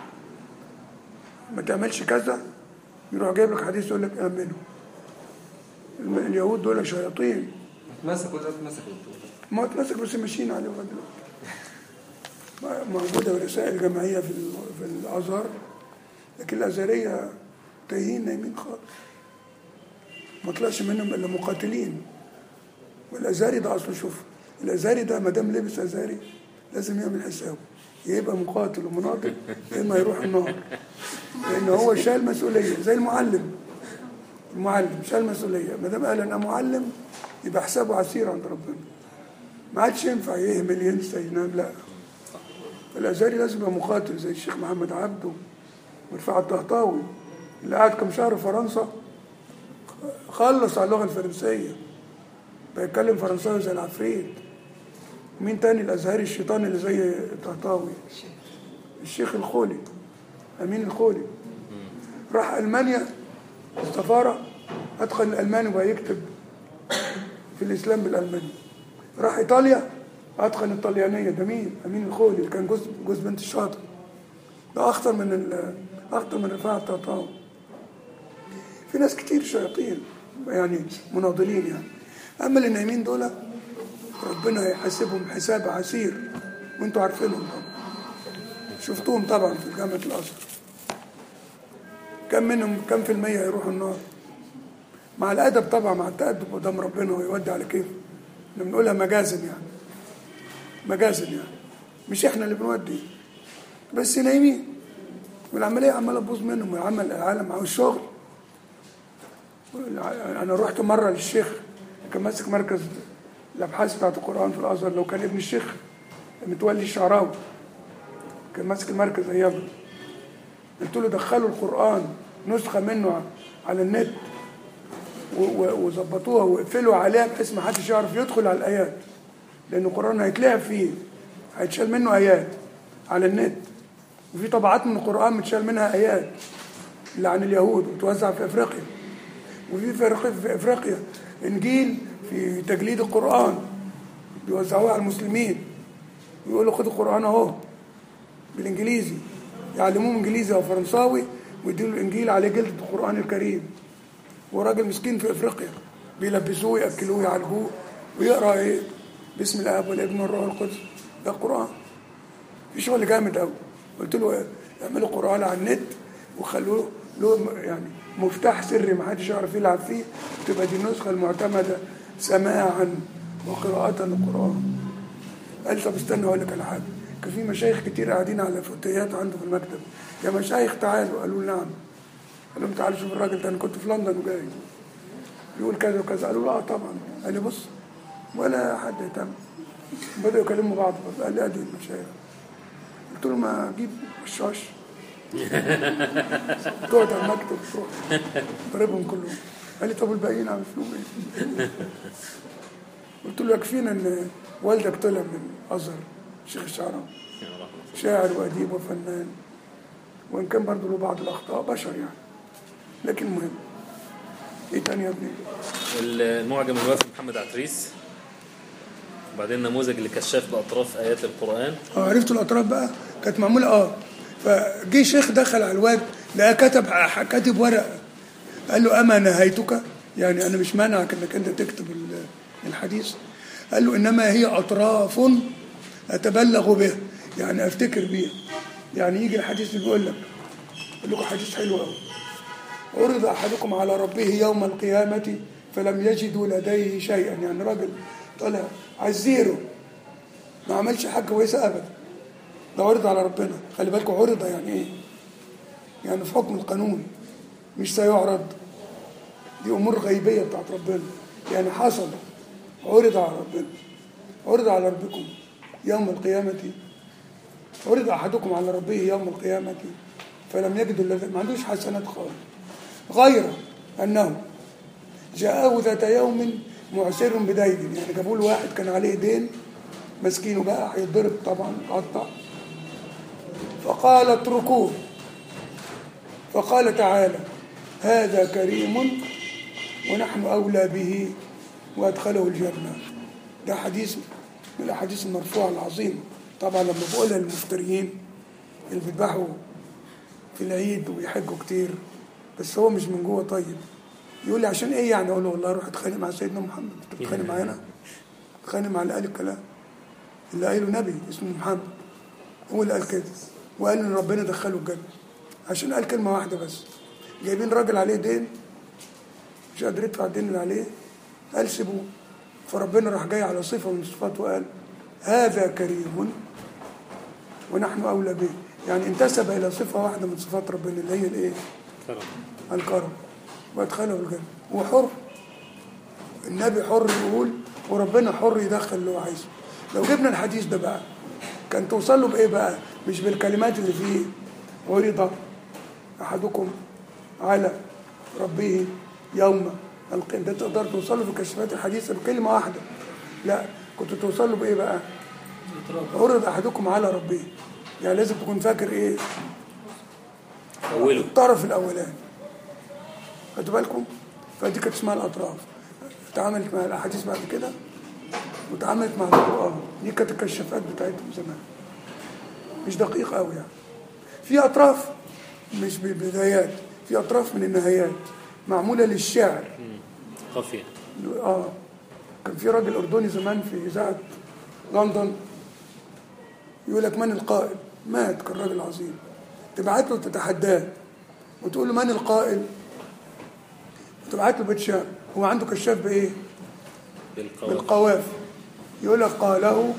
ما تعملش كذا يروح جايب لك حديث يقول لك اعمله الم- اليهود دول شياطين اتمسك ولا اتمسك يا دكتور ما اتمسك بس ماشيين عليه لغايه دلوقتي م- موجوده رسائل جماعيه في ال- في الازهر لكن الازهريه تايهين نايمين خالص ما طلعش منهم الا مقاتلين والازهري ده اصله شوف الازهري ده ما دام لبس ازهري لازم يعمل حسابه يا يبقى مقاتل ومناضل يا اما يروح النار لان هو شايل مسؤوليه زي المعلم المعلم شايل مسؤوليه ما دام قال انا معلم يبقى حسابه عسير عند ربنا ما عادش ينفع يهمل ينسى ينام لا الازهري لازم يبقى مقاتل زي الشيخ محمد عبده ورفاعة الطهطاوي اللي قعد كم شهر في فرنسا خلص على اللغه الفرنسيه بيتكلم فرنساوي زي العفريت مين تاني الازهري الشيطان اللي زي الطهطاوي الشيخ الخولي امين الخولي راح المانيا السفاره ادخل الالماني وبقى يكتب في الاسلام بالالماني راح ايطاليا اتقن الطليانيه ده مين امين الخولي اللي كان جوز جوز بنت الشاطئ ده اخطر من ال- اخطر من رفاعة الطهطاوي في ناس كتير شياطين يعني مناضلين يعني اما اللي نايمين دول ربنا هيحاسبهم حساب عسير وانتوا عارفينهم طبعا شفتوهم طبعا في جامعه الازهر كم منهم كم في المية يروحوا النار مع الادب طبعا مع التادب قدام ربنا ويودي على كيف احنا بنقولها مجازا يعني مجازا يعني مش احنا اللي بنودي بس نايمين والعمليه عماله تبوظ منهم ويعمل العالم معاه الشغل انا رحت مره للشيخ كان ماسك مركز الابحاث بتاعت القران في الازهر لو كان ابن الشيخ متولي الشعراوي كان ماسك المركز ايامها قلت له دخلوا القران نسخه منه على النت و- و- وظبطوها وقفلوا عليها بحيث ما حدش يعرف يدخل على الايات لان القران هيتلعب فيه هيتشال منه ايات على النت وفي طبعات من القران متشال منها ايات اللي عن اليهود وتوزع في افريقيا وفي في أفريقيا- في افريقيا انجيل في تجليد القران بيوزعوه على المسلمين ويقولوا خدوا القران اهو بالانجليزي يعلموه انجليزي او فرنساوي ويديله الانجيل عليه جلد القران الكريم وراجل مسكين في افريقيا بيلبسوه ياكلوه يعالجوه ويقرا ايه باسم الاب والابن والروح القدس ده القران في شغل جامد قوي قلت له إيه؟ اعملوا قران على النت وخلوه له م- يعني مفتاح سري ما حدش يعرف يلعب فيه تبقى دي النسخه المعتمده سماعا وقراءه للقران قال لي طب استنى اقول لك على حاجه كان في مشايخ كتير قاعدين على فتيات عنده في المكتب يا مشايخ تعالوا قالوا له نعم قال لهم تعالوا شوف الراجل ده انا كنت في لندن وجاي بيقول كذا وكذا قالوا له اه طبعا قال لي بص ولا حد يهتم بدأوا يكلموا بعض بس قال لي ادي المشايخ قلت له ما اجيب رشاش تقعد على المكتب تروح ضربهم كلهم قال لي طب والباقيين عم فيهم ايه؟ قلت له يكفينا ان والدك طلع من ازهر الشيخ الشعراوي شاعر واديب وفنان وان كان برضه له بعض الاخطاء بشر يعني لكن مهم ايه تاني يا ابني؟ المعجم الوافي محمد عتريس وبعدين نموذج لكشاف بأطراف آيات القرآن اه عرفت الاطراف بقى كانت معموله اه فجه شيخ دخل على الواد لقى كتب كاتب ورقه قال له اما نهيتك يعني انا مش مانعك انك انت تكتب ال- الحديث قال له انما هي اطراف اتبلغ بها يعني افتكر بيها يعني يجي الحديث اللي بيقول لك اقول لكم حديث حلو قوي عرض احدكم على ربه يوم القيامه فلم يجدوا لديه شيئا يعني راجل طلع على الزيرو ما عملش حاجه كويسه ابدا ده عرض على ربنا خلي بالكم عرض يعني ايه يعني في حكم القانون مش سيعرض دي امور غيبيه بتاعت ربنا يعني حصل عرض على ربنا عرض على ربكم يوم القيامه عرض احدكم على ربه يوم القيامه فلم يجد الذي ما عندوش حسنات خالص غير انه جاءه ذات يوم معسر بدين يعني جابوا له واحد كان عليه دين مسكينه بقى هيتضرب طبعا قطع فقال اتركوه فقال تعالى هذا كريم ونحن أولى به وأدخله الجنة ده حديث من الأحاديث المرفوعة العظيمة طبعا لما بقولها للمفتريين اللي بيذبحوا في العيد وبيحجوا كتير بس هو مش من جوه طيب يقول لي عشان ايه يعني اقول له والله روح اتخانق مع سيدنا محمد انت بتتخانق معانا اتخانق مع اللي قال الكلام اللي قايله نبي اسمه محمد هو اللي قال كده وقال ان ربنا دخله الجنه عشان قال كلمه واحده بس جايبين راجل عليه دين مش قادر يدفع الدين اللي عليه قال سيبوه فربنا راح جاي على صفه من صفاته وقال هذا كريم ونحن اولى به يعني انتسب الى صفه واحده من صفات ربنا اللي هي الايه؟ كرم الكرم وادخله الجنه هو حر النبي حر يقول وربنا حر يدخل اللي هو عايزه لو جبنا الحديث ده بقى كان توصل له بايه بقى مش بالكلمات اللي فيه عرض احدكم على ربه يوم القيامه ده تقدر توصل له في كشفات الحديث بكلمه واحده لا كنت توصل له بايه بقى عرض احدكم على ربه يعني لازم تكون فاكر ايه أوله الطرف الاولاني خدوا بالكم فدي كانت اسمها الاطراف اتعاملت مع الاحاديث بعد كده واتعاملت مع القران دي كانت الكشافات بتاعتهم زمان مش دقيق قوي يعني في اطراف مش بالبدايات في اطراف من النهايات معموله للشعر قافية اه كان في راجل اردني زمان في اذاعه لندن يقول لك من القائل مات كان راجل عظيم تبعت له تتحداه وتقول له من القائل وتبعت له بيت شعر هو عنده كشاف بايه بالقوافي بالقوافي يقول لك قاله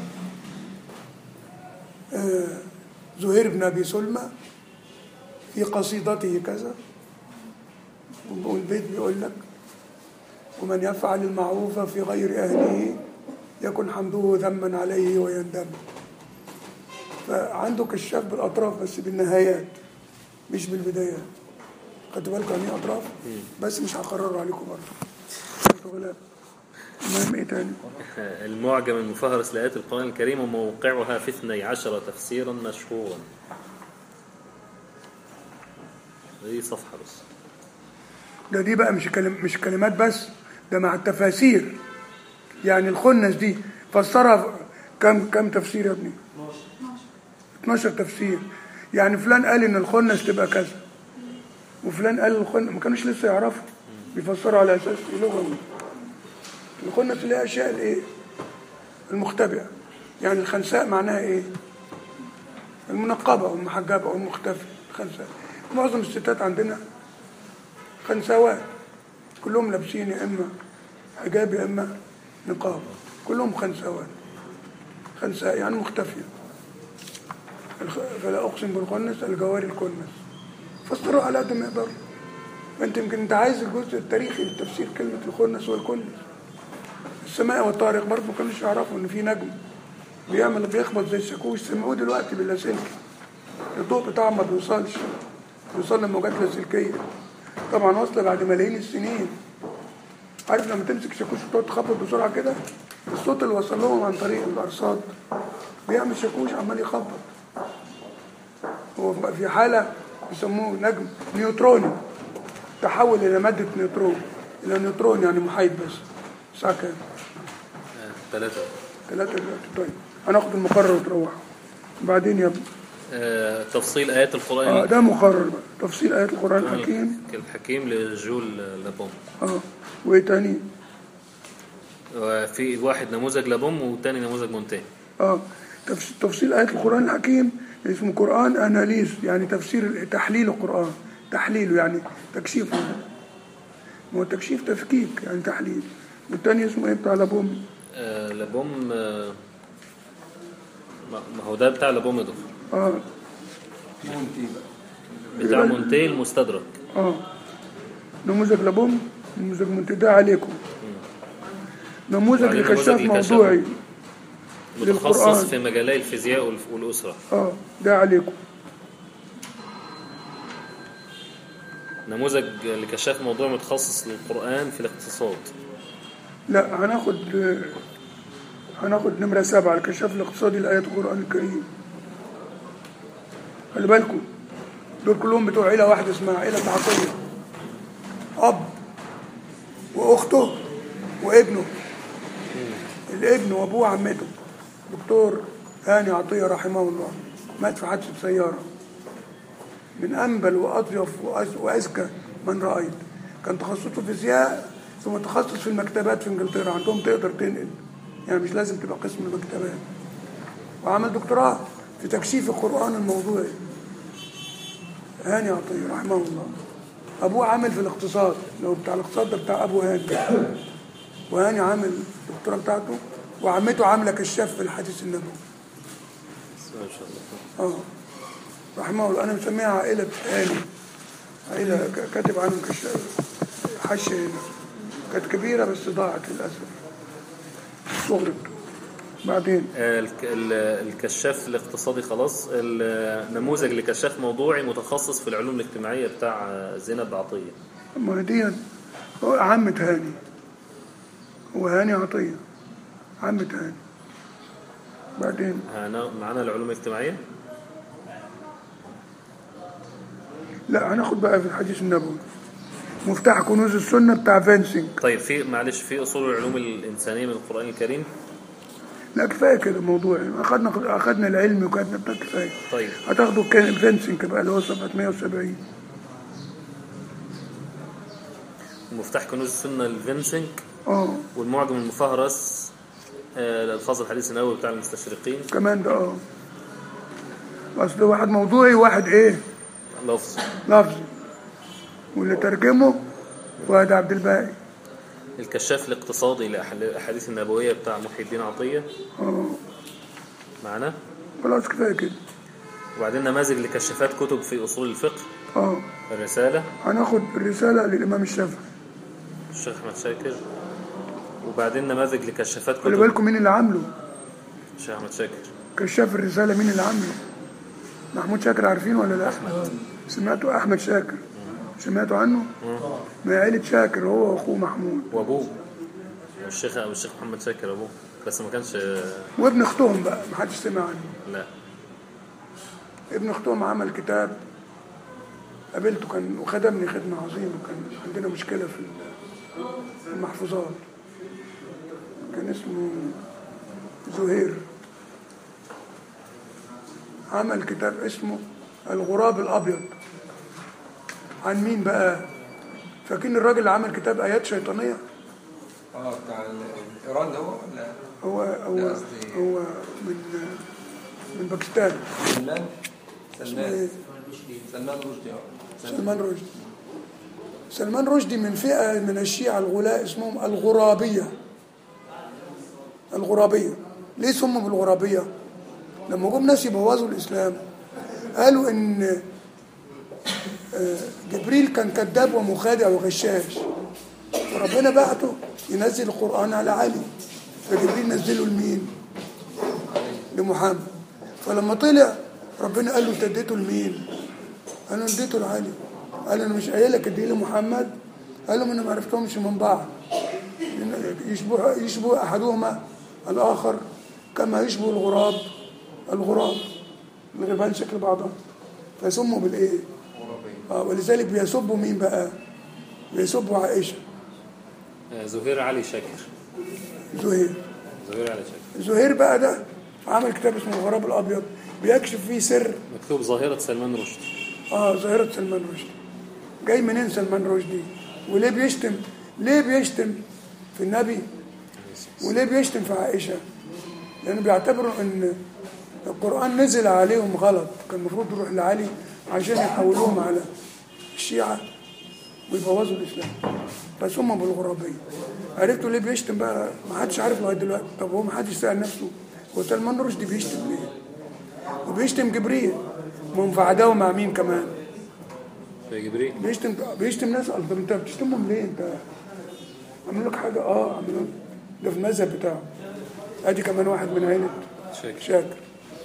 آه، زهير بن ابي سلمى في قصيدته كذا والبيت بيقول لك ومن يفعل المعروف في غير اهله يكن حمده ذما عليه ويندم فعنده كشاف بالاطراف بس بالنهايات مش بالبدايات خدتوا بالكم يعني ايه اطراف بس مش هقرره عليكم برضه خدتوا بالك المهم ايه تاني المعجم المفهرس لآيات القرآن الكريم وموقعها في 12 تفسيرا مشهورا دي صفحة بس ده دي بقى مش كلم مش كلمات بس ده مع التفاسير يعني الخنس دي فسرها كم كم تفسير يا ابني 12 تفسير يعني فلان قال ان الخنس تبقى كذا وفلان قال الخنس ما كانوش لسه يعرفوا بيفسروا على اساس ايه لغه الخنس اللي هي اشياء الايه المختبئه يعني الخنساء معناها ايه المنقبه والمحجبه والمختفيه الخنساء معظم الستات عندنا خنساوات كلهم لابسين يا اما حجاب يا اما نقاب كلهم خنساوات خنساء يعني مختفيه الخ- فلا اقسم بالخنس الجواري الكنس فسروا على قد ما يقدروا انت يمكن انت عايز الجزء التاريخي لتفسير كلمه الخنس والكنس السماء والطارق برضه ما كانوش يعرفوا ان في نجم بيعمل بيخبط زي الشاكوش سمعوه دلوقتي باللاسلكي الضوء بتاعه ما بيوصلش بيوصل لموجات لاسلكيه طبعا واصله بعد ملايين السنين عارف لما تمسك شاكوش وتقعد تخبط بسرعه كده الصوت اللي وصل لهم عن طريق الارصاد بيعمل شاكوش عمال يخبط هو في حاله بيسموه نجم نيوتروني تحول الى ماده نيوترون الى نيوترون يعني محايد بس الساعه كام؟ ثلاثة ثلاثة دلوقتي طيب هناخد المقرر وتروحوا بعدين يا ابني آه، تفصيل آيات اه القرآن ده مقرر بقى تفصيل ايات القران الحكيم الحكيم لجول لابوم اه وايه تاني؟ وفي واحد نموذج لابوم والتاني نموذج منتهي اه تفس- تفصيل آيات القرآن الحكيم اسمه قرآن أناليز يعني تفسير تحليل القرآن تحليله يعني تكشيفه ما هو تكشيف تفكيك يعني تحليل والتاني اسمه ايه بتاع لابوم آه، لابوم آه، ما ما هو ده بتاع لابوم يا دكتور اه مونتي بقى بتاع منتهي المستدرك اه نموذج لابوم نموذج منتدى عليكم نموذج وبعدين نموذج لكشاف لكشاف. موضوعي متخصص للقرآن. في مجالي الفيزياء والف- والأسرة اه ده عليكم نموذج لكشاف موضوع متخصص للقرآن في الاقتصاد لا هناخد هناخد نمرة سبعة الكشاف الاقتصادي لآيات القرآن الكريم خلي بالكم دول كلهم بتوع عيلة واحدة اسمها عيلة عطية أب وأخته وابنه الابن وابوه عمته دكتور هاني عطيه رحمه الله مات في حادثه سياره من انبل واطيب وأز- واذكى من رايت كان تخصصه فيزياء ثم تخصص في المكتبات في انجلترا عندهم تقدر تنقل يعني مش لازم تبقى قسم المكتبات وعمل دكتوراه في تكشيف القران الموضوعي هاني عطيه رحمه الله ابوه عامل في الاقتصاد لو بتاع الاقتصاد ده بتاع ابو هاني وهاني عامل الدكتوراه بتاعته وعمته عامله كشاف في الحديث النبوي ما شاء الله اه رحمه الله انا مسميها عائله هاني عائله ك- كاتب عنهم كشاف حشه هنا كانت كبيره بس ضاعت للاسف صغرت بعدين آه، الك- ال- الكشاف الاقتصادي خلاص النموذج لكشاف موضوعي متخصص في العلوم الاجتماعية بتاع آه، زينب عطية ما هي دي هو عمة هاني هو هاني عطيه عمة هاني بعدين هنا- معانا العلوم الاجتماعية لا هناخد بقى في الحديث النبوي مفتاح كنوز السنه بتاع فينسينج طيب في معلش في أصول العلوم الإنسانية من القرآن الكريم لا كفايه كده موضوعي اخدنا اخدنا العلم وخدنا بتاع كفايه طيب هتاخدوا كان فينسينج بقى اللي هو صفحه 170 مفتاح كنوز السنة الفينسنج اه والمعجم المفهرس آه، للفاظ الحديث النبوي بتاع المستشرقين كمان ده اه اصل واحد موضوعي وواحد ايه لفظ لفظي واللي ترجمه فؤاد عبد الباقي الكشاف الاقتصادي للأحاديث النبوية بتاع محي الدين عطية اه معنا خلاص كفايه كده وبعدين نماذج لكشافات كتب في أصول الفقه اه الرسالة هناخد الرساله للامام الشافعي الشيخ أحمد شاكر وبعدين نماذج لكشافات خلي كتب بالكم مين اللي عامله الشيخ أحمد شاكر كشاف الرسالة مين اللي عامله محمود شاكر عارفين ولا لا أحمد سمعتوا أحمد شاكر سمعتوا عنه ما هي عيلة شاكر هو وأخوه محمود وأبوه والشيخ أو الشيخ محمد شاكر أبوه بس ما كانش وابن أختهم بقى ما حدش سمع عنه لا ابن أختهم عمل كتاب قابلته كان وخدمني خدمة عظيمة كان عندنا مشكلة في ال- في المحفوظات كان اسمه زهير عمل كتاب اسمه الغراب الأبيض عن مين بقى فاكرين الراجل اللي عمل كتاب آيات شيطانية اه بتاع ال- ايران ده هو ولا هو هو لا، قصدي- هو من من باكستان سلمان اسمه ايه؟ سلمان سلمان رشدي اه سلمان رشدي سلمان رشدي من فئة من الشيعة الغلاء اسمهم الغرابية الغرابية ليه سموا بالغرابية لما جم ناس يبوظوا الإسلام قالوا إن آه، جبريل كان كذاب ومخادع وغشاش وربنا بعته ينزل القرآن على علي فجبريل نزله لمين؟ لمحمد فلما طلع ربنا قال له انت اديته لمين؟ قال له اديته لعلي قال انا مش قايل لك اديه لمحمد قال لهم انا ما عرفتهمش من بعض لأن يشبه يشبه احدهما الاخر كما يشبه الغراب الغراب الغربان شكل بعضها فسموا بالايه؟ اه ولذلك بيسبوا مين بقى؟ بيسبوا عائشه آه، زهير علي شاكر زهير زهير علي شاكر زهير بقى ده عمل كتاب اسمه الغراب الابيض بيكشف فيه سر مكتوب ظاهرة سلمان رشدي اه ظاهرة سلمان رشدي جاي منين سلمان رشدي وليه بيشتم ليه بيشتم في النبي وليه بيشتم في عائشة لأنه بيعتبروا أن القرآن نزل عليهم غلط كان المفروض يروح لعلي عشان يحولوهم على الشيعة ويبوظوا الإسلام بس هم بالغرابية عرفتوا ليه بيشتم بقى ما حدش عارف لغاية دلوقتي طب هو ما حدش سأل نفسه هو سلمان رشدي بيشتم ليه وبيشتم جبريل ما هم في عداوة مع مين كمان يا جبريل بيشتم بيشتم ناس طب انت بتشتمهم ليه انت عملوا لك حاجه اه عملوا لك. ده في المذهب بتاعه ادي كمان واحد من عيله شاكر شاكر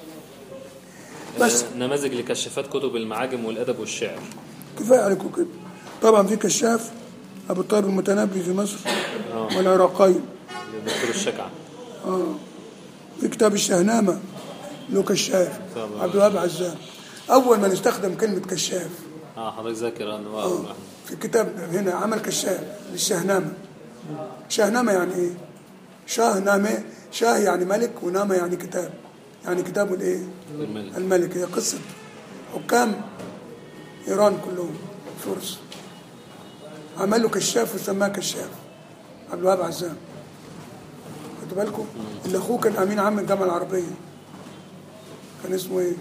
بس آه، نماذج لكشافات كتب المعاجم والأدب والشعر كفايه عليكم كده طبعا في كشاف ابو الطيب المتنبي في مصر والعراقين للدكتور الشكعة اه في كتاب الشهنامه له كشاف طبعا. عبد الوهاب عزام اول ما نستخدم كلمه كشاف اه حضرتك ذاكر أنا آه. آه. في الكتاب هنا عمل كشاف للشهنامة شهنامة يعني ايه شاه نامه شاه يعني ملك ونامه يعني كتاب يعني كتاب الايه الملك. الملك هي قصه حكام ايران كلهم فرس عمل له كشاف وسماه كشاف عبد الوهاب عزام خدوا بالكم اللي اخوه كان امين عام الجامعه العربيه كان اسمه ايه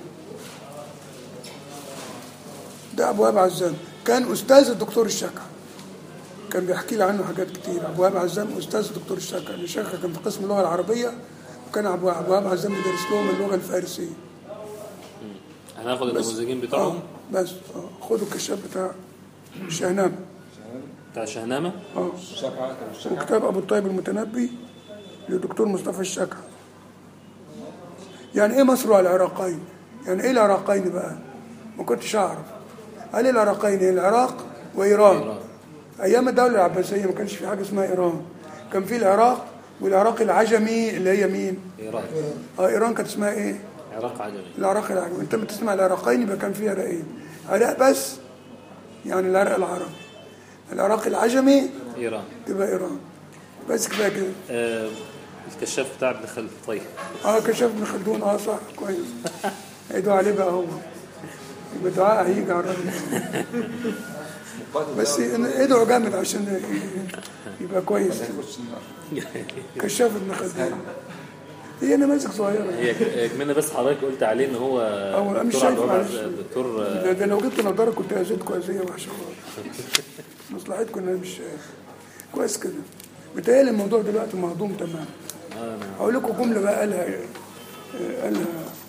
ده ابو وهاب عزام كان استاذ الدكتور الشكع كان بيحكي لي عنه حاجات كتير ابو وهاب عزام استاذ الدكتور الشكع الشكع كان في قسم اللغه العربيه وكان ابو أبو وهاب عزام بيدرس لهم اللغه الفارسيه هناخد النموذجين اه بتوعهم بس اه خدوا الكشاف بتاع شهنامه بتاع شهنامه اه الشكعة كان الشكعة وكتاب ابو الطيب المتنبي للدكتور مصطفى الشكع يعني ايه مصر والعراقين يعني ايه العراقين بقى ما كنتش اعرف قال لي العراقين هي العراق وايران إيران. ايام الدوله العباسيه ما كانش في حاجه اسمها ايران كان في العراق والعراق العجمي اللي هي مين ايران اه ايران كانت اسمها ايه عراق عجمي العراق العجمي انت بتسمع العراقين يبقى كان في عراقين عراق بس يعني العراق العربي العراق العجمي ايران تبقى ايران بس كفايه كده آه الكشاف بتاع ابن خلف طيب اه كشف ابن خلدون اه صح كويس ادعوا عليه بقى هو يبقى دعاء هيجي على الراجل مقاتل بس ده ادعوا جامد عشان يبقى كويس هيخش النار. كشاف ابن خلدون هي نماذج صغيره هي ك- كمان بس حضرتك قلت عليه ان هو أو مش دكتور شايف عبد الوهاب معلش. عز- دكتور آه، ده, ده لو جبت نظاره كنت اذيتكم اذيه وحشه خالص مصلحتكم ان انا مش شايف كويس كده بتهيألي الموضوع دلوقتي مهضوم تمام آه، نعم. هقول لكم جمله بقى قالها آه، قالها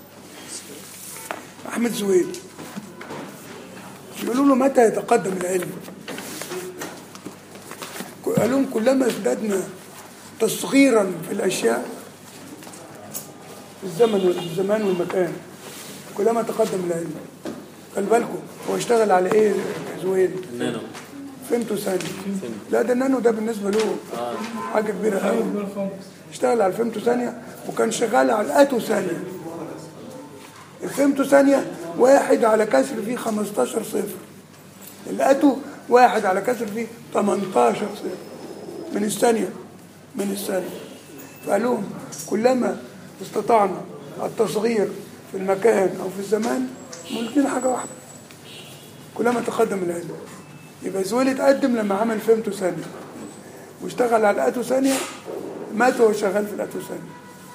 احمد زويل يقولوا له متى يتقدم العلم قال لهم كلما ازددنا تصغيرا في الاشياء في الزمن والزمان والمكان كلما تقدم العلم خلي بالكم هو اشتغل على ايه زويل النانو فهمتوا ثاني لا ده النانو ده بالنسبه له حاجه كبيره قوي اشتغل على الفيمتو ثانيه وكان شغال على الاتو ثانيه الفيمتو ثانيه واحد على كسر فيه 15 صفر الاتو واحد على كسر فيه 18 صفر من الثانيه من الثانيه فقال لهم كلما استطعنا التصغير في المكان او في الزمان ممكن حاجه واحده كلما تقدم العلم يبقى زويل اتقدم لما عمل فهمته ثانية واشتغل على الاتو ثانية مات وهو شغال في الاتو ثانية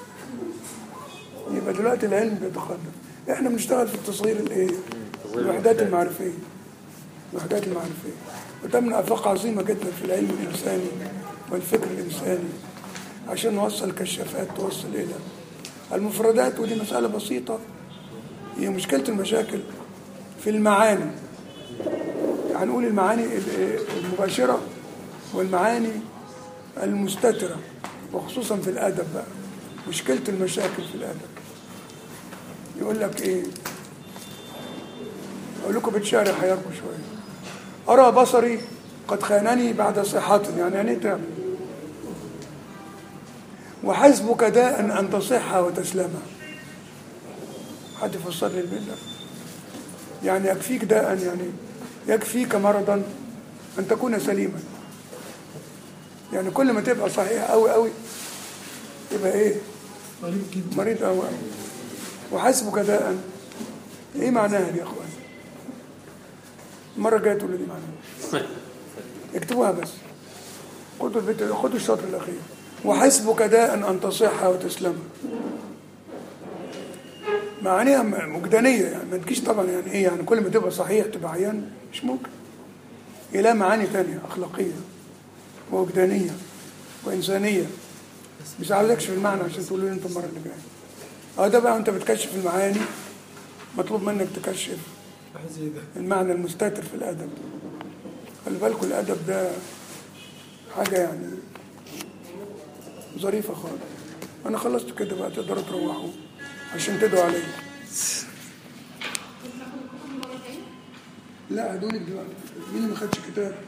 يبقى دلوقتي العلم بيتقدم احنا بنشتغل في التصغير الايه الوحدات المعرفية الوحدات المعرفية وده من افاق عظيمة جدا في العلم الانساني والفكر الانساني عشان نوصل كشافات توصل الى المفردات ودي مسألة بسيطة هي مشكلة المشاكل في المعاني هنقول المعاني ال- المباشرة والمعاني المستترة وخصوصا في الأدب بقى مشكلة المشاكل في الأدب يقول لك إيه أقول لكم بتشارع حياركم شوية أرى بصري قد خانني بعد صحة يعني يعني إيه تعمل وحسبك داء أن تصح وتسلم حد يفسر لي البيت ده يعني يكفيك داء يعني يكفيك مرضا أن تكون سليما يعني كل ما تبقى صحيح أوي أوي يبقى إيه مريض جدا مريض أوي أوي وحسبك داء إيه معناها دي يا أخوان المرة الجاية تقولوا دي معناها اكتبوها بس خدوا البيت خدوا الشطر الأخير وحسبك داء أن تصح وتسلم معانيها م- وجدانية يعني ما تجيش طبعا يعني ايه يعني كل ما تبقى صحيح تبقى عيان مش ممكن هي لها معاني تانية أخلاقية ووجدانية وإنسانية مش عايزكش في المعنى عشان تقولوا لي انتوا المرة اللي جاية اه ده بقى وانت بتكشف المعاني مطلوب منك تكشف واحد زي ده المعنى المستتر في الأدب خلي بالكم الأدب ده حاجة يعني ظريفة خالص أنا خلصت كده بقى تقدروا تروحوا عشان تدعوا عليا لا هدولك دلوقتي مين اللي ما خدش كتاب